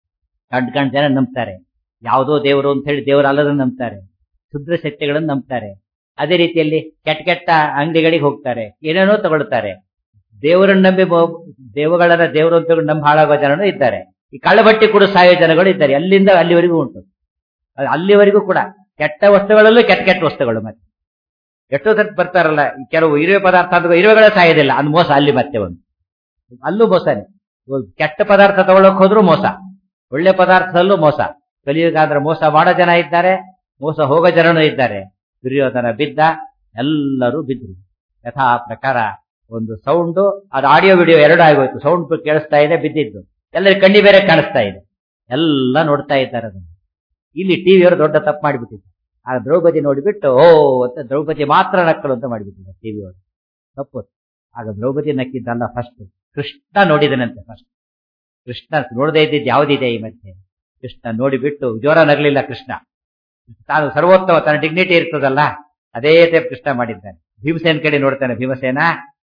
ಕಂಡ್ ಕಂಡ್ ಜನ ನಂಬ್ತಾರೆ ಯಾವುದೋ ದೇವರು ಅಂತ ಹೇಳಿ ದೇವರು ಅಲ್ಲದನ್ನ ನಂಬ್ತಾರೆ ಶುದ್ಧ ಸತ್ಯಗಳನ್ನು ನಂಬ್ತಾರೆ ಅದೇ ರೀತಿಯಲ್ಲಿ ಕೆಟ್ಟ ಕೆಟ್ಟ ಅಂಗಡಿಗಳಿಗೆ ಹೋಗ್ತಾರೆ ಏನೇನೋ ತಗೊಳ್ತಾರೆ ದೇವರನ್ನ ನಂಬಿ ಬೋ- ದೇವಗಳನ್ನ ದೇವರು ಅಂತ ಹೇಳಿ ನಂಬಿ ಹಾಳಾಗೋ ಜನರು ಇದ್ದಾರೆ ಈ ಕಳ್ಳಬಟ್ಟಿ ಕೂಡ ಸಾಯೋ ಜನಗಳು ಇದ್ದಾರೆ ಅಲ್ಲಿಂದ ಅಲ್ಲಿವರೆಗೂ ಉಂಟು ಅದು ಅಲ್ಲಿವರೆಗೂ ಕೂಡ ಕೆಟ್ಟ ವಸ್ತುಗಳಲ್ಲೂ ಕೆಟ್ಟ ಕೆಟ್ಟ ವಸ್ತುಗಳು ಮತ್ತೆ ಎಷ್ಟೋ ಸರ್ತಿ ಬರ್ತಾರಲ್ಲ ಈ ಕೆಲವು ಇರುವೆ ಪದಾರ್ಥ ಅಂತ ಇರುವೆಗಳೇ ಸಾಯೋದಿಲ್ಲ ಅದು ಮೋಸ ಅಲ್ಲಿ ಮತ್ತೆ ಒಂದು ಅಲ್ಲೂ ಮೋಸನೇ ಇವಾಗ ಕೆಟ್ಟ ಪದಾರ್ಥ ತಗೊಳಕ್ ಹೋದ್ರು ಮೋಸ ಒಳ್ಳೆ ಪದಾರ್ಥದಲ್ಲೂ ಮೋಸ ಕಲಿಯುಗಾದ್ರೆ ಮೋಸ ಮಾಡೋ ಜನ ಇದ್ದಾರೆ ಮೋಸ ಹೋಗೋ ಜನನೂ ಇದ್ದಾರೆ ದುರ್ಯೋಧನ ಬಿದ್ದ ಎಲ್ಲರೂ ಬಿದ್ರು ಯಥಾ ಪ್ರಕಾರ ಒಂದು ಸೌಂಡು ಅದು ಆಡಿಯೋ ವಿಡಿಯೋ ಎರಡು ಆಗೋಯ್ತು ಸೌಂಡ್ ಕೇಳಿಸ್ತಾ ಇದೆ ಬಿದ್ದಿದ್ದು ಎಲ್ಲರಿಗೆ ಕಣ್ಣಿ ಬೇರೆ ಕಾಣಿಸ್ತಾ ಇದೆ ಎಲ್ಲ ನೋಡ್ತಾ ಇದ್ದಾರೆ ಅದನ್ನು ಇಲ್ಲಿ ಟಿವಿಯವರು ದೊಡ್ಡ ತಪ್ಪು ಮಾಡಿಬಿಟ್ಟಿದ್ರು ಆ ದ್ರೌಪದಿ ನೋಡಿಬಿಟ್ಟು ಓ ಅಂತ ದ್ರೌಪದಿ ಮಾತ್ರ ನಕ್ಕಲು ಅಂತ ಮಾಡಿಬಿಟ್ಟಿದ್ದಾರೆ ಟಿವಿಯವರು ತಪ್ಪು ಆಗ ದ್ರೌಪದಿ ನಕ್ಕಿದ್ದಲ್ಲ ಫಸ್ಟ್ ಕೃಷ್ಣ ನೋಡಿದನಂತೆ ಫಸ್ಟ್ ಕೃಷ್ಣ ನೋಡದೇ ಇದ್ದಿದ್ದು ಯಾವುದಿದೆ ಈ ಮಧ್ಯೆ ಕೃಷ್ಣ ನೋಡಿಬಿಟ್ಟು ಜ್ವರ ನಗಲಿಲ್ಲ ಕೃಷ್ಣ ತಾನು ಸರ್ವೋತ್ತಮ ತನ್ನ ಡಿಗ್ನಿಟಿ ಇರ್ತದಲ್ಲ ಅದೇ ಟೈಪ್ ಕೃಷ್ಣ ಮಾಡಿದ್ದಾನೆ ಭೀಮಸೇನ ಕಡೆ ನೋಡ್ತಾನೆ ಭೀಮಸೇನ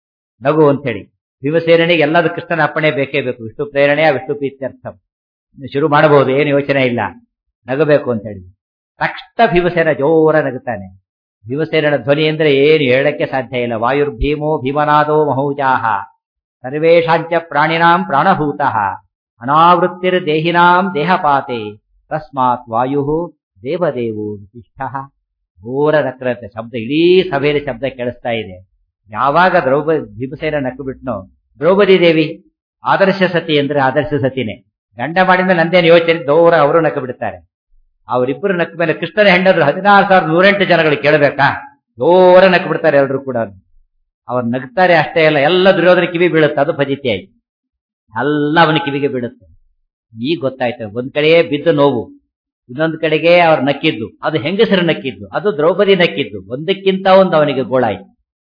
ನಗು ಅಂತ ಹೇಳಿ ಭೀಮಸೇನಿಗೆ ಎಲ್ಲದೂ ಕೃಷ್ಣನ ಅಪ್ಪಣೆ ಬೇಕೇ ಬೇಕು ವಿಷ್ಣು ಪ್ರೇರಣೆಯ ವಿಷ್ಣು ಪ್ರೀತ್ಯರ್ಥ ಶುರು ಮಾಡಬಹುದು ಏನು ಯೋಚನೆ ಇಲ್ಲ ನಗಬೇಕು ಅಂತ ಹೇಳಿ ತಕ್ಷಣ ಭೀಮಸೇನ ಜೋರ ನಗುತ್ತಾನೆ ಭೀಮಸೇನನ ಧ್ವನಿ ಅಂದ್ರೆ ಏನು ಹೇಳಕ್ಕೆ ಸಾಧ್ಯ ಇಲ್ಲ ವಾಯುರ್ಭೀಮೋ ಭೀಮನಾದೋ ಮಹೌಜಾಹ ಸರ್ವೇಷಾಂಚ ಪ್ರಾಣಿನಾಂ ಪ್ರಾಣಭೂತಃ ಅನಾವೃತ್ತಿರ್ ದೇಹಿನಾಂ ದೇಹಪಾತೆ ತಸ್ಮಾತ್ ವಾಯು ದೇವದೇವೋ ವಿಶಿಷ್ಟ ಘೋರ ನಕ್ರತೆ ಶಬ್ದ ಇಡೀ ಸಭೆಯಲ್ಲಿ ಶಬ್ದ ಕೇಳಿಸ್ತಾ ಇದೆ ಯಾವಾಗ ದ್ರೌಪದಿ ಭೀಮಸೇನ ನಕ್ಕು ಬಿಟ್ನೋ ದ್ರೌಪದಿ ದೇವಿ ಆದರ್ಶ ಸತಿ ಅಂದ್ರೆ ಆದರ್ಶ ಸತಿನೇ ಗಂಡ ಮಾಡಿದ್ಮೇಲೆ ನಂದೇನು ಯೋಚನೆ ದೌರ ಅವರು ನಕ್ಕು ಬಿಡ್ತಾರೆ ಅವರಿಬ್ಬರು ನಕ್ಕ ಮೇಲೆ ಕೃಷ್ಣನ ಹೆಂಡದ್ರು ಹದಿನಾರು ಸಾವಿರದ ನೂರೆಂಟು ಜನಗಳು ಕೇಳಬೇಕಾ ಜೋರ ನಕ್ಕು ಬಿಡ್ತಾರೆ ಎಲ್ಲರೂ ಕೂಡ ಅವ್ರು ನಗ್ತಾರೆ ಅಷ್ಟೇ ಅಲ್ಲ ಎಲ್ಲ ದುರ್ಯೋಧನ ಕಿವಿ ಬೀಳುತ್ತೆ ಅದು ಫಜಿತಿ ಆಯ್ತು ಎಲ್ಲ ಅವನ ಕಿವಿಗೆ ಬೀಳುತ್ತೆ ಈಗ ಗೊತ್ತಾಯ್ತು ಒಂದ್ ಕಡೆಯೇ ಬಿದ್ದು ನೋವು ಇನ್ನೊಂದು ಕಡೆಗೆ ಅವ್ರು ನಕ್ಕಿದ್ದು ಅದು ಹೆಂಗಸರು ನಕ್ಕಿದ್ದು ಅದು ದ್ರೌಪದಿ ನಕ್ಕಿದ್ದು ಒಂದಕ್ಕಿಂತ ಒಂದು ಅವನಿಗೆ ಗೋಳಾಯ್ತು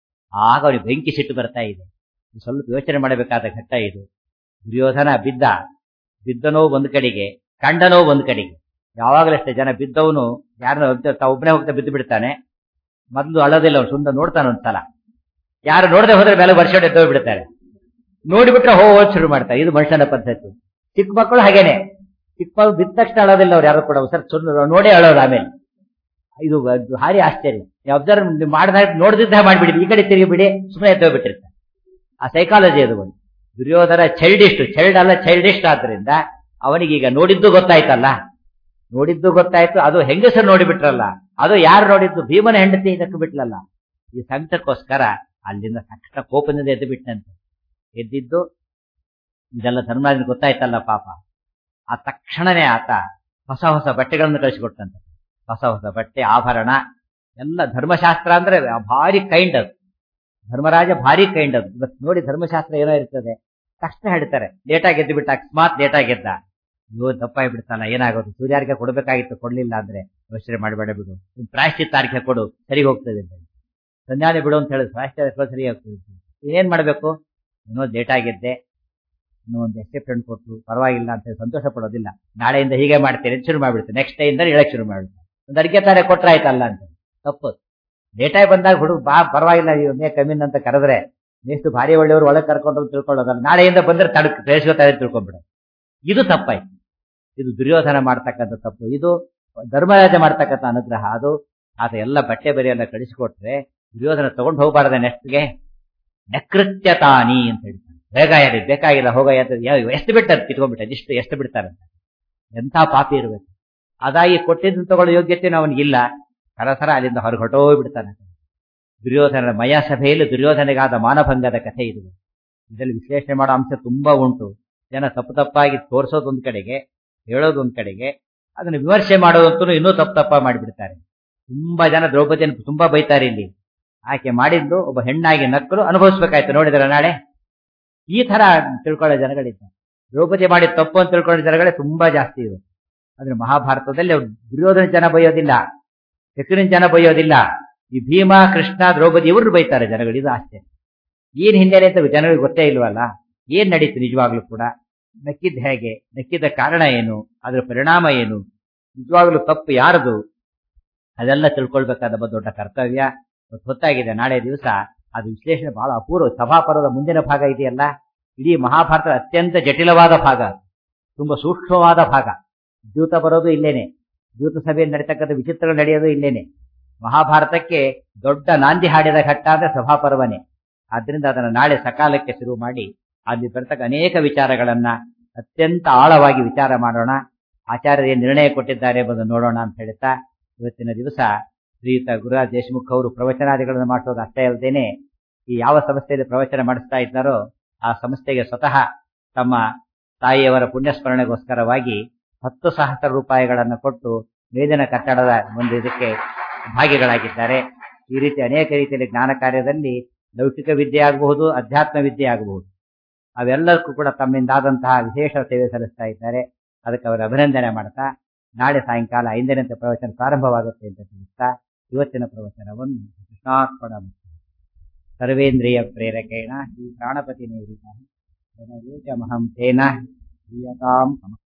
ಆಗ ಅವನಿಗೆ ಬೆಂಕಿ ಸಿಟ್ಟು ಬರ್ತಾ ಇದೆ ಸ್ವಲ್ಪ ಯೋಚನೆ ಮಾಡಬೇಕಾದ ಘಟ್ಟ ಇದು ದುರ್ಯೋಧನ ಬಿದ್ದ ಬಿದ್ದ ನೋವು ಒಂದು ಕಡೆಗೆ ಕಂಡ ನೋವು ಒಂದು ಕಡೆಗೆ ಯಾವಾಗಲೂ ಅಷ್ಟೇ ಜನ ಬಿದ್ದವನು ಯಾರನ್ನ ಒಬ್ಬನೇ ಹೋಗ್ತಾ ಬಿದ್ದು ಬಿಡ್ತಾನೆ ಮೊದಲು ಅಳೋದಿಲ್ಲ ಅವ್ನು ಸುಂದರ ನೋಡ್ತಾನೆ ಒಂದ್ಸಲ ಯಾರು ನೋಡದೆ ಹೋದ್ರೆ ಮೇಲೆ ವರ್ಷ ಎದ್ದೋ ಬಿಡ್ತಾರೆ ನೋಡಿಬಿಟ್ರೆ ಹೋ ಹೋದ್ ಶುರು ಮಾಡ್ತಾರೆ ಇದು ಮನುಷ್ಯನ ಪದ್ಧತಿ ಚಿಕ್ಕ ಮಕ್ಕಳು ಹಾಗೇನೆ ಚಿಕ್ಕ ಮಕ್ಕಳು ಬಿದ್ದ ತಕ್ಷಣ ಅಳೋದಿಲ್ಲ ಅವ್ರು ಯಾರು ಕೂಡ ಸರ್ ಸುಂದರ ನೋಡೇ ಅಳೋದು ಆಮೇಲೆ ಇದು ಅದು ಭಾರಿ ಆಶ್ಚರ್ಯ ಅಬ್ಸರ್ವ್ ಮಾಡಿದಾಗ ನೋಡ್ದಿದ್ದ ಮಾಡ್ಬಿಡಿ ಈ ಕಡೆ ತಿರುಗಿ ಬಿಡಿ ಸುಮ್ಮನೆ ಎದ್ದೋ ಬಿಟ್ಟಿರ್ತಾರೆ ಆ ಸೈಕಾಲಜಿ ಅದು ಒಂದು ದುರ್ಯೋಧನ ಚೈಲ್ಡಿಸ್ಟ್ ಚೈಲ್ಡ್ ಅಲ್ಲ ಚೈಲ್ಡಿಸ್ಟ್ ಆದ್ರಿಂದ ಅವನಿಗೀಗ ನೋಡಿದ್ದು ಗೊತ್ತಾಯ್ತಲ್ಲ ನೋಡಿದ್ದು ಗೊತ್ತಾಯ್ತು ಅದು ಹೆಂಗಸರು ನೋಡಿಬಿಟ್ರಲ್ಲ ಅದು ಯಾರು ನೋಡಿದ್ದು ಭೀಮನ ಹೆಂಡತಿ ಇದಕ್ಕೆ ಬಿಟ್ಲಲ್ಲ ಈ ಸಂಕಟಕ್ಕೋಸ್ಕರ ಅಲ್ಲಿಂದ ತಕ್ಷಣ ಕೋಪದಿಂದ ಎದ್ದು ಬಿಟ್ಟಂತೆ ಎದ್ದಿದ್ದು ಇದೆಲ್ಲ ಧರ್ಮರಾಜನ ಗೊತ್ತಾಯ್ತಲ್ಲ ಪಾಪ ಆ ತಕ್ಷಣನೇ ಆತ ಹೊಸ ಹೊಸ ಬಟ್ಟೆಗಳನ್ನು ಕಳಿಸಿಕೊಟ್ಟಂತೆ ಹೊಸ ಹೊಸ ಬಟ್ಟೆ ಆಭರಣ ಎಲ್ಲ ಧರ್ಮಶಾಸ್ತ್ರ ಅಂದ್ರೆ ಭಾರಿ ಕೈಂಡ್ ಅದು ಧರ್ಮರಾಜ ಭಾರಿ ಕೈಂಡ್ ಅದು ಇವತ್ತು ನೋಡಿ ಧರ್ಮಶಾಸ್ತ್ರ ಏನೋ ಇರ್ತದೆ ತಕ್ಷಣ ಹೇಳ್ತಾರೆ ಲೇಟಾಗಿ ಎದ್ದು ಬಿಟ್ಟ ಅಕಸ್ಮಾತ್ ಲೇಟಾಗಿ ಎದ್ದ ಅಯ್ಯೋ ತಪ್ಪಾಗಿ ಬಿಡ್ತಾನ ಏನಾಗೋದು ಸೂರ್ಯಾರ್ಘ್ಯ ಕೊಡಬೇಕಾಗಿತ್ತು ಕೊಡ್ಲಿಲ್ಲ ಅಂದ್ರೆ ಯೋಚನೆ ಮಾಡಬೇಡ ಬಿಡು ಪ್ರಾಯಶ್ಚಿತ್ತಾರ್ಘ್ಯ ಕೊಡು ಸರಿ ಹೋಗ್ತದೆ ಅಂತ ಸಂಧ್ಯಾನೆ ಬಿಡು ಅಂತ ಹೇಳಿದ್ರು ಪ್ರಾಯಶ್ಚಿತ್ತ ಸರಿ ಹೋಗ್ತದೆ ಏನ್ ಮಾಡ್ಬೇಕು ಇನ್ನೂ ಲೇಟ್ ಆಗಿದ್ದೆ ಇನ್ನೂ ಒಂದು ಎಕ್ಸೆಪ್ಷನ್ ಕೊಟ್ಟು ಪರವಾಗಿಲ್ಲ ಅಂತ ಹೇಳಿ ಸಂತೋಷ ಪಡೋದಿಲ್ಲ ನಾಳೆಯಿಂದ ಹೀಗೆ ಮಾಡ್ತೇನೆ ಶುರು ಮಾಡ್ಬಿಡ್ತೇನೆ ನೆಕ್ಸ್ಟ್ ಡೇ ಇಂದ ಹೇಳಕ್ ಶುರು ಮಾಡ್ಬಿಡ್ತೇನೆ ಒಂದು ಅಡಿಕೆ ತಾರೆ ಕೊಟ್ರೆ ಆಯ್ತಲ್ಲ ಅಂತ ತಪ್ಪು ಲೇಟಾಗಿ ಬಂದಾಗ ಹುಡುಗ ಬಾ ಪರವಾಗಿಲ್ಲ ಇವನ್ನೇ ಕಮ್ಮಿನ್ ಅಂತ ಕರೆದ್ರೆ ನೆಕ್ಸ್ಟ್ ಭಾರಿ ಒಳ್ಳೆಯವರು ಒಳಗೆ ಕರ್ಕೊಂಡು ತಿಳ್ಕೊಳ್ಳೋದಲ್ಲ ನಾಳೆಯಿಂದ ಬಂದ್ರೆ ತಡಕ್ ಬೇಯಿಸ್ಕೊತಾರೆ ತಿಳ್ಕೊಂಡ್ಬಿಡ ಇದು ತಪ್ಪಾಯ್ತು ಇದು ದುರ್ಯೋಧನ ಮಾಡ್ತಕ್ಕಂಥ ತಪ್ಪು ಇದು ಧರ್ಮರಾಜ ಮಾಡ್ತಕ್ಕಂಥ ಅನುಗ್ರಹ ಅದು ಆತ ಎಲ್ಲ ಬಟ್ಟೆ ಬರೆಯೆಲ್ಲ ಕಳಿಸಿಕೊಟ್ರೆ ದುರ್ಯೋಧನ ತಗೊಂಡು ಹೋಗಬಾರ್ದ ನೆಕ್ಸ್ಟ್ಗೆ ನಕೃತ್ಯತಾನಿ ಅಂತ ಹೇಳ್ತಾನೆ ಬೇಗ ಯಾರಿ ಬೇಕಾಗಿಲ್ಲ ಹೋಗ ಎಷ್ಟು ಬಿಟ್ಟಾರೆ ಕಿತ್ಕೊಂಡ್ಬಿಟ್ಟ ಇಷ್ಟು ಎಷ್ಟು ಬಿಡ್ತಾರಂತ ಎಂಥ ಪಾಪಿ ಇರಬೇಕು ಅದಾಗಿ ಕೊಟ್ಟಿದ್ದನ್ನು ತಗೊಳ್ಳೋ ಯೋಗ್ಯತೆ ಅವನಿಗಿಲ್ಲ ಸರಸರ ಅಲ್ಲಿಂದ ಹೊರಗೆ ಹೊರಟೋಗ್ಬಿಡ್ತಾನೆ ದುರ್ಯೋಧನರ ಮಯ ಸಭೆಯಲ್ಲಿ ದುರ್ಯೋಧನೆಗಾದ ಮಾನಭಂಗದ ಕಥೆ ಇದು ಇದರಲ್ಲಿ ವಿಶ್ಲೇಷಣೆ ಮಾಡೋ ಅಂಶ ತುಂಬಾ ಉಂಟು ಜನ ತಪ್ಪು ತಪ್ಪಾಗಿ ತೋರಿಸೋದು ಒಂದ್ ಕಡೆಗೆ ಹೇಳೋದು ಒಂದ್ ಕಡೆಗೆ ಅದನ್ನು ವಿಮರ್ಶೆ ಮಾಡೋದಂತೂ ಇನ್ನೂ ತಪ್ಪು ತಪ್ಪ ಮಾಡಿಬಿಡ್ತಾರೆ ತುಂಬಾ ಜನ ದ್ರೌಪದಿಯನ್ನು ತುಂಬಾ ಬೈತಾರೆ ಇಲ್ಲಿ ಆಕೆ ಮಾಡಿದ್ದು ಒಬ್ಬ ಹೆಣ್ಣಾಗಿ ನಕ್ಕಲು ಅನುಭವಿಸ್ಬೇಕಾಯ್ತು ನೋಡಿದ್ರ ನಾಳೆ ಈ ತರ ತಿಳ್ಕೊಳ್ಳೋ ಜನಗಳಿದ್ದಾರೆ ದ್ರೌಪದಿ ಮಾಡಿದ ತಪ್ಪು ಅಂತ ತಿಳ್ಕೊಳ್ಳೋ ಜನಗಳೇ ತುಂಬಾ ಜಾಸ್ತಿ ಇದೆ ಅಂದ್ರೆ ಮಹಾಭಾರತದಲ್ಲಿ ಅವ್ರು ದುರ್ಯೋಧನ ಜನ ಬೈಯೋದಿಲ್ಲ ಶಕುನಿನ ಜನ ಬೈಯೋದಿಲ್ಲ ಈ ಭೀಮ ಕೃಷ್ಣ ದ್ರೌಪದಿ ಇವರು ಬೈತಾರೆ ಜನಗಳು ಇದು ಆಶ್ಚರ್ಯ ಏನ್ ಹಿನ್ನೆಲೆ ಅಂತ ಜನಗಳಿಗೆ ಗೊತ್ತೇ ಇಲ್ವಲ್ಲ ಏನ್ ನಡೀತು ನಿಜವಾಗ್ಲೂ ಕೂಡ ನಕ್ಕಿದ್ದ ಹೇಗೆ ನಕ್ಕಿದ್ದ ಕಾರಣ ಏನು ಅದರ ಪರಿಣಾಮ ಏನು ನಿಜವಾಗ್ಲೂ ತಪ್ಪು ಯಾರದು ಅದೆಲ್ಲ ತಿಳ್ಕೊಳ್ಬೇಕಾದ ದೊಡ್ಡ ಕರ್ತವ್ಯ ಹೊತ್ತಾಗಿದೆ ನಾಳೆ ದಿವಸ ಅದು ವಿಶ್ಲೇಷಣೆ ಬಹಳ ಅಪೂರ್ವ ಸಭಾಪರ್ವದ ಮುಂದಿನ ಭಾಗ ಇದೆಯಲ್ಲ ಇಡೀ ಮಹಾಭಾರತದ ಅತ್ಯಂತ ಜಟಿಲವಾದ ಭಾಗ ತುಂಬಾ ಸೂಕ್ಷ್ಮವಾದ ಭಾಗ ದ್ಯೂತ ಬರೋದು ಇಲ್ಲೇನೆ ದ್ಯೂತ ಸಭೆಯಲ್ಲಿ ನಡೀತಕ್ಕಂಥ ವಿಚಿತ್ರಗಳು ನಡೆಯೋದು ಇಲ್ಲೇನೆ ಮಹಾಭಾರತಕ್ಕೆ ದೊಡ್ಡ ನಾಂದಿ ಹಾಡಿದ ಘಟ್ಟ ಅಂದ್ರೆ ಸಭಾಪರ್ವನೇ ಆದ್ರಿಂದ ಅದನ್ನು ನಾಳೆ ಸಕಾಲಕ್ಕೆ ಶುರು ಮಾಡಿ ಅಲ್ಲಿ ಬರ್ತಕ್ಕ ಅನೇಕ ವಿಚಾರಗಳನ್ನ ಅತ್ಯಂತ ಆಳವಾಗಿ ವಿಚಾರ ಮಾಡೋಣ ಆಚಾರ್ಯ ಏನ್ ನಿರ್ಣಯ ಕೊಟ್ಟಿದ್ದಾರೆ ಎಂಬುದನ್ನು ನೋಡೋಣ ಅಂತ ಹೇಳ್ತಾ ಇವತ್ತಿನ ದಿವಸ ಶ್ರೀಯುತ ಗುರುರಾಜ್ ದೇಶಮುಖ್ ಅವರು ಪ್ರವಚನಾದಿಗಳನ್ನು ಮಾಡಿಸೋದು ಅಷ್ಟೇ ಅಲ್ಲದೇನೆ ಈ ಯಾವ ಸಂಸ್ಥೆಯಲ್ಲಿ ಪ್ರವಚನ ಮಾಡಿಸ್ತಾ ಇದ್ದಾರೋ ಆ ಸಂಸ್ಥೆಗೆ ಸ್ವತಃ ತಮ್ಮ ತಾಯಿಯವರ ಪುಣ್ಯಸ್ಮರಣೆಗೋಸ್ಕರವಾಗಿ ಹತ್ತು ಸಹಸ್ರ ರೂಪಾಯಿಗಳನ್ನು ಕೊಟ್ಟು ಮೇದಿನ ಕಟ್ಟಡದ ಒಂದು ಇದಕ್ಕೆ ಭಾಗಿಗಳಾಗಿದ್ದಾರೆ ಈ ರೀತಿ ಅನೇಕ ರೀತಿಯಲ್ಲಿ ಜ್ಞಾನ ಕಾರ್ಯದಲ್ಲಿ ಲೌಕಿಕ ವಿದ್ಯೆ ಆಗಬಹುದು ಅಧ್ಯಾತ್ಮ ವಿದ್ಯೆ ಆಗಬಹುದು ಅವೆಲ್ಲಕ್ಕೂ ಕೂಡ ತಮ್ಮಿಂದಾದಂತಹ ವಿಶೇಷ ಸೇವೆ ಸಲ್ಲಿಸ್ತಾ ಇದ್ದಾರೆ ಅದಕ್ಕೆ ಅವರ ಅಭಿನಂದನೆ ಮಾಡ್ತಾ ನಾಳೆ ಸಾಯಂಕಾಲ ಐದರಂತೆ ಪ್ರವಚನ ಪ್ರಾರಂಭವಾಗುತ್ತೆ ಅಂತ ತಿಳಿಸ್ತಾ ಇವತ್ತಿನ ಪ್ರವಚನವನ್ನು ಕೃಷ್ಣಾರ್ಪಣ ಸರ್ವೇಂದ್ರಿಯ ಪ್ರೇರಕೇಣ ಶ್ರೀ ಪ್ರಾಣಪತಿ ನಿವೃತ್ತ ಮಹಂ ತೇನ ಪ್ರಿಯತಾಂ